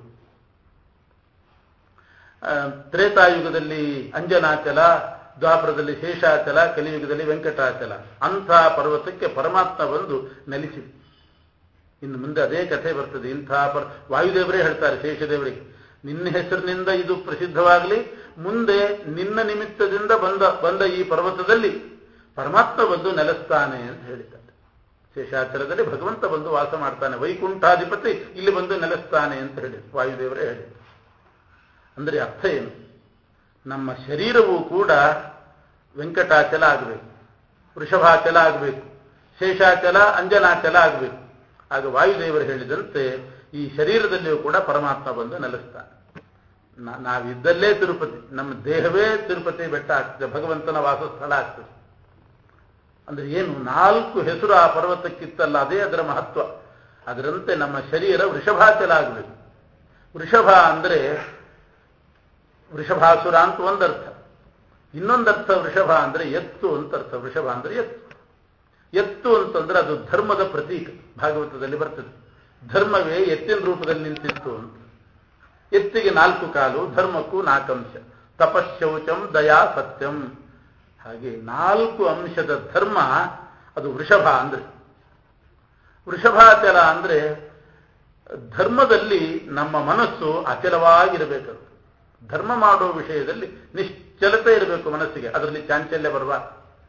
ತ್ರೇತಾಯುಗದಲ್ಲಿ ಅಂಜನಾಚಲ ದ್ವಾಪರದಲ್ಲಿ ಶೇಷಾಚಲ ಕಲಿಯುಗದಲ್ಲಿ ವೆಂಕಟಾಚಲ ಅಂಥ ಪರ್ವತಕ್ಕೆ ಪರಮಾತ್ಮ ಬಂದು ನೆಲೆಸಿ ಇನ್ನು ಮುಂದೆ ಅದೇ ಕಥೆ ಬರ್ತದೆ ಇಂಥ ಪರ್ ವಾಯುದೇವರೇ ಹೇಳ್ತಾರೆ ಶೇಷದೇವರಿಗೆ ನಿನ್ನ ಹೆಸರಿನಿಂದ ಇದು ಪ್ರಸಿದ್ಧವಾಗಲಿ ಮುಂದೆ ನಿನ್ನ ನಿಮಿತ್ತದಿಂದ ಬಂದ ಬಂದ ಈ ಪರ್ವತದಲ್ಲಿ ಪರಮಾತ್ಮ ಬಂದು ನೆಲೆಸ್ತಾನೆ ಅಂತ ಹೇಳಿದ್ದಾರೆ ಶೇಷಾಚಲದಲ್ಲಿ ಭಗವಂತ ಬಂದು ವಾಸ ಮಾಡ್ತಾನೆ ವೈಕುಂಠಾಧಿಪತಿ ಇಲ್ಲಿ ಬಂದು ನೆಲೆಸ್ತಾನೆ ಅಂತ ಹೇಳಿ ವಾಯುದೇವರೇ ಹೇಳಿ ಅಂದರೆ ಅರ್ಥ ಏನು ನಮ್ಮ ಶರೀರವೂ ಕೂಡ ವೆಂಕಟಾಚಲ ಆಗಬೇಕು ವೃಷಭಾಚಲ ಆಗಬೇಕು ಶೇಷಾಚಲ ಅಂಜನಾಚಲ ಆಗಬೇಕು ಆಗ ವಾಯುದೇವರು ಹೇಳಿದಂತೆ ಈ ಶರೀರದಲ್ಲಿಯೂ ಕೂಡ ಪರಮಾತ್ಮ ಬಂದು ನೆಲೆಸ್ತಾನೆ ನಾವಿದ್ದಲ್ಲೇ ತಿರುಪತಿ ನಮ್ಮ ದೇಹವೇ ತಿರುಪತಿ ಬೆಟ್ಟ ಆಗ್ತದೆ ಭಗವಂತನ ವಾಸಸ್ಥಳ ಆಗ್ತದೆ ಅಂದ್ರೆ ಏನು ನಾಲ್ಕು ಹೆಸರು ಆ ಪರ್ವತಕ್ಕಿತ್ತಲ್ಲ ಅದೇ ಅದರ ಮಹತ್ವ ಅದರಂತೆ ನಮ್ಮ ಶರೀರ ವೃಷಭಾಚಲ ಆಗಬೇಕು ವೃಷಭ ಅಂದ್ರೆ ವೃಷಭಾಸುರ ಅಂತ ಒಂದರ್ಥ ಇನ್ನೊಂದರ್ಥ ವೃಷಭ ಅಂದ್ರೆ ಎತ್ತು ಅಂತ ಅರ್ಥ ವೃಷಭ ಅಂದ್ರೆ ಎತ್ತು ಎತ್ತು ಅಂತಂದ್ರೆ ಅದು ಧರ್ಮದ ಪ್ರತೀಕ ಭಾಗವತದಲ್ಲಿ ಬರ್ತದೆ ಧರ್ಮವೇ ಎತ್ತಿನ ರೂಪದಲ್ಲಿ ನಿಂತಿತ್ತು ಅಂತ ಎತ್ತಿಗೆ ನಾಲ್ಕು ಕಾಲು ಧರ್ಮಕ್ಕೂ ನಾಲ್ಕಂಶ ತಪಶೌಚಂ ದಯಾ ಸತ್ಯಂ ಹಾಗೆ ನಾಲ್ಕು ಅಂಶದ ಧರ್ಮ ಅದು ವೃಷಭ ಅಂದ್ರೆ ವೃಷಭಾಚಲ ಅಂದ್ರೆ ಧರ್ಮದಲ್ಲಿ ನಮ್ಮ ಮನಸ್ಸು ಅಚಲವಾಗಿರಬೇಕು ಧರ್ಮ ಮಾಡೋ ವಿಷಯದಲ್ಲಿ ನಿಶ್ಚಲತೆ ಇರಬೇಕು ಮನಸ್ಸಿಗೆ ಅದರಲ್ಲಿ ಚಾಂಚಲ್ಯ ಬರಬಾರ್ದು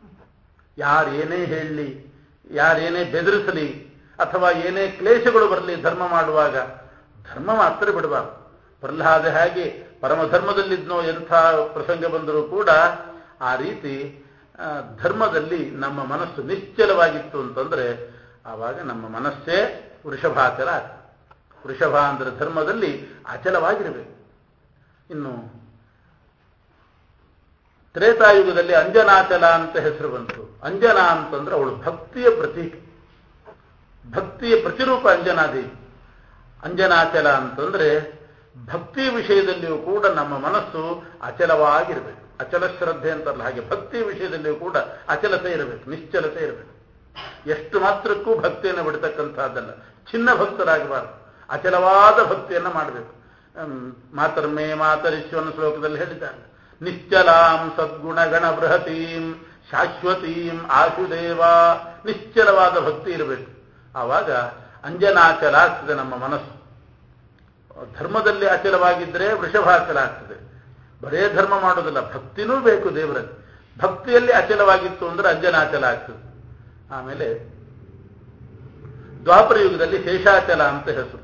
ಯಾರೇನೇ ಹೇಳಲಿ ಯಾರೇನೇ ಬೆದರಿಸಲಿ ಅಥವಾ ಏನೇ ಕ್ಲೇಶಗಳು ಬರಲಿ ಧರ್ಮ ಮಾಡುವಾಗ ಧರ್ಮ ಮಾತ್ರ ಬಿಡಬಾರ್ದು ಪ್ರಹ್ಲಾದ ಹಾಗೆ ಪರಮಧರ್ಮದಲ್ಲಿದ್ನೋ ಎಂಥ ಪ್ರಸಂಗ ಬಂದರೂ ಕೂಡ ಆ ರೀತಿ ಧರ್ಮದಲ್ಲಿ ನಮ್ಮ ಮನಸ್ಸು ನಿಶ್ಚಲವಾಗಿತ್ತು ಅಂತಂದ್ರೆ ಆವಾಗ ನಮ್ಮ ಮನಸ್ಸೇ ವೃಷಭಾಚಲ ಆಗ್ತದೆ ವೃಷಭ ಅಂದ್ರೆ ಧರ್ಮದಲ್ಲಿ ಅಚಲವಾಗಿರಬೇಕು ಇನ್ನು ತ್ರೇತಾಯುಗದಲ್ಲಿ ಅಂಜನಾಚಲ ಅಂತ ಹೆಸರು ಬಂತು ಅಂಜನಾ ಅಂತಂದ್ರೆ ಅವಳು ಭಕ್ತಿಯ ಪ್ರತೀಕ ಭಕ್ತಿಯ ಪ್ರತಿರೂಪ ಅಂಜನಾದೇವಿ ಅಂಜನಾಚಲ ಅಂತಂದ್ರೆ ಭಕ್ತಿ ವಿಷಯದಲ್ಲಿಯೂ ಕೂಡ ನಮ್ಮ ಮನಸ್ಸು ಅಚಲವಾಗಿರಬೇಕು ಅಚಲ ಶ್ರದ್ಧೆ ಅಂತಾರಲ್ಲ ಹಾಗೆ ಭಕ್ತಿ ವಿಷಯದಲ್ಲಿಯೂ ಕೂಡ ಅಚಲತೆ ಇರಬೇಕು ನಿಶ್ಚಲತೆ ಇರಬೇಕು ಎಷ್ಟು ಮಾತ್ರಕ್ಕೂ ಭಕ್ತಿಯನ್ನು ಬಿಡ್ತಕ್ಕಂಥದ್ದಲ್ಲ ಚಿನ್ನ ಭಕ್ತರಾಗಬಾರದು ಅಚಲವಾದ ಭಕ್ತಿಯನ್ನು ಮಾಡಬೇಕು ಮಾತರ್ಮೇ ಮಾತರಿಶ್ವನ ಶ್ಲೋಕದಲ್ಲಿ ಹೇಳಿದ್ದಾರೆ ನಿಶ್ಚಲಾಂ ಸದ್ಗುಣಗಣ ಬೃಹತೀಂ ಶಾಶ್ವತೀಂ ಆಶುದೇವ ನಿಶ್ಚಲವಾದ ಭಕ್ತಿ ಇರಬೇಕು ಆವಾಗ ಅಂಜನಾಚಲ ಆಗ್ತದೆ ನಮ್ಮ ಮನಸ್ಸು ಧರ್ಮದಲ್ಲಿ ಅಚಲವಾಗಿದ್ದರೆ ವೃಷಭಾಚಲ ಆಗ್ತದೆ ಬರೇ ಧರ್ಮ ಮಾಡೋದಿಲ್ಲ ಭಕ್ತಿನೂ ಬೇಕು ದೇವರಲ್ಲಿ ಭಕ್ತಿಯಲ್ಲಿ ಅಚಲವಾಗಿತ್ತು ಅಂದ್ರೆ ಅಂಜನಾಚಲ ಆಗ್ತದೆ ಆಮೇಲೆ ದ್ವಾಪರ ಯುಗದಲ್ಲಿ ಶೇಷಾಚಲ ಅಂತ ಹೆಸರು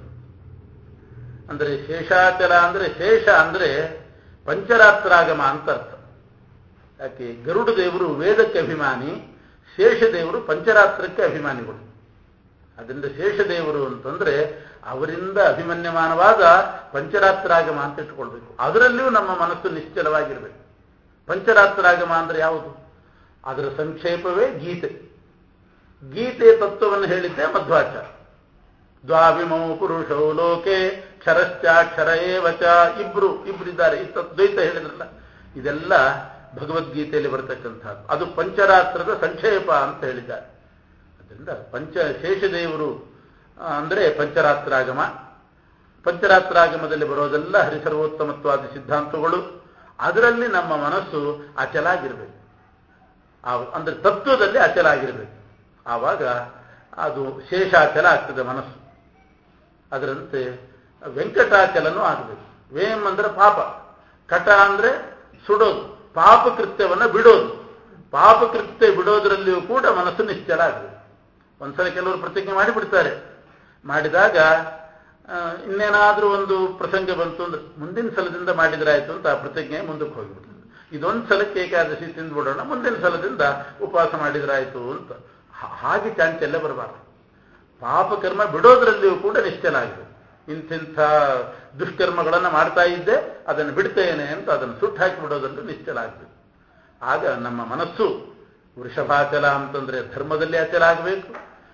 ಅಂದ್ರೆ ಶೇಷಾಚಲ ಅಂದ್ರೆ ಶೇಷ ಅಂದ್ರೆ ಪಂಚರಾತ್ರಾಗಮ ಅಂತ ಅರ್ಥ ಯಾಕೆ ಗರುಡ ದೇವರು ವೇದಕ್ಕೆ ಅಭಿಮಾನಿ ಶೇಷದೇವರು ಪಂಚರಾತ್ರಕ್ಕೆ ಅಭಿಮಾನಿಗಳು ಅದರಿಂದ ಶೇಷದೇವರು ಅಂತಂದ್ರೆ ಅವರಿಂದ ಅಭಿಮನ್ಯಮಾನವಾದ ಪಂಚರಾತ್ರಾಗಮ ಅಂತ ಇಟ್ಕೊಳ್ಬೇಕು ಅದರಲ್ಲಿಯೂ ನಮ್ಮ ಮನಸ್ಸು ನಿಶ್ಚಲವಾಗಿರಬೇಕು ಪಂಚರಾತ್ರಾಗಮ ಅಂದ್ರೆ ಯಾವುದು ಅದರ ಸಂಕ್ಷೇಪವೇ ಗೀತೆ ಗೀತೆಯ ತತ್ವವನ್ನು ಹೇಳಿದ್ದೆ ಮಧ್ವಾಚಾರ ದ್ವಾವಿಮೌ ಪುರುಷೌ ಲೋಕೆ ಕ್ಷರಶ್ಚಾಕ್ಷರ ಏವಚ ಇಬ್ರು ಇಬ್ಬರಿದ್ದಾರೆ ಈ ದ್ವೈತ ಹೇಳಿದ್ರಲ್ಲ ಇದೆಲ್ಲ ಭಗವದ್ಗೀತೆಯಲ್ಲಿ ಬರತಕ್ಕಂಥದ್ದು ಅದು ಪಂಚರಾತ್ರದ ಸಂಕ್ಷೇಪ ಅಂತ ಹೇಳಿದ್ದಾರೆ ಅದರಿಂದ ಪಂಚ ಶೇಷದೇವರು ಅಂದರೆ ಪಂಚರಾತ್ರಾಗಮ ಪಂಚರಾತ್ರಾಗಮದಲ್ಲಿ ಬರೋದೆಲ್ಲ ಹರಿಸರ್ವೋತ್ತಮತ್ವಾದಿ ಸಿದ್ಧಾಂತಗಳು ಅದರಲ್ಲಿ ನಮ್ಮ ಮನಸ್ಸು ಅಚಲಾಗಿರಬೇಕು ಅಂದ್ರೆ ತತ್ವದಲ್ಲಿ ಅಚಲಾಗಿರಬೇಕು ಆವಾಗ ಅದು ಶೇಷಾಚಲ ಆಗ್ತದೆ ಮನಸ್ಸು ಅದರಂತೆ ವೆಂಕಟಾಚಲನೂ ಆಗಬೇಕು ವೇಮ್ ಅಂದ್ರೆ ಪಾಪ ಕಟ ಅಂದ್ರೆ ಸುಡೋದು ಪಾಪ ಕೃತ್ಯವನ್ನ ಬಿಡೋದು ಪಾಪ ಕೃತ್ಯ ಬಿಡೋದ್ರಲ್ಲಿಯೂ ಕೂಡ ಮನಸ್ಸು ನಿಶ್ಚಲ ಆಗಬೇಕು ಒಂದ್ಸಲ ಕೆಲವರು ಪ್ರತಿಜ್ಞೆ ಮಾಡಿಬಿಡ್ತಾರೆ ಮಾಡಿದಾಗ ಇನ್ನೇನಾದ್ರೂ ಒಂದು ಪ್ರಸಂಗ ಬಂತು ಅಂದ್ರೆ ಮುಂದಿನ ಸಲದಿಂದ ಮಾಡಿದ್ರಾಯ್ತು ಅಂತ ಆ ಪ್ರತಿಜ್ಞೆ ಮುಂದಕ್ಕೆ ಹೋಗಿಬಿಡ್ತದೆ ಇದೊಂದು ಸಲಕ್ಕೆ ಏಕಾದಶಿ ತಿಂದ್ಬಿಡೋಣ ಮುಂದಿನ ಸಲದಿಂದ ಉಪವಾಸ ಮಾಡಿದ್ರಾಯ್ತು ಅಂತ ಹಾಗೆ ಚಾಂಚಲ್ಯ ಬರಬಾರ್ದು ಪಾಪಕರ್ಮ ಬಿಡೋದ್ರಲ್ಲಿಯೂ ಕೂಡ ನಿಶ್ಚಲ ಆಗಿದೆ ಇಂತಿಂಥ ದುಷ್ಕರ್ಮಗಳನ್ನು ಮಾಡ್ತಾ ಇದ್ದೆ ಅದನ್ನು ಬಿಡ್ತೇನೆ ಅಂತ ಅದನ್ನು ಸುಟ್ಟು ಹಾಕಿ ಬಿಡೋದ್ರಲ್ಲೂ ನಿಶ್ಚಲ ಆಗಬೇಕು ಆಗ ನಮ್ಮ ಮನಸ್ಸು ವೃಷಭಾಚಲ ಅಂತಂದ್ರೆ ಧರ್ಮದಲ್ಲಿ ಅಚಲ ಆಗಬೇಕು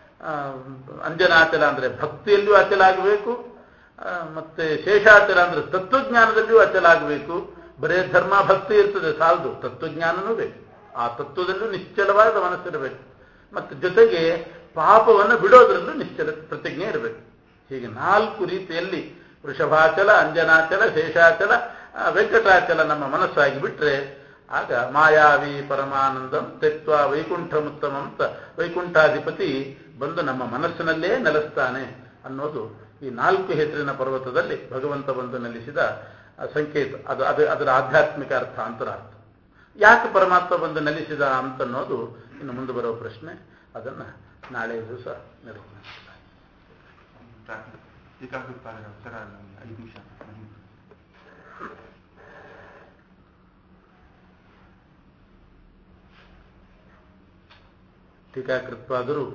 ಅಂಜನಾಚಲ ಅಂದ್ರೆ ಭಕ್ತಿಯಲ್ಲಿಯೂ ಅಚಲ ಆಗಬೇಕು ಮತ್ತೆ ಶೇಷಾಚಲ ಅಂದ್ರೆ ತತ್ವಜ್ಞಾನದಲ್ಲಿಯೂ ಅಚಲ ಆಗಬೇಕು ಬರೇ ಧರ್ಮ ಭಕ್ತಿ ಇರ್ತದೆ ಸಾಲದು ತತ್ವಜ್ಞಾನನೂ ಬೇಕು ಆ ತತ್ವದಲ್ಲೂ ನಿಶ್ಚಲವಾದ ಮನಸ್ಸಿರಬೇಕು ಮತ್ತು ಜೊತೆಗೆ ಪಾಪವನ್ನು ಬಿಡೋದ್ರಲ್ಲೂ ನಿಶ್ಚಲ ಪ್ರತಿಜ್ಞೆ ಇರಬೇಕು ಹೀಗೆ ನಾಲ್ಕು ರೀತಿಯಲ್ಲಿ ವೃಷಭಾಚಲ ಅಂಜನಾಚಲ ಶೇಷಾಚಲ ವೆಂಕಟಾಚಲ ನಮ್ಮ ಮನಸ್ಸಾಗಿ ಬಿಟ್ರೆ ಆಗ ಮಾಯಾವಿ ಪರಮಾನಂದಂ ತೆಕ್ವ ವೈಕುಂಠಮುತ್ತಮ ಅಂತ ವೈಕುಂಠಾಧಿಪತಿ ಬಂದು ನಮ್ಮ ಮನಸ್ಸಿನಲ್ಲೇ ನೆಲೆಸ್ತಾನೆ ಅನ್ನೋದು ಈ ನಾಲ್ಕು ಹೆಸರಿನ ಪರ್ವತದಲ್ಲಿ ಭಗವಂತ ಬಂದು ನೆಲೆಸಿದ ಸಂಕೇತ ಅದು ಅದು ಅದರ ಆಧ್ಯಾತ್ಮಿಕ ಅರ್ಥ ಅಂತರಾರ್ಥ ಯಾಕೆ ಪರಮಾತ್ಮ ಬಂದು ನೆಲೆಸಿದ ಅಂತನ್ನೋದು ಇನ್ನು ಮುಂದೆ ಬರೋ ಪ್ರಶ್ನೆ ಅದನ್ನ ನಾಳೆ ದಿವಸ ನಿರ್ವಹಣೆ ಟೀಕಾಕೃತ್ಪಾದರ ಉತ್ತರ ಐದು ನಿಮಿಷ ಟೀಕಾಕೃತ್ಪಾದರು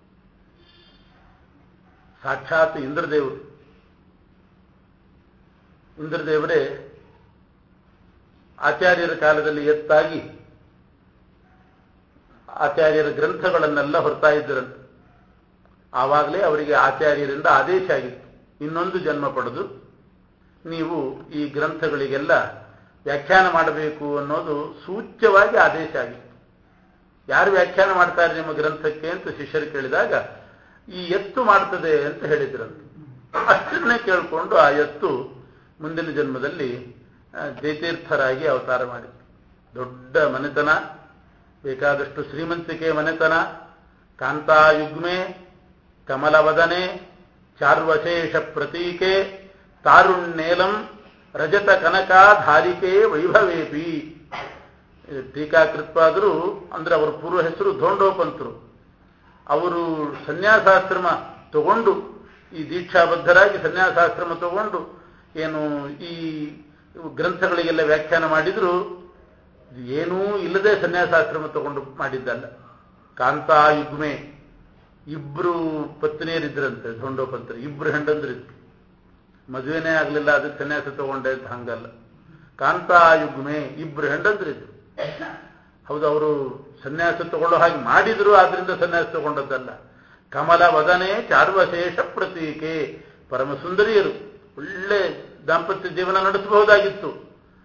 ಸಾಕ್ಷಾತ್ ಇಂದ್ರದೇವರು ಇಂದ್ರದೇವರೇ ಆಚಾರ್ಯರ ಕಾಲದಲ್ಲಿ ಎತ್ತಾಗಿ ಆಚಾರ್ಯರ ಗ್ರಂಥಗಳನ್ನೆಲ್ಲ ಹೊರತಾ ಇದ್ದರಂತೆ ಆವಾಗಲೇ ಅವರಿಗೆ ಆಚಾರ್ಯರಿಂದ ಆದೇಶ ಆಗಿತ್ತು ಇನ್ನೊಂದು ಜನ್ಮ ಪಡೆದು ನೀವು ಈ ಗ್ರಂಥಗಳಿಗೆಲ್ಲ ವ್ಯಾಖ್ಯಾನ ಮಾಡಬೇಕು ಅನ್ನೋದು ಸೂಚ್ಯವಾಗಿ ಆದೇಶ ಆಗಿತ್ತು ಯಾರು ವ್ಯಾಖ್ಯಾನ ಮಾಡ್ತಾರೆ ನಿಮ್ಮ ಗ್ರಂಥಕ್ಕೆ ಅಂತ ಶಿಷ್ಯರು ಕೇಳಿದಾಗ ಈ ಎತ್ತು ಮಾಡ್ತದೆ ಅಂತ ಹೇಳಿದ್ರಂತೆ ಅಷ್ಟನ್ನೇ ಕೇಳಿಕೊಂಡು ಆ ಎತ್ತು ಮುಂದಿನ ಜನ್ಮದಲ್ಲಿ ಜಯತೀರ್ಥರಾಗಿ ಅವತಾರ ಮಾಡಿದ್ರು ದೊಡ್ಡ ಮನೆತನ ಬೇಕಾದಷ್ಟು ಶ್ರೀಮಂತಿಕೆ ಮನೆತನ ಕಾಂತಾಯುಗ್ಮೆ ಕಮಲವದನೆ ಚಾರ್ವಶೇಷ ಪ್ರತೀಕೆ ತಾರುಣ್ಯೇಲಂ ರಜತ ಕನಕಾಧಾರಿಕೆ ವೈಭವೇಪಿ ಟೀಕಾಕೃತ್ಪಾದರು ಅಂದ್ರೆ ಅವರ ಪೂರ್ವ ಹೆಸರು ಧೋಂಡೋಪಂತರು ಅವರು ಸನ್ಯಾಸಾಶ್ರಮ ತಗೊಂಡು ಈ ದೀಕ್ಷಾಬದ್ಧರಾಗಿ ಸನ್ಯಾಸಾಶ್ರಮ ತಗೊಂಡು ಏನು ಈ ಗ್ರಂಥಗಳಿಗೆಲ್ಲ ವ್ಯಾಖ್ಯಾನ ಮಾಡಿದ್ರು ಏನೂ ಇಲ್ಲದೆ ಸನ್ಯಾಸಾಶ್ರಮ ತಗೊಂಡು ಮಾಡಿದ್ದಲ್ಲ ಕಾಂತಾಯುಗ್ಮೆ ಇಬ್ರು ಪತ್ನಿಯರಿದ್ರಂತೆ ಧೋಂಡೋಪಂತರು ಇಬ್ರು ಹೆಂಡಂದ್ರಿದ್ರು ಮದುವೆನೇ ಆಗ್ಲಿಲ್ಲ ಅದಕ್ಕೆ ಸನ್ಯಾಸ ತಗೊಂಡೆ ಅಂತ ಹಂಗಲ್ಲ ಕಾಂತಾಯುಗ್ಮೆ ಇಬ್ರು ಹೆಂಡಂದ್ರಿದ್ರು ಹೌದು ಅವರು ಸನ್ಯಾಸ ತಗೊಳ್ಳೋ ಹಾಗೆ ಮಾಡಿದ್ರು ಆದ್ರಿಂದ ಸನ್ಯಾಸ ತಗೊಂಡದ್ದಲ್ಲ ಕಮಲ ವದನೆ ಚಾರ್ವಶೇಷ ಪ್ರತೀಕೆ ಪರಮ ಸುಂದರಿಯರು ಒಳ್ಳೆ ದಾಂಪತ್ಯ ಜೀವನ ನಡೆಸಬಹುದಾಗಿತ್ತು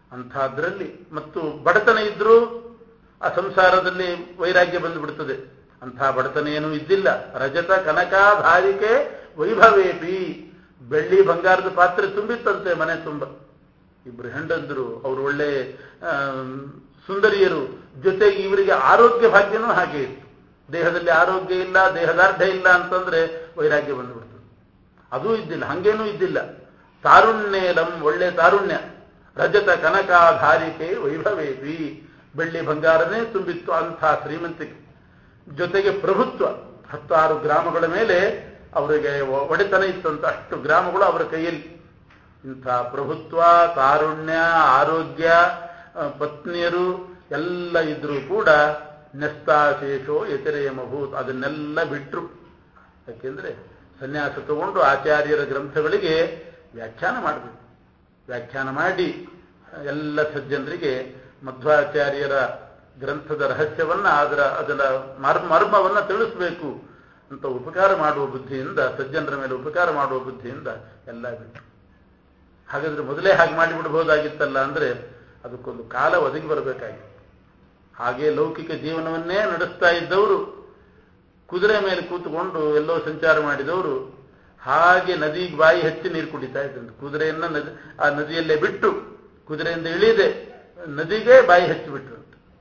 ಅಂಥದ್ರಲ್ಲಿ ಮತ್ತು ಬಡತನ ಇದ್ರೂ ಆ ಸಂಸಾರದಲ್ಲಿ ವೈರಾಗ್ಯ ಬಂದುಬಿಡ್ತದೆ ಅಂಥ ಬಡತನ ಏನೂ ಇದ್ದಿಲ್ಲ ರಜತ ಕನಕಾಧಾರಿಕೆ ವೈಭವೇಪಿ ಬೆಳ್ಳಿ ಬಂಗಾರದ ಪಾತ್ರೆ ತುಂಬಿತ್ತಂತೆ ಮನೆ ತುಂಬ ಇಬ್ರು ಹೆಂಡಂದ್ರು ಅವರು ಒಳ್ಳೆ ಆಮ್, ಸುಂದರಿಯರು ಜೊತೆಗೆ ಇವರಿಗೆ ಆರೋಗ್ಯ ಭಾಗ್ಯನೂ ಹಾಗೆ ಇತ್ತು ದೇಹದಲ್ಲಿ ಆರೋಗ್ಯ ಇಲ್ಲ ದೇಹದಾರ್ಢ್ಯ ಇಲ್ಲ ಅಂತಂದ್ರೆ ವೈರಾಗ್ಯ ಬಂದ್ಬಿಡ್ತದೆ ಅದೂ ಇದ್ದಿಲ್ಲ ಹಂಗೇನೂ ಇದ್ದಿಲ್ಲ ತಾರುಣ್ಯೇಲಂ ಒಳ್ಳೆ ತಾರುಣ್ಯ ರಜತ ಕನಕಾಧಾರಿಕೆ ವೈಭವೇಪಿ ಬೆಳ್ಳಿ ಬಂಗಾರನೇ ತುಂಬಿತ್ತು ಅಂಥ ಶ್ರೀಮಂತಿಕೆ ಜೊತೆಗೆ ಪ್ರಭುತ್ವ ಹತ್ತಾರು ಗ್ರಾಮಗಳ ಮೇಲೆ ಅವರಿಗೆ ಒ- ಒಡೆತನ ಇತ್ತಂತ ಅಷ್ಟು ಗ್ರಾಮಗಳು ಅವರ ಕೈಯಲ್ಲಿ ಇಂಥ ಪ್ರಭುತ್ವ ತಾರುಣ್ಯ ಆರೋಗ್ಯ ಆ, ಪತ್ನಿಯರು ಎಲ್ಲ ಇದ್ರೂ ಕೂಡ ನೆಸ್ತಾಶೇಷೋ ಯತಿರೇಮಭೂತ್ ಅದನ್ನೆಲ್ಲ ಬಿಟ್ರು ಯಾಕೆಂದ್ರೆ ಸನ್ಯಾಸ ತಗೊಂಡು ಆಚಾರ್ಯರ ಗ್ರಂಥಗಳಿಗೆ ವ್ಯಾಖ್ಯಾನ ಮಾಡಬೇಕು ವ್ಯಾಖ್ಯಾನ ಮಾಡಿ ಎಲ್ಲ ಸಜ್ಜನರಿಗೆ ಮಧ್ವಾಚಾರ್ಯರ ಗ್ರಂಥದ ರಹಸ್ಯವನ್ನ ಅದರ ಅದರ ಮರ್ಮ ಮರ್ಮವನ್ನ ತಿಳಿಸಬೇಕು ಅಂತ ಉಪಕಾರ ಮಾಡುವ ಬುದ್ಧಿಯಿಂದ ಸಜ್ಜನರ ಮೇಲೆ ಉಪಕಾರ ಮಾಡುವ ಬುದ್ಧಿಯಿಂದ ಎಲ್ಲ ಬಿಟ್ಟು ಹಾಗಾದ್ರೆ ಮೊದಲೇ ಹಾಗೆ ಮಾಡಿಬಿಡ್ಬೋದಾಗಿತ್ತಲ್ಲ ಅಂದ್ರೆ ಅದಕ್ಕೊಂದು ಕಾಲ ಒದಗಿ ಬರಬೇಕಾಗಿತ್ತು ಹಾಗೆ ಲೌಕಿಕ ಜೀವನವನ್ನೇ ನಡೆಸ್ತಾ ಇದ್ದವರು ಕುದುರೆ ಮೇಲೆ ಕೂತ್ಕೊಂಡು ಎಲ್ಲೋ ಸಂಚಾರ ಮಾಡಿದವರು ಹಾಗೆ ನದಿಗೆ ಬಾಯಿ ಹಚ್ಚಿ ನೀರು ಕುಡಿತಾ ಇದ್ದಂತೆ ಕುದುರೆಯನ್ನ ನದಿ ಆ ನದಿಯಲ್ಲೇ ಬಿಟ್ಟು ಕುದುರೆಯಿಂದ ಇಳಿದೆ ನದಿಗೆ ಬಾಯಿ ಹಚ್ಚಿ ಬಿಟ್ರಂತೆ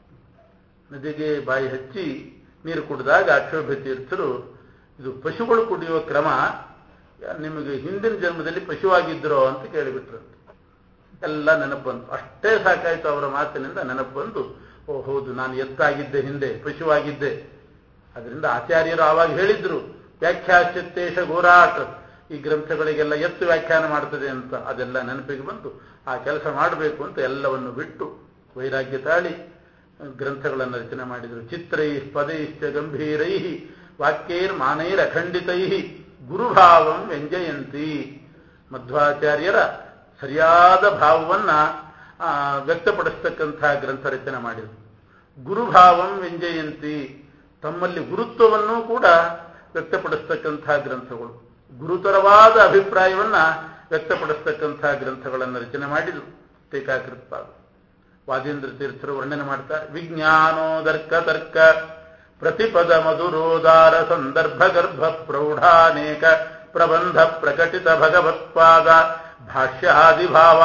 ನದಿಗೆ ಬಾಯಿ ಹಚ್ಚಿ ನೀರು ಕುಡಿದಾಗ ಅಕ್ಷೋಭ್ಯ ತೀರ್ಥರು ಇದು ಪಶುಗಳು ಕುಡಿಯುವ ಕ್ರಮ ನಿಮಗೆ ಹಿಂದಿನ ಜನ್ಮದಲ್ಲಿ ಪಶುವಾಗಿದ್ರೋ ಅಂತ ಕೇಳಿಬಿಟ್ರಂತೆ ಎಲ್ಲ ನೆನಪು ಬಂತು ಅಷ್ಟೇ ಸಾಕಾಯ್ತು ಅವರ ಮಾತಿನಿಂದ ನೆನಪು ಬಂದು ಓ ಹೌದು ನಾನು ಎತ್ತಾಗಿದ್ದೆ ಹಿಂದೆ ಪಶುವಾಗಿದ್ದೆ ಅದರಿಂದ ಆಚಾರ್ಯರು ಆವಾಗ ಹೇಳಿದ್ರು ವ್ಯಾಖ್ಯಾಶ್ಯತ್ತೇಶ ಘೋರಾಟ್ ಈ ಗ್ರಂಥಗಳಿಗೆಲ್ಲ ಎತ್ತು ವ್ಯಾಖ್ಯಾನ ಮಾಡ್ತದೆ ಅಂತ ಅದೆಲ್ಲ ನೆನಪಿಗೆ ಬಂತು ಆ ಕೆಲಸ ಮಾಡಬೇಕು ಅಂತ ಎಲ್ಲವನ್ನು ಬಿಟ್ಟು ವೈರಾಗ್ಯ ತಾಳಿ ಗ್ರಂಥಗಳನ್ನು ರಚನೆ ಮಾಡಿದರು ಚಿತ್ರೈ ಪದೈಶ್ಚ ಗಂಭೀರೈ ವಾಕ್ಯೈರ್ ಮಾನೈರ್ ಅಖಂಡಿತೈ ಗುರುಭಾವಂ ವ್ಯಂಜಯಂತಿ ಮಧ್ವಾಚಾರ್ಯರ ಸರಿಯಾದ ಭಾವವನ್ನ ಆ, ವ್ಯಕ್ತಪಡಿಸ್ತಕ್ಕಂಥ ಗ್ರಂಥ ರಚನೆ ಮಾಡಿದರು ಗುರುಭಾವಂ ವ್ಯಂಜಯಂತಿ ತಮ್ಮಲ್ಲಿ ಗುರುತ್ವವನ್ನು ಕೂಡ ವ್ಯಕ್ತಪಡಿಸ್ತಕ್ಕಂಥ ಗ್ರಂಥಗಳು ಗುರುತರವಾದ ಅಭಿಪ್ರಾಯವನ್ನ ವ್ಯಕ್ತಪಡಿಸ್ತಕ್ಕಂಥ ಗ್ರಂಥಗಳನ್ನು ರಚನೆ ಮಾಡಿದರು ಟೀಕಾಕೃತ್ಪಾದ ವಾದೇಂದ್ರ ತೀರ್ಥರು ವರ್ಣನೆ ಮಾಡ್ತಾರೆ ವಿಜ್ಞಾನೋದರ್ಕ ತರ್ಕ ಪ್ರತಿಪದ ಮಧುರೋದಾರ ಸಂದರ್ಭ ಗರ್ಭ ಪ್ರೌಢಾನೇಕ ಪ್ರಬಂಧ ಪ್ರಕಟಿತ ಭಗವತ್ಪಾದ ಭಾಷ್ಯಾದಿಭಾವ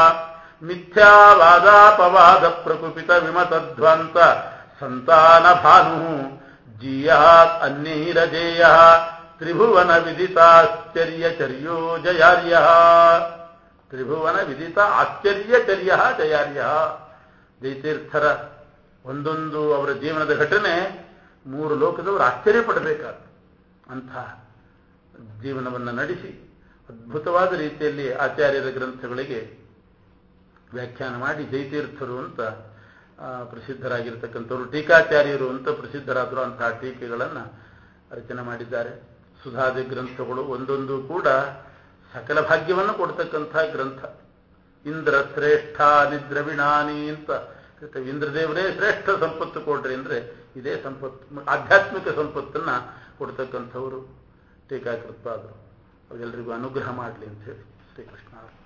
ಮಿಥ್ಯಾವಾದಾಪವಾದ ಪ್ರಕುಪಿತ ವಿಮತಧ್ವಂತ ಸಂತಾನ ಭಾನು ಜೀಯಾತ್ ಅನ್ಯೈರಜೇಯ ತ್ರಿಭುವನ ವಿದಿತಾಶ್ಚರ್ಯ ಚರ್ಯೋ ಜಯಾರ್ಯ ತ್ರಿಭುವನ ವಿದಿತ ಆಶ್ಚರ್ಯಚರ್ಯ ಜಯಾರ್ಯ ಜಯತೀರ್ಥರ ಒಂದೊಂದು ಅವರ ಜೀವನದ ಘಟನೆ ಮೂರು ಲೋಕದವರು ಆಶ್ಚರ್ಯ ಪಡಬೇಕಾದ ಅಂಥ ಜೀವನವನ್ನು ನಡೆಸಿ ಅದ್ಭುತವಾದ ರೀತಿಯಲ್ಲಿ ಆಚಾರ್ಯರ ಗ್ರಂಥಗಳಿಗೆ ವ್ಯಾಖ್ಯಾನ ಮಾಡಿ ಜಯತೀರ್ಥರು ಅಂತ ಆ, ಪ್ರಸಿದ್ಧರಾಗಿರ್ತಕ್ಕಂಥವ್ರು ಟೀಕಾಚಾರ್ಯರು ಅಂತ ಪ್ರಸಿದ್ಧರಾದರು ಅಂತಹ ಟೀಕೆಗಳನ್ನು ರಚನೆ ಮಾಡಿದ್ದಾರೆ ಸುಧಾದಿ ಗ್ರಂಥಗಳು ಒಂದೊಂದು ಕೂಡ ಸಕಲ ಭಾಗ್ಯವನ್ನು ಕೊಡ್ತಕ್ಕಂಥ ಗ್ರಂಥ ಇಂದ್ರ ಶ್ರೇಷ್ಠ ನಿದ್ರವಿಣಾನಿ ಅಂತ ಹೇಳ್ತೇವೆ. ಇಂದ್ರದೇವರೇ ಶ್ರೇಷ್ಠ ಸಂಪತ್ತು ಕೊಡ್ರಿ ಅಂದ್ರೆ ಇದೇ ಸಂಪತ್ತು ಆಧ್ಯಾತ್ಮಿಕ ಸಂಪತ್ತನ್ನ ಕೊಡ್ತಕ್ಕಂಥವರು ಟೀಕಾಕೃತ್ಪಾದರು ಅವರೆಲ್ಲರಿಗೂ ಅನುಗ್ರಹ ಮಾಡಲಿ ಅಂತ ಹೇಳಿ ಶ್ರೀಕೃಷ್ಣ